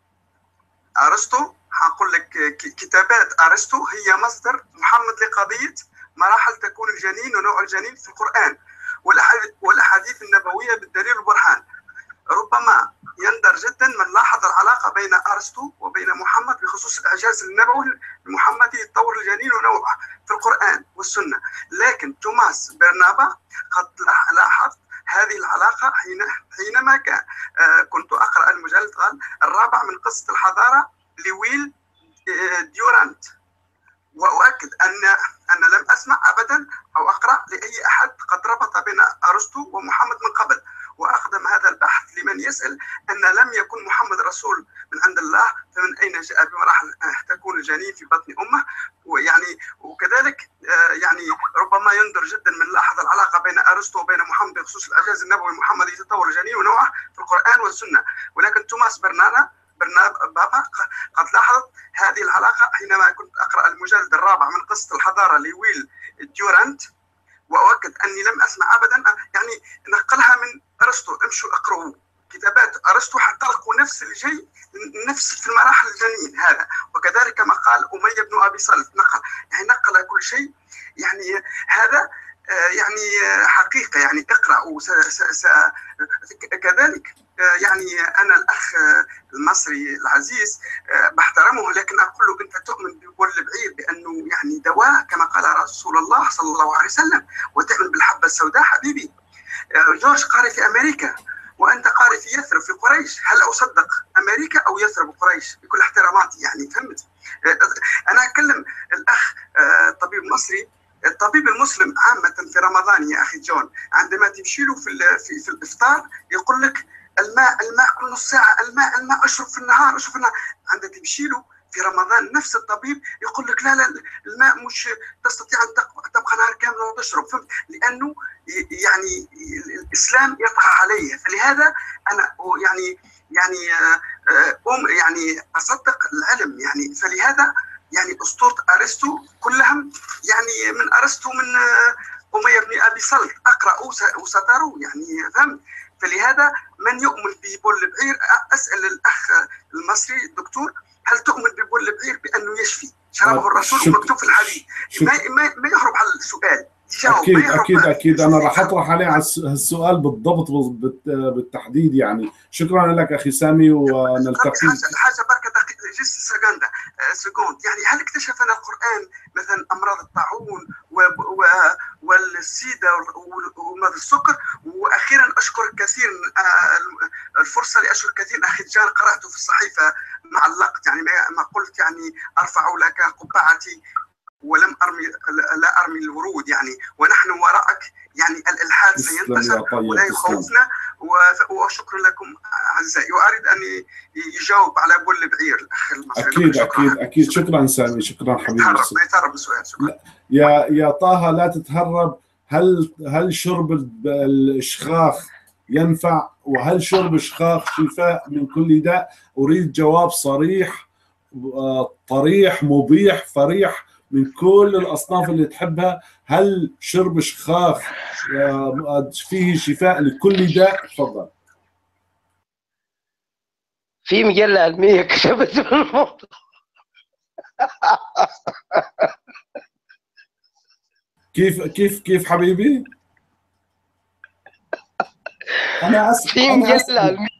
ارسطو هقول لك ك- كتابات ارسطو هي مصدر محمد لقضيه مراحل تكون الجنين ونوع الجنين في القران والأحاديث- والاحاديث النبويه بالدليل والبرهان ربما يندر جدا من لاحظ العلاقه بين ارسطو وبين محمد بخصوص الاعجاز النبوي المحمدي يتطور الجنين ونوعه في القران والسنه، لكن توماس برنابا قد لاح- لاحظ هذه العلاقه حين حينما كان آه، كنت اقرا المجلد قال الرابع من قصه الحضاره لويل آه، ديورانت واؤكد ان انا لم اسمع ابدا او اقرا لاي احد قد ربط بين ارسطو ومحمد من قبل واقدم هذا البحث لمن يسال ان لم يكن محمد رسول من عند الله فمن اين جاء بمراحل آه، تكون الجنين في بطن امه ويعني وكذلك آه، يعني ربما يندر جدا من لاحظ العلاقه بين ارسطو وبين محمد بخصوص الاعجاز النبوي محمد يتطور الجنين ونوعه في القران والسنه ولكن توماس برنانا برنابا قد لاحظت هذه العلاقه حينما كنت اقرا المجلد الرابع من قصه الحضاره لويل ديورانت واؤكد اني لم اسمع ابدا يعني نقلها من ارسطو امشوا اقرأوا كتابات ارسطو حتلقوا نفس الشيء نفس في المراحل الجنين هذا وكذلك ما قال اميه بن ابي صلت نقل يعني نقل كل شيء يعني هذا آه، يعني آه، حقيقه يعني اقرأوا س- س- س- كذلك يعني انا الاخ المصري العزيز بحترمه لكن اقول له انت تؤمن ببول البعير بانه يعني دواء كما قال رسول الله صلى الله عليه وسلم وتؤمن بالحبه السوداء حبيبي جورج قاري في امريكا وانت قاري في يثرب في قريش هل اصدق امريكا او يثرب قريش بكل احتراماتي يعني فهمت انا اتكلم الاخ طبيب مصري الطبيب المسلم عامة في رمضان يا أخي جون عندما تمشي له في, في, في الإفطار يقول لك الماء الماء كل نص ساعة الماء الماء أشرب في النهار أشرب في النهار عندما تمشي له في رمضان نفس الطبيب يقول لك لا لا الماء مش تستطيع ان تبقى نهار كامل وتشرب فهمت لانه يعني الاسلام يطغى عليه فلهذا انا يعني يعني أم يعني اصدق العلم يعني فلهذا يعني اسطوره ارسطو كلهم يعني من ارسطو من اميه بن ابي صلت اقرأوا وستروا يعني فهمت فلهذا من يؤمن ببول البعير اسال الاخ المصري الدكتور هل تؤمن ببول البعير بانه يشفي شربه الرسول مكتوب في الحديث ما, ما, ما يهرب على السؤال اكيد اكيد اكيد انا راح اطرح عليه على السؤال بالضبط بالتحديد يعني شكرا لك اخي سامي ونلتقي حاجه حاجه بركه جست سكندا سكوند يعني هل اكتشفنا القران مثلا امراض الطاعون والسيدا ومرض السكر واخيرا اشكر كثير الفرصه لاشكر كثير اخي جان قراته في الصحيفه معلقت يعني ما قلت يعني ارفع لك قبعتي ولم ارمي لا ارمي الورود يعني ونحن وراءك يعني الالحاد سينتصر ولا يخوفنا وشكرا لكم اعزائي واريد ان يجاوب على بول البعير الاخ المصري اكيد اكيد اكيد شكرا سامي شكرا حبيبي ما يتهرب بالسؤال شكرا يا يا طه لا تتهرب هل هل شرب الاشخاخ ينفع وهل شرب الشخاخ شفاء من كل داء اريد جواب صريح طريح مبيح صريح من كل الاصناف اللي تحبها هل شرب شخاخ فيه شفاء لكل داء تفضل في مجله علميه كتبت في الموضوع كيف كيف كيف حبيبي؟ انا اسف في مجله علميه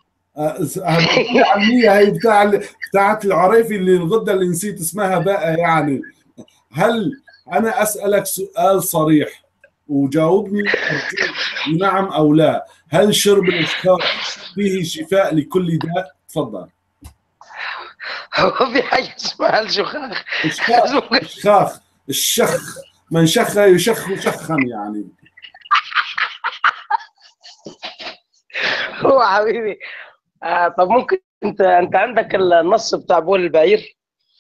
علميه هي بتاع بتاعت العريفي اللي الغده اللي نسيت اسمها بقى يعني هل انا اسالك سؤال صريح وجاوبني نعم او لا هل شرب الاشخاص فيه شفاء لكل داء تفضل هو في حاجه اسمها الشخاخ الشخاخ الشخ من شخ يشخ شخا يعني هو حبيبي آه طب ممكن انت انت عندك النص بتاع بول البعير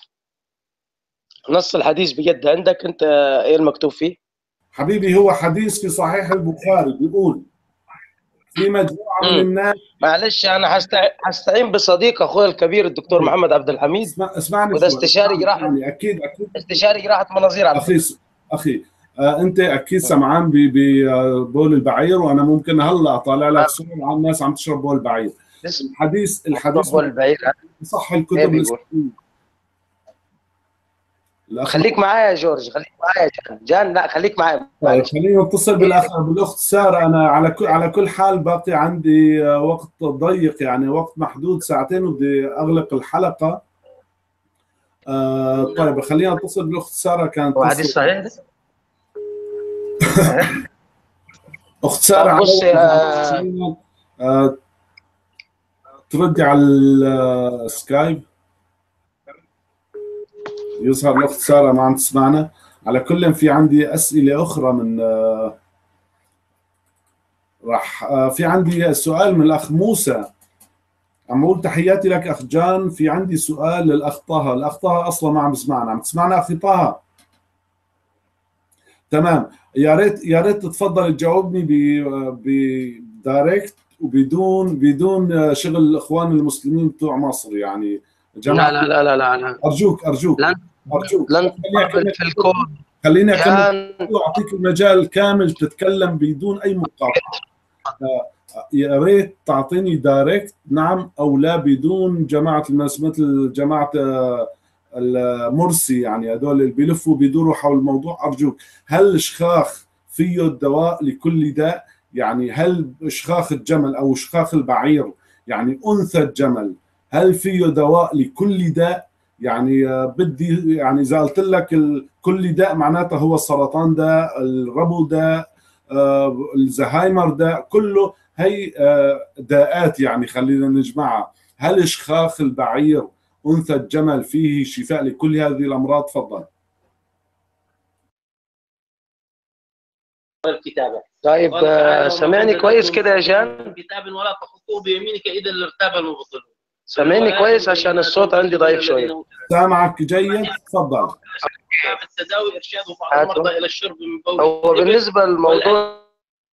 نص الحديث بجد عندك انت ايه المكتوب فيه؟ حبيبي هو حديث في صحيح البخاري بيقول في مجموعه من الناس معلش انا هستعين بصديق اخوي الكبير الدكتور محمد عبد الحميد اسمع اسمعني وده استشاري جراحه يعني اكيد اكيد استشاري جراحه مناظير على اخي اخي آه انت اكيد سمعان ببول البعير وانا ممكن هلا اطالع لك صور عن ناس عم تشرب بول البعير الحديث الحديث بول البعير صح الكتب خليك معايا يا جورج خليك معايا جان جان لا خليك معايا طيب خلينا نتصل بالاخ بالاخت ساره انا على كل على كل حال باقي عندي وقت ضيق يعني وقت محدود ساعتين وبدي اغلق الحلقه آه طيب خلينا نتصل بالاخت ساره كانت حديث صحيح ده؟ اخت ساره بص آه تردي على السكايب يظهر الاخت ساره ما عم تسمعنا على كل في عندي اسئله اخرى من راح في عندي سؤال من الاخ موسى عم بقول تحياتي لك اخ جان في عندي سؤال للاخ طه الاخ طه اصلا ما عم بسمعنا عم تسمعنا اخي طه تمام يا ريت يا ريت تتفضل تجاوبني بدايركت وبدون بدون شغل الاخوان المسلمين بتوع مصر يعني لا لا لا لا لا, لا. ارجوك ارجوك لن ارجوك لن تقبل في الكون خليني اكمل اعطيك المجال كامل تتكلم بدون اي مقاطعه يا ريت تعطيني دايركت نعم او لا بدون جماعه الناس مثل جماعه المرسي يعني هذول اللي بيلفوا بيدوروا حول الموضوع ارجوك هل الشخاخ فيه الدواء لكل داء يعني هل اشخاخ الجمل او اشخاخ البعير يعني انثى الجمل هل فيه دواء لكل داء يعني آه، بدي يعني اذا قلت لك كل داء معناته هو السرطان داء الربو داء آه، الزهايمر داء كله هي آه، داءات يعني خلينا نجمعها هل اشخاخ البعير انثى الجمل فيه شفاء لكل هذه الامراض تفضل الكتابة طيب سمعني كويس كده يا جان كتاب ولا تخطوه بيمينك اذا ارتاب المبطلون سامعني كويس عشان الصوت عندي ضعيف شويه سامعك جيد تفضل التداوي ارشاد بعض المرضى الى الشرب من بول هو بالنسبه للموضوع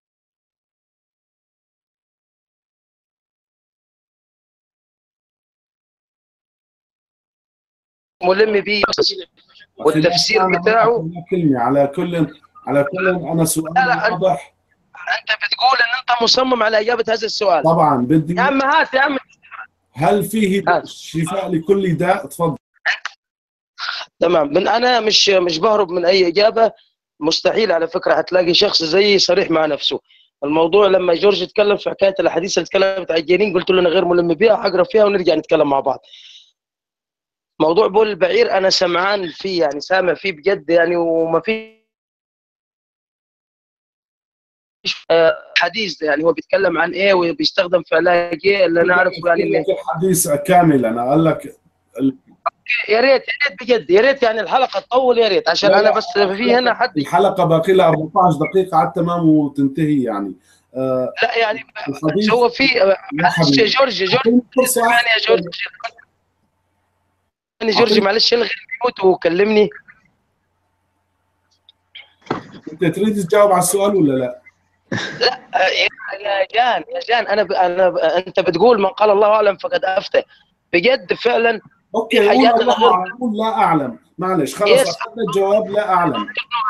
ملم بيه والتفسير بتاعه كلمه على كل على كل انا سؤال واضح انت بتقول ان انت مصمم على اجابه هذا السؤال طبعا بدي يا عم هات يا عم هل فيه شفاء لكل داء تفضل تمام من انا مش مش بهرب من اي اجابه مستحيل على فكره هتلاقي شخص زيي صريح مع نفسه الموضوع لما جورج اتكلم في حكايه الاحاديث اللي اتكلمت عن الجنين قلت له انا غير ملم بيها حقرا فيها ونرجع نتكلم مع بعض موضوع بول البعير انا سمعان فيه يعني سامع فيه بجد يعني وما في حديث يعني هو بيتكلم عن ايه وبيستخدم في علاج ايه اللي انا اعرفه يعني الحديث كامل انا قال لك يا ريت يا ريت بجد يا ريت يعني الحلقه تطول يا ريت عشان انا بس في هنا حد الحلقه باقي لها 14 دقيقه على التمام وتنتهي يعني آه لا يعني هو في معلش يا جورج جورج يعني يا جورج يعني جورج معلش الغي الميوت وكلمني انت تريد تجاوب على السؤال ولا لا؟ لا يا جان يا جان انا ب... انا ب... انت بتقول من قال الله اعلم فقد افتى بجد فعلا اوكي في حاجات انا غير لا اعلم معلش خلاص اخذنا الجواب لا اعلم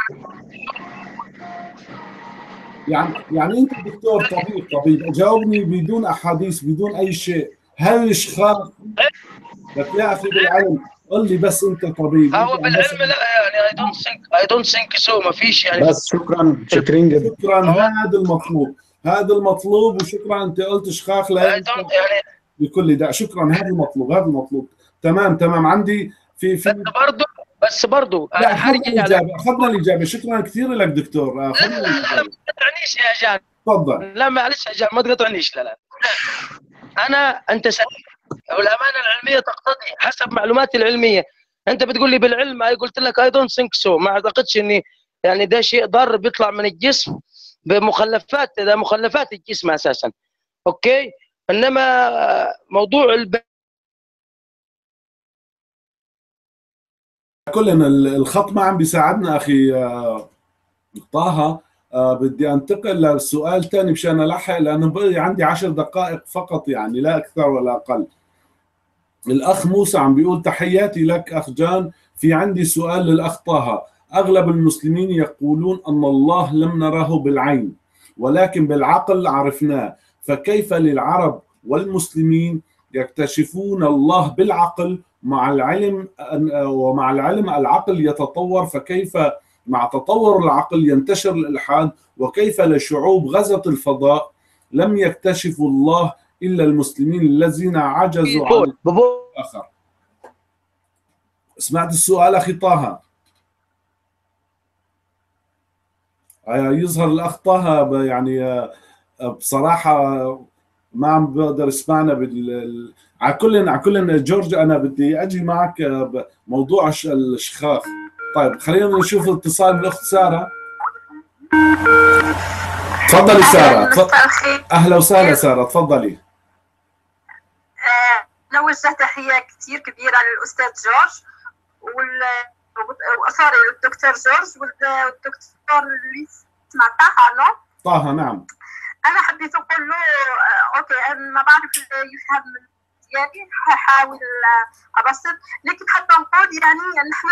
يعني يعني انت دكتور طبيب طبيب جاوبني بدون احاديث بدون اي شيء هل اشخاص لك يا اخي بالعلم قل لي بس انت طبيب هو بالعلم لا يعني اي دونت ثينك اي دونت ثينك سو ما فيش يعني بس شكرا شكرا جدا شكرا هذا المطلوب هذا المطلوب وشكرا انت قلت شخاخ لا يعني بكل ده شكرا هذا المطلوب هذا المطلوب تمام تمام عندي في في بس برضه بس برضه لا اخذنا الاجابه اخذنا الاجابه شكرا كثير لك دكتور لا لا لا, لا ما تقطعنيش يا جان تفضل لا معلش يا جان ما تقطعنيش لا لا انا انت سألت والامانه العلميه تقتضي حسب معلوماتي العلميه انت بتقول لي بالعلم اي قلت لك اي دونت ثينك سو ما اعتقدش اني يعني ده شيء ضار بيطلع من الجسم بمخلفات ده مخلفات الجسم اساسا اوكي انما موضوع الب... كلنا الخط ما عم بيساعدنا اخي طه بدي انتقل للسؤال ثاني مشان الحق لانه بقي عندي عشر دقائق فقط يعني لا اكثر ولا اقل الاخ موسى عم بيقول تحياتي لك اخ جان في عندي سؤال للاخ طه اغلب المسلمين يقولون ان الله لم نراه بالعين ولكن بالعقل عرفناه فكيف للعرب والمسلمين يكتشفون الله بالعقل مع العلم ومع العلم العقل يتطور فكيف مع تطور العقل ينتشر الالحاد وكيف لشعوب غزت الفضاء لم يكتشفوا الله الا المسلمين الذين عجزوا عن الاخر سمعت السؤال اخي طه يظهر الاخ طه يعني بصراحه ما عم بقدر اسمعنا بال على كل على كل جورج انا بدي اجي معك بموضوع الشخاخ طيب خلينا نشوف اتصال بالاخت ساره تفضلي ساره اهلا وسهلا ساره تفضلي نوجه تحيه كثير كبيره للاستاذ جورج وال سوري الدكتور جورج والدكتور اللي اسمه طه طه نعم انا حبيت اقول له اوكي انا ما بعرف يفهم يعني حاول ابسط لكن حتى نقول يعني نحن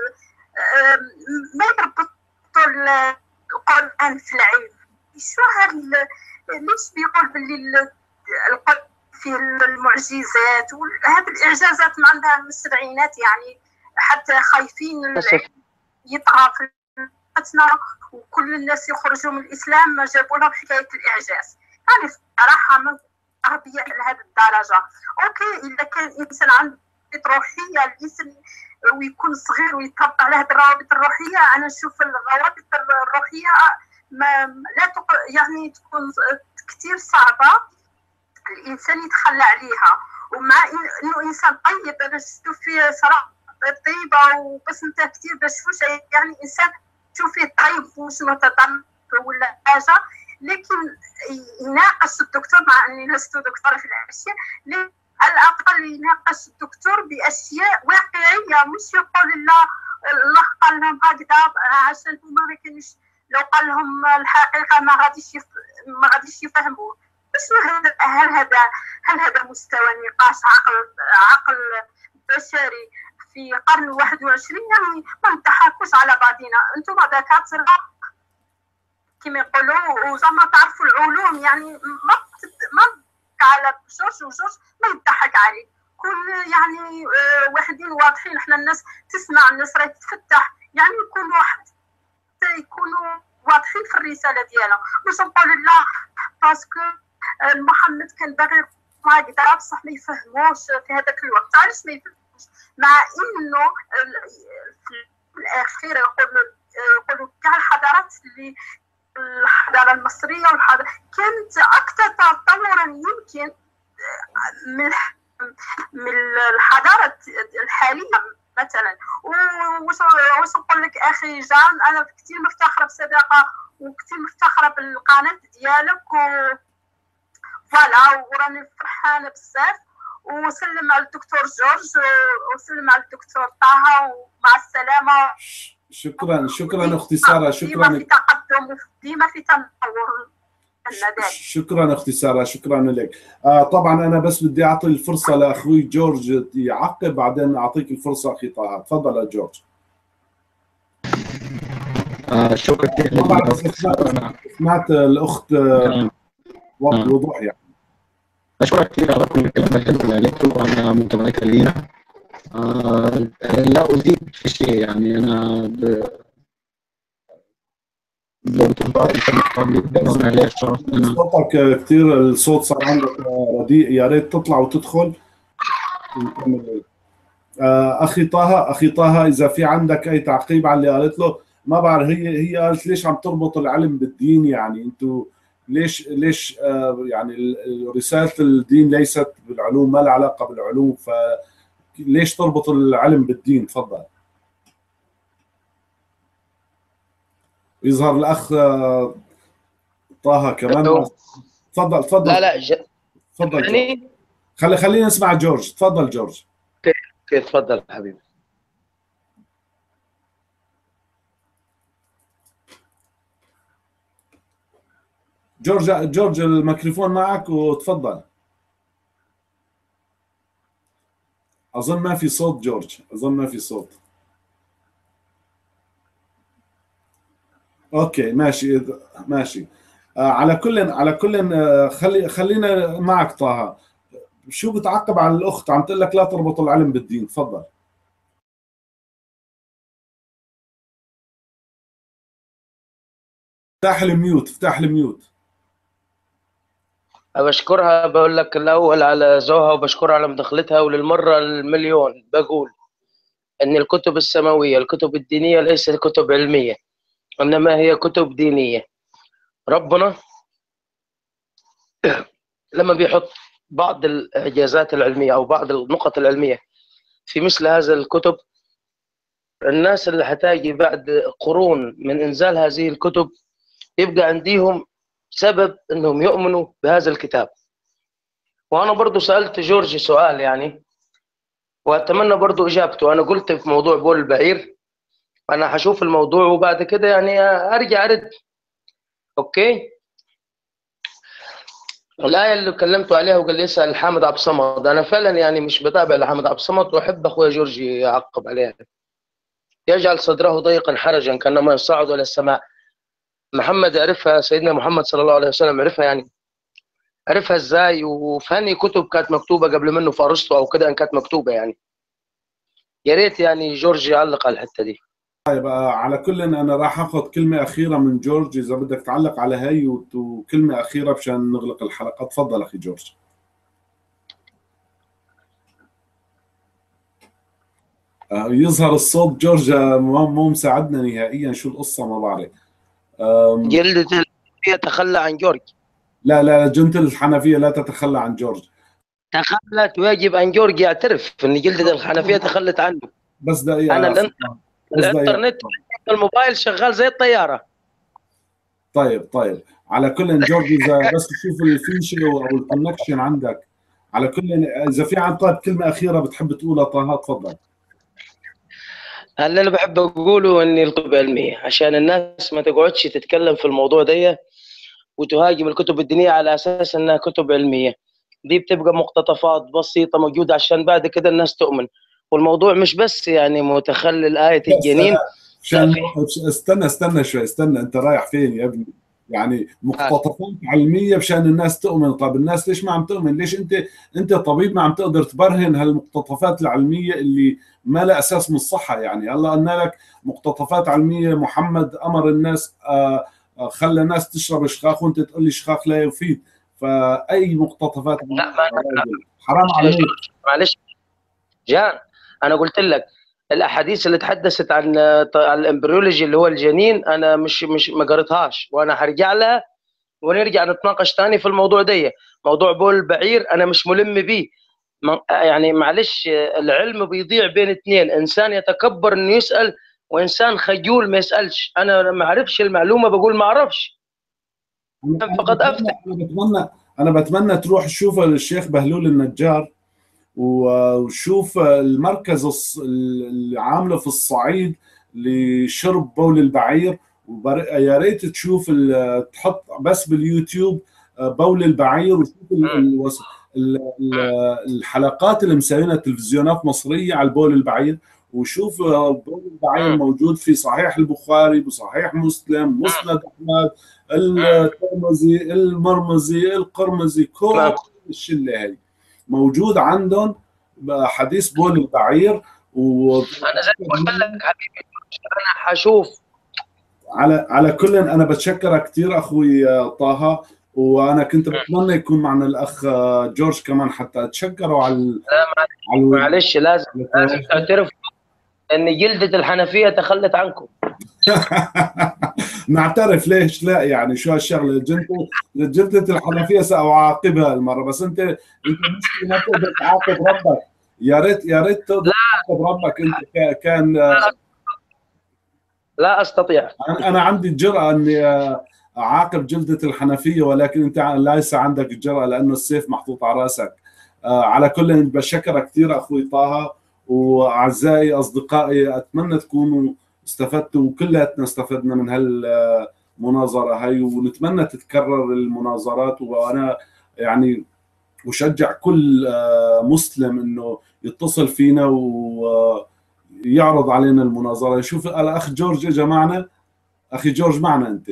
ما يربطوا القران في العلم شو هال ليش بيقول باللي القران فيه المعجزات وهذه الاعجازات ما عندها من السبعينات يعني حتى خايفين يطغى في طريقتنا وكل الناس يخرجوا من الاسلام ما جابوا لهم حكايه الاعجاز يعني صراحه ما عربيه لهذه الدرجه اوكي اذا كان انسان عنده روحيه الانسان ويكون صغير ويتربى على هذه الروابط الروحيه انا نشوف الروابط الروحيه ما لا تق... يعني تكون كثير صعبه الانسان يتخلى عليها ومع انه انسان طيب انا شفت فيه صراحه طيبه وبس انت كثير بشوش يعني انسان تشوفيه طيب مش متطرف ولا حاجه لكن يناقش الدكتور مع اني لست دكتوره في الاشياء على الاقل يناقش الدكتور باشياء واقعيه مش يقول لا الله قال لهم هكذا عشان هما ما كانوش لو قال لهم الحقيقه ما غاديش يف... ما غاديش يفهموا بس هل هذا هل هذا مستوى نقاش عقل عقل بشري في قرن 21 يعني ما نضحكوش على بعضنا انتم دكاتره كما يقولوا وزعما تعرفوا العلوم يعني ما ما على جورج وجورج ما يضحك عليه كل يعني واحدين واضحين احنا الناس تسمع الناس راهي تفتح يعني يكونوا حتى يكونوا واضحين في الرساله ديالهم مش نقول لا باسكو محمد كان باغي هكذا بصح ما يفهموش في هذاك الوقت علاش ما يفهموش مع انه في الاخير يقولوا يقولوا كاع الحضارات اللي الحضاره المصريه والحضاره كانت اكثر تطورا يمكن من من الحضاره الحاليه مثلا واش نقول لك اخي جان انا كثير مفتخره بصداقه وكثير مفتخره بالقناه ديالك و فوالا وراني فرحانه بزاف وسلم على الدكتور جورج وسلم على الدكتور طه ومع السلامه شكرا شكرا اختي ساره شكرا ديما في تقدم ديما في تنور المدارس شكرا اختي ساره شكرا لك آه طبعا انا بس بدي اعطي الفرصه لاخوي جورج يعقب بعدين اعطيك الفرصه اخي طه تفضل يا جورج آه شكرا كثير لك سمعت الاخت آه وضوح يعني أشكرك كثير على كل الكلام الحلو اللي قالته وعلى متابعتك لينا آه لا أزيد في شيء يعني أنا ب... صوتك كثير الصوت صار عندك رديء يا ريت تطلع وتدخل اخي طه اخي طه اذا في عندك اي تعقيب على اللي قالت له ما بعرف هي هي قالت ليش عم تربط العلم بالدين يعني انتم ليش ليش آه يعني رساله الدين ليست بالعلوم ما لها علاقه بالعلوم فليش تربط العلم بالدين تفضل يظهر الاخ آه طه كمان تفضل تفضل لا لا ج... تفضل يعني... خلي خلينا نسمع جورج تفضل جورج كيف تفضل حبيبي جورج جورج الميكروفون معك وتفضل اظن ما في صوت جورج اظن ما في صوت اوكي ماشي ماشي آه على كل على كل آه خلي خلينا معك طه شو بتعقب على الاخت عم تقول لك لا تربط العلم بالدين تفضل افتح الميوت افتح الميوت بشكرها بقول لك الاول على ذوقها وبشكرها على مداخلتها وللمره المليون بقول ان الكتب السماويه الكتب الدينيه ليست كتب علميه انما هي كتب دينيه ربنا لما بيحط بعض الاعجازات العلميه او بعض النقط العلميه في مثل هذا الكتب الناس اللي هتاجي بعد قرون من انزال هذه الكتب يبقى عندهم سبب انهم يؤمنوا بهذا الكتاب وانا برضو سالت جورج سؤال يعني واتمنى برضو اجابته انا قلت في موضوع بول البعير انا هشوف الموضوع وبعد كده يعني ارجع ارد اوكي الآية اللي كلمته عليها وقال لي اسأل حامد عبد الصمد أنا فعلا يعني مش بتابع لحامد عبد الصمد وأحب أخويا جورج يعقب عليها يجعل صدره ضيقا حرجا كأنما يصعد إلى السماء محمد عرفها سيدنا محمد صلى الله عليه وسلم عرفها يعني عرفها ازاي وفي كتب كانت مكتوبه قبل منه في ارسطو او كده ان كانت مكتوبه يعني يا ريت يعني جورج يعلق على الحته دي طيب آه، على كل انا راح اخذ كلمه اخيره من جورج اذا بدك تعلق على هي وكلمه اخيره مشان نغلق الحلقه تفضل اخي جورج آه، يظهر الصوت جورج آه، مو مساعدنا نهائيا شو القصه ما بعرف جلدة الحنفية تخلى عن جورج لا لا جلدة الحنفية لا تتخلى عن جورج تخلت ويجب ان جورج يعترف ان جلدة الحنفية تخلت عنه بس دقيقة انا الانترنت الموبايل شغال زي الطيارة طيب طيب على كل جورج اذا بس تشوف الفيشه او الكونكشن عندك على كل اذا في عن طيب كلمه اخيره بتحب تقولها طه تفضل اللي انا بحب اقوله اني الكتب علميه عشان الناس ما تقعدش تتكلم في الموضوع ده وتهاجم الكتب الدينيه على اساس انها كتب علميه دي بتبقى مقتطفات بسيطه موجوده عشان بعد كده الناس تؤمن والموضوع مش بس يعني متخلل آية الجنين عشان استنى استنى شوي استنى انت رايح فين يا ابني يعني مقتطفات علميه مشان الناس تؤمن طب الناس ليش ما عم تؤمن ليش انت انت طبيب ما عم تقدر تبرهن هالمقتطفات العلميه اللي ما لها اساس من الصحه يعني هلا قلنا لك مقتطفات علميه محمد امر الناس آه خلى الناس تشرب شخاخ وانت تقول لي شخاخ لا يفيد فاي مقتطفات لا ما حرام عليك معلش جان انا قلت لك الاحاديث اللي تحدثت عن الامبريولوجي اللي هو الجنين انا مش مش ما قريتهاش وانا هرجع لها ونرجع نتناقش ثاني في الموضوع ده موضوع بول البعير انا مش ملم بيه يعني معلش العلم بيضيع بين اثنين انسان يتكبر انه يسال وانسان خجول ما يسالش انا ما اعرفش المعلومه بقول ما اعرفش فقد افتح انا بتمنى انا بتمنى تروح تشوف الشيخ بهلول النجار وشوف المركز اللي عامله في الصعيد لشرب بول البعير يا ريت تشوف تحط بس باليوتيوب بول البعير وشوف الحلقات اللي مسوينها تلفزيونات مصريه على البول البعير وشوف بول البعير موجود في صحيح البخاري بصحيح مسلم مسند احمد الترمذي المرمزي القرمزي كل الشله هي موجود عندهم حديث بول البعير و انا زي ما قلت لك حبيبي انا حشوف على على كل انا بتشكرك كثير اخوي طه وانا كنت بتمنى يكون معنا الاخ جورج كمان حتى اتشكروا على لا على معلش لازم لازم تعترف ان جلده الحنفيه تخلت عنكم نعترف ليش لا يعني شو هالشغله جلده جلده الحنفيه ساعاقبها المره بس انت انت مش ما تقدر تعاقب ربك يا ريت يا ريت تقدر تعاقب ربك انت كان لا, لا استطيع انا عندي الجرأه اني اعاقب جلده الحنفيه ولكن انت ليس عندك الجرأه لانه السيف محطوط على راسك على كل بشكرك كثير اخوي طه واعزائي اصدقائي اتمنى تكونوا استفدتوا وكلياتنا استفدنا من هالمناظره هاي ونتمنى تتكرر المناظرات وانا يعني اشجع كل مسلم انه يتصل فينا ويعرض علينا المناظره شوف الاخ جورج اجى معنا اخي جورج معنا انت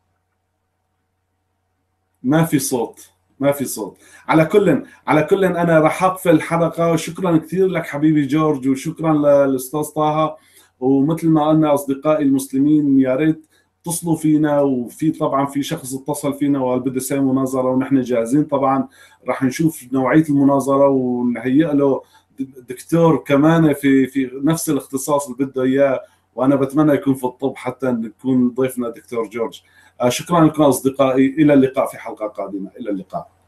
ما في صوت ما في صوت على كل على كل انا راح اقفل الحلقه وشكرا كثير لك حبيبي جورج وشكرا للاستاذ طه ومثل ما قلنا اصدقائي المسلمين يا ريت اتصلوا فينا وفي طبعا في شخص اتصل فينا وقال بده يسوي مناظره ونحن جاهزين طبعا راح نشوف نوعيه المناظره ونهيئ له دكتور كمان في في نفس الاختصاص اللي بده اياه وانا بتمنى يكون في الطب حتى نكون ضيفنا دكتور جورج شكرا لكم اصدقائي الى اللقاء في حلقه قادمه الى اللقاء